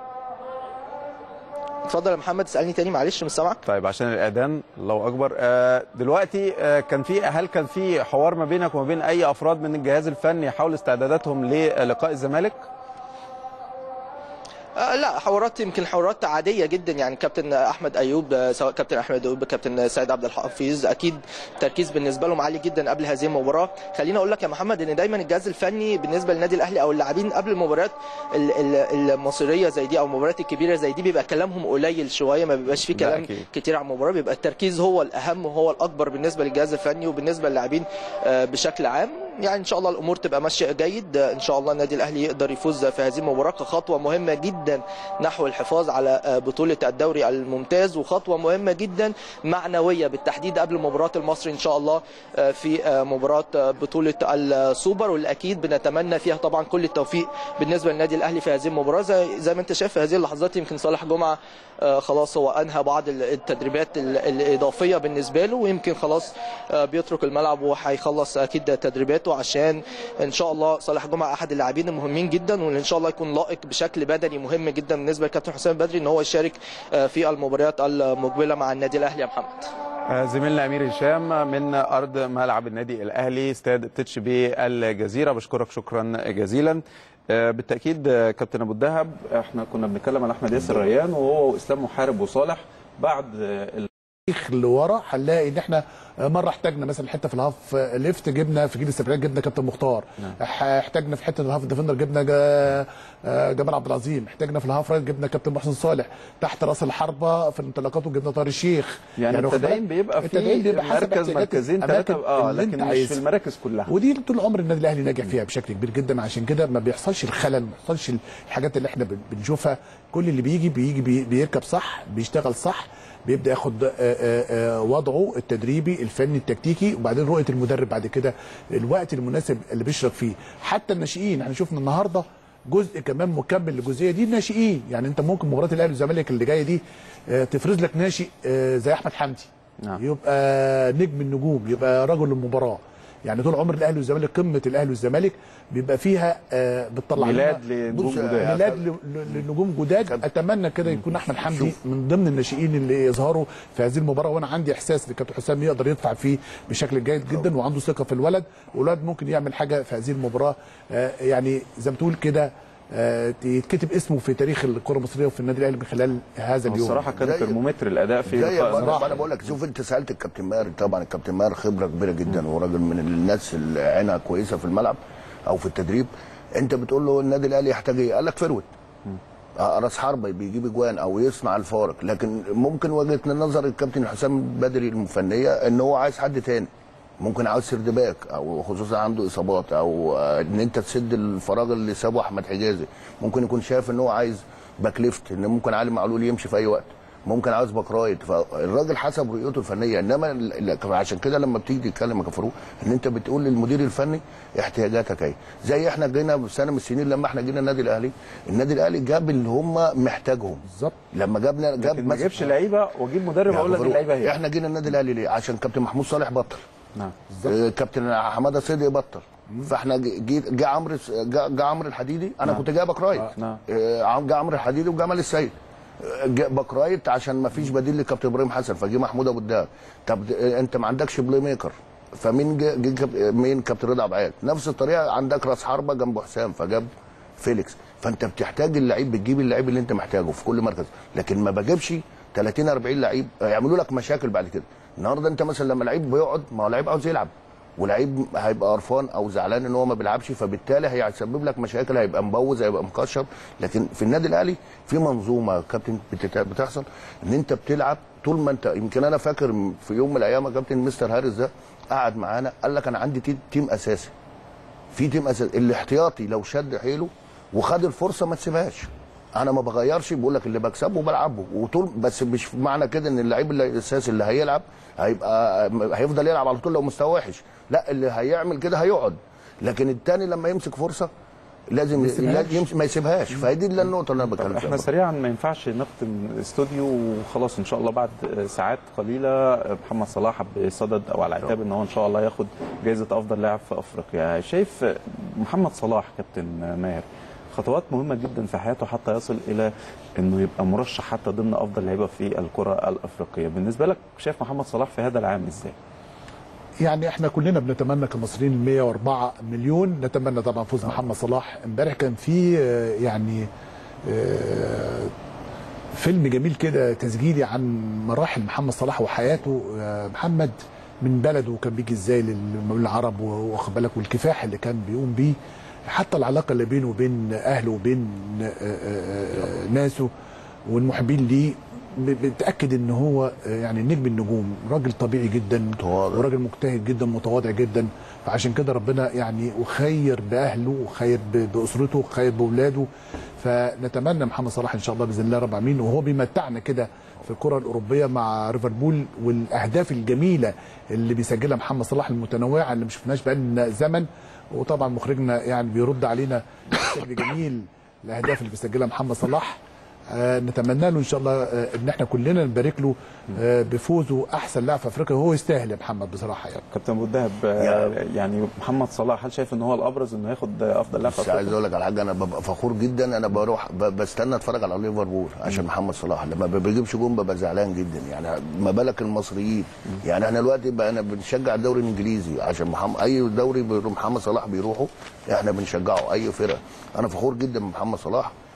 اتفضل يا محمد اسالني تاني معلش مش سامعك طيب عشان الاذان الله اكبر آه، دلوقتي آه، كان في هل كان في حوار ما بينك وما بين اي افراد من الجهاز الفني حول استعداداتهم للقاء الزمالك آه لا حوارات يمكن حوارات عاديه جدا يعني كابتن احمد ايوب آه، سواء كابتن احمد ايوب كابتن سيد عبد الحفيظ اكيد التركيز بالنسبه لهم عالي جدا قبل هذه المباراه خليني اقول لك يا محمد ان دايما الجهاز الفني بالنسبه للنادي الاهلي او اللاعبين قبل المباريات ال- ال- المصيريه زي دي او المباريات الكبيره زي دي بيبقى كلامهم قليل شويه ما بيبقاش فيه ده كلام أكيد. كتير على المباراه بيبقى التركيز هو الاهم وهو الاكبر بالنسبه للجهاز الفني وبالنسبه للاعبين آه، بشكل عام يعني ان شاء الله الامور تبقى ماشيه جيد آه، ان شاء الله النادي الاهلي يقدر يفوز في هذه المباراه كخطوه مهمه جدا نحو الحفاظ على آه، بطوله الدوري الممتاز وخطوه مهمه جدا معنويه بالتحديد قبل مباراه المصري ان شاء الله آه، في آه، مباراه آه، بطوله السوبر واللي اكيد بنتمنى فيها طبعا كل التوفيق بالنسبه للنادي الاهلي في هذه المباراه زي زي ما انت شايف في هذه اللحظات يمكن صالح جمعه آه، خلاص هو انهى بعض ال- التدريبات ال- الاضافيه بالنسبه له ويمكن خلاص آه، بيترك الملعب وهيخلص اكيد تدريباته عشان ان شاء الله صالح جمعه احد اللاعبين المهمين جدا واللي ان شاء الله يكون لائق بشكل بدني مهم جدا بالنسبه لكابتن حسام بدري ان هو يشارك آه، في المباريات المقبله مع النادي الاهلي يا محمد آه، زميلنا امير هشام من ارض ملعب النادي الاهلي استاد تتش بالجزيره بشكرك شكرا جزيلا آه، بالتاكيد آه، كابتن ابو الدهب احنا كنا بنتكلم على احمد ياسر ريان وهو واسلام محارب وصالح بعد آه، لورا هنلاقي ان احنا مره احتاجنا مثلا حته في الهاف ليفت جبنا في جيل السبعينات جبنا كابتن مختار ح- احتاجنا في حته الهاف ديفندر جبنا جا- آه، جمال عبد العظيم احتاجنا في الهاف رايت جبنا كابتن محسن صالح تحت راس الحربه في انطلاقاته جبنا طارق الشيخ يعني واخد التدعيم بالك؟ بيبقى في التدعيم بيبقى حسب مركز احتياجات مركزين الأماكن ثلاثه اه اللي لكن انت مش في عايزها. المراكز كلها ودي طول عمر النادي الاهلي ناجح فيها بشكل كبير جدا عشان كده ما بيحصلش الخلل ما بيحصلش الحاجات اللي احنا بن- بنشوفها كل اللي بيجي بيجي بي- بيركب صح بيشتغل صح بيبدا ياخد آه، آه، آه، وضعه التدريبي الفني التكتيكي وبعدين رؤيه المدرب بعد كده الوقت المناسب اللي بيشرب فيه حتى الناشئين احنا شفنا النهارده جزء كمان مكمل للجزئيه دي الناشئين يعني انت ممكن مباراه الاهلي والزمالك اللي جايه دي آه، تفرز لك ناشئ آه، زي احمد حمدي نعم. يبقى نجم النجوم يبقى رجل المباراه يعني طول عمر الاهلي والزمالك قمه الاهلي والزمالك بيبقى فيها آه، بتطلع ميلاد لنا- لنجوم بص، جداد ميلاد ل- ل- لنجوم جداد اتمنى كده يكون احمد حمدي شوف. من ضمن الناشئين اللي يظهروا في هذه المباراه وانا عندي احساس ان كابتن حسام يقدر يدفع فيه بشكل جيد جدا وعنده ثقه في الولد والولد ممكن يعمل حاجه في هذه المباراه آه، يعني زي ما تقول كده آه، يتكتب اسمه في تاريخ الكره المصريه وفي النادي الاهلي من خلال هذا اليوم الصراحه كان زي- ترمومتر الاداء في زي لقاء ما النهارده. انا, أنا بقول لك شوف انت سالت الكابتن ماهر طبعا الكابتن ماهر خبره كبيره جدا وراجل من الناس اللي عينها كويسه في الملعب او في التدريب انت بتقول له النادي الاهلي يحتاج ايه؟ قال لك فروت آه، راس حربه بيجيب اجوان او يصنع الفارق لكن ممكن وجهه نظر الكابتن حسام بدري المفنيه ان هو عايز حد تاني ممكن عاوز سرد باك او خصوصا عنده اصابات او آه، ان انت تسد الفراغ اللي سابه احمد حجازي ممكن يكون شايف ان هو عايز باك ليفت ان ممكن علي معلول يمشي في اي وقت ممكن عاوز باك رايت فالراجل حسب رؤيته الفنيه انما ال- ال- عشان كده لما بتيجي تتكلم يا كفروق ان انت بتقول للمدير الفني احتياجاتك ايه زي احنا جينا في سنه من السنين لما احنا جينا النادي الاهلي النادي الاهلي جاب اللي هم محتاجهم بالظبط لما جابنا جاب لكن ما مثلا- جابش لعيبه واجيب مدرب يا اقول لك كفروق، اللعيبه هي احنا جينا النادي الاهلي ليه عشان كابتن محمود صالح بطل نعم آه، كابتن حماده صدقي بطل فاحنا جيت جه عمرو جه جه عمرو الحديدي انا نعم. كنت جايبك رايت نعم. آه، عم- جه عمرو الحديدي وجمال السيد آه، جه باك رايت عشان ما فيش بديل لكابتن ابراهيم حسن فجه محمود ابو الدهب طب آه، انت ما عندكش بلاي ميكر فمين جه جه كاب- آه، مين كابتن رضا عبعال نفس الطريقه عندك راس حربه جنبه حسام فجاب فيليكس فانت بتحتاج اللعيب بتجيب اللعيب اللي انت محتاجه في كل مركز لكن ما بجيبش 30 40 لعيب يعملوا لك مشاكل بعد كده النهارده انت مثلا لما لعيب بيقعد ما هو لعيب عاوز يلعب ولعيب هيبقى قرفان او زعلان ان هو ما بيلعبش فبالتالي هيسبب لك مشاكل هيبقى مبوظ هيبقى مكشر لكن في النادي الاهلي في منظومه يا كابتن بتت- بتحصل ان انت بتلعب طول ما انت يمكن انا فاكر في يوم من الايام يا كابتن مستر هارس ده قعد معانا قال لك انا عندي تي- تيم اساسي في تيم اساسي الاحتياطي لو شد حيله وخد الفرصه ما تسيبهاش انا ما بغيرش بقول لك اللي بكسبه بلعبه وطول بس مش معنى كده ان اللعيب اللي- الاساسي اللي هيلعب هيبقى هيفضل يلعب على طول لو مستواه وحش لا اللي هيعمل كده هيقعد لكن التاني لما يمسك فرصه لازم لازم يمسك ما يسيبهاش فهي دي اللي النقطه اللي انا طب بتكلم احنا فيها سريعا ما ينفعش نختم استوديو وخلاص ان شاء الله بعد ساعات قليله محمد صلاح بصدد او على اعتاب ان هو ان شاء الله ياخد جائزه افضل لاعب في افريقيا شايف محمد صلاح كابتن ماهر خطوات مهمه جدا في حياته حتى يصل الى انه يبقى مرشح حتى ضمن افضل لعيبه في الكره الافريقيه بالنسبه لك شايف محمد صلاح في هذا العام ازاي يعني احنا كلنا بنتمنى كمصريين ال 104 مليون نتمنى طبعا فوز محمد صلاح امبارح كان في آه، يعني آه، فيلم جميل كده تسجيلي عن مراحل محمد صلاح وحياته آه، محمد من بلده وكان بيجي ازاي للمولى العرب واخد بالك والكفاح اللي كان بيقوم بيه حتى العلاقه اللي بينه وبين اهله وبين آه، آه، آه، ناسه والمحبين ليه ب- بتاكد ان هو آه، يعني نجم النجوم راجل طبيعي جدا متواضع. وراجل مجتهد جدا متواضع جدا فعشان كده ربنا يعني وخير باهله وخير ب- باسرته وخير باولاده فنتمنى محمد صلاح ان شاء الله باذن الله رب العالمين وهو بيمتعنا كده في الكره الاوروبيه مع ليفربول والاهداف الجميله اللي بيسجلها محمد صلاح المتنوعه اللي ما شفناش بقالنا زمن وطبعا مخرجنا يعني بيرد علينا بشكل جميل الاهداف اللي بيسجلها محمد صلاح آه، نتمنى له ان شاء الله آه، ان احنا كلنا نبارك له آه، بفوزه احسن لاعب في افريقيا وهو يستاهل يا محمد بصراحه يعني كابتن ابو الدهب آه، يعني محمد صلاح هل شايف ان هو الابرز انه ياخد افضل لاعب في بس عايز افريقيا اقول لك على حاجه انا ببقى فخور جدا انا بروح ب- بستنى اتفرج على ليفربول عشان محمد صلاح لما ما بيجيبش جون ببقى زعلان جدا يعني ما بالك المصريين يعني احنا دلوقتي بقى انا بنشجع الدوري الانجليزي عشان محمد اي دوري بيروح محمد صلاح بيروحوا احنا بنشجعه اي فرقه انا فخور جدا بمحمد صلاح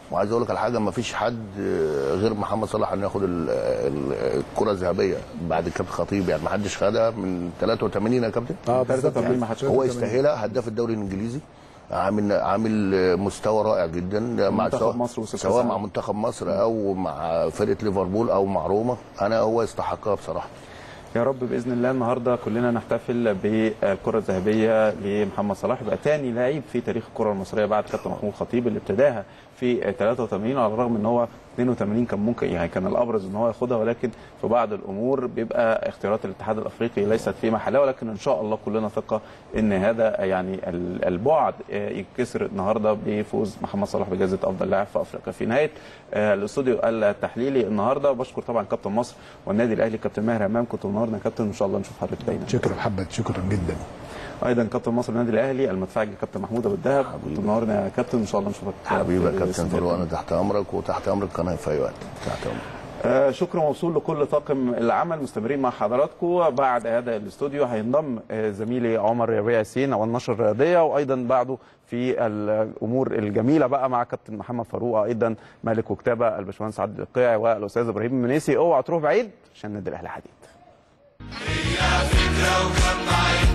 وعايز اقول لك على حاجه ما فيش حد آه، غير محمد صلاح انه ياخد ال- ال- الكره الذهبيه بعد الكابتن خطيب يعني ما حدش خدها من 83 يا كابتن اه 83 ما حدش هو يستاهلها هداف الدوري الانجليزي عامل عامل مستوى رائع جدا مع منتخب سواء- مصر وصف سواء العالم. مع منتخب مصر او مع فرقه ليفربول او مع روما انا هو يستحقها بصراحه يا رب باذن الله النهارده كلنا نحتفل بالكره الذهبيه لمحمد صلاح يبقى تاني لاعب في تاريخ الكره المصريه بعد كابتن محمود خطيب اللي ابتداها في 83 على الرغم ان هو 82 كان ممكن يعني كان الابرز ان هو ياخدها ولكن في بعض الامور بيبقى اختيارات الاتحاد الافريقي ليست في محلها ولكن ان شاء الله كلنا ثقه ان هذا يعني ال- البعد آه، ينكسر النهارده بفوز محمد صلاح بجائزه افضل لاعب في افريقيا في نهايه آه، الاستوديو التحليلي النهارده بشكر طبعا كابتن مصر والنادي الاهلي كابتن ماهر امام كنت منورنا يا كابتن ان شاء الله نشوف حضرتك دايما شكرا محمد شكرا جدا ايضا كابتن مصر النادي الاهلي المدفعي كابتن محمود ابو الدهب كنت منورنا يا كابتن ان شاء الله نشوفك حبيبي يا في كابتن الاستوديو. فاروق انا تحت امرك وتحت امر القناه في اي وقت تحت امرك آه، شكر موصول لكل طاقم العمل مستمرين مع حضراتكم بعد هذا الاستوديو هينضم آه، زميلي عمر ربيع ياسين او النشر الرياضيه وايضا بعده في الامور الجميله بقى مع كابتن محمد فاروق ايضا مالك وكتابه الباشمهندس عادل القيعي والاستاذ ابراهيم المنيسي اوعى تروح بعيد عشان النادي الاهلي حديد فكرة وجمعت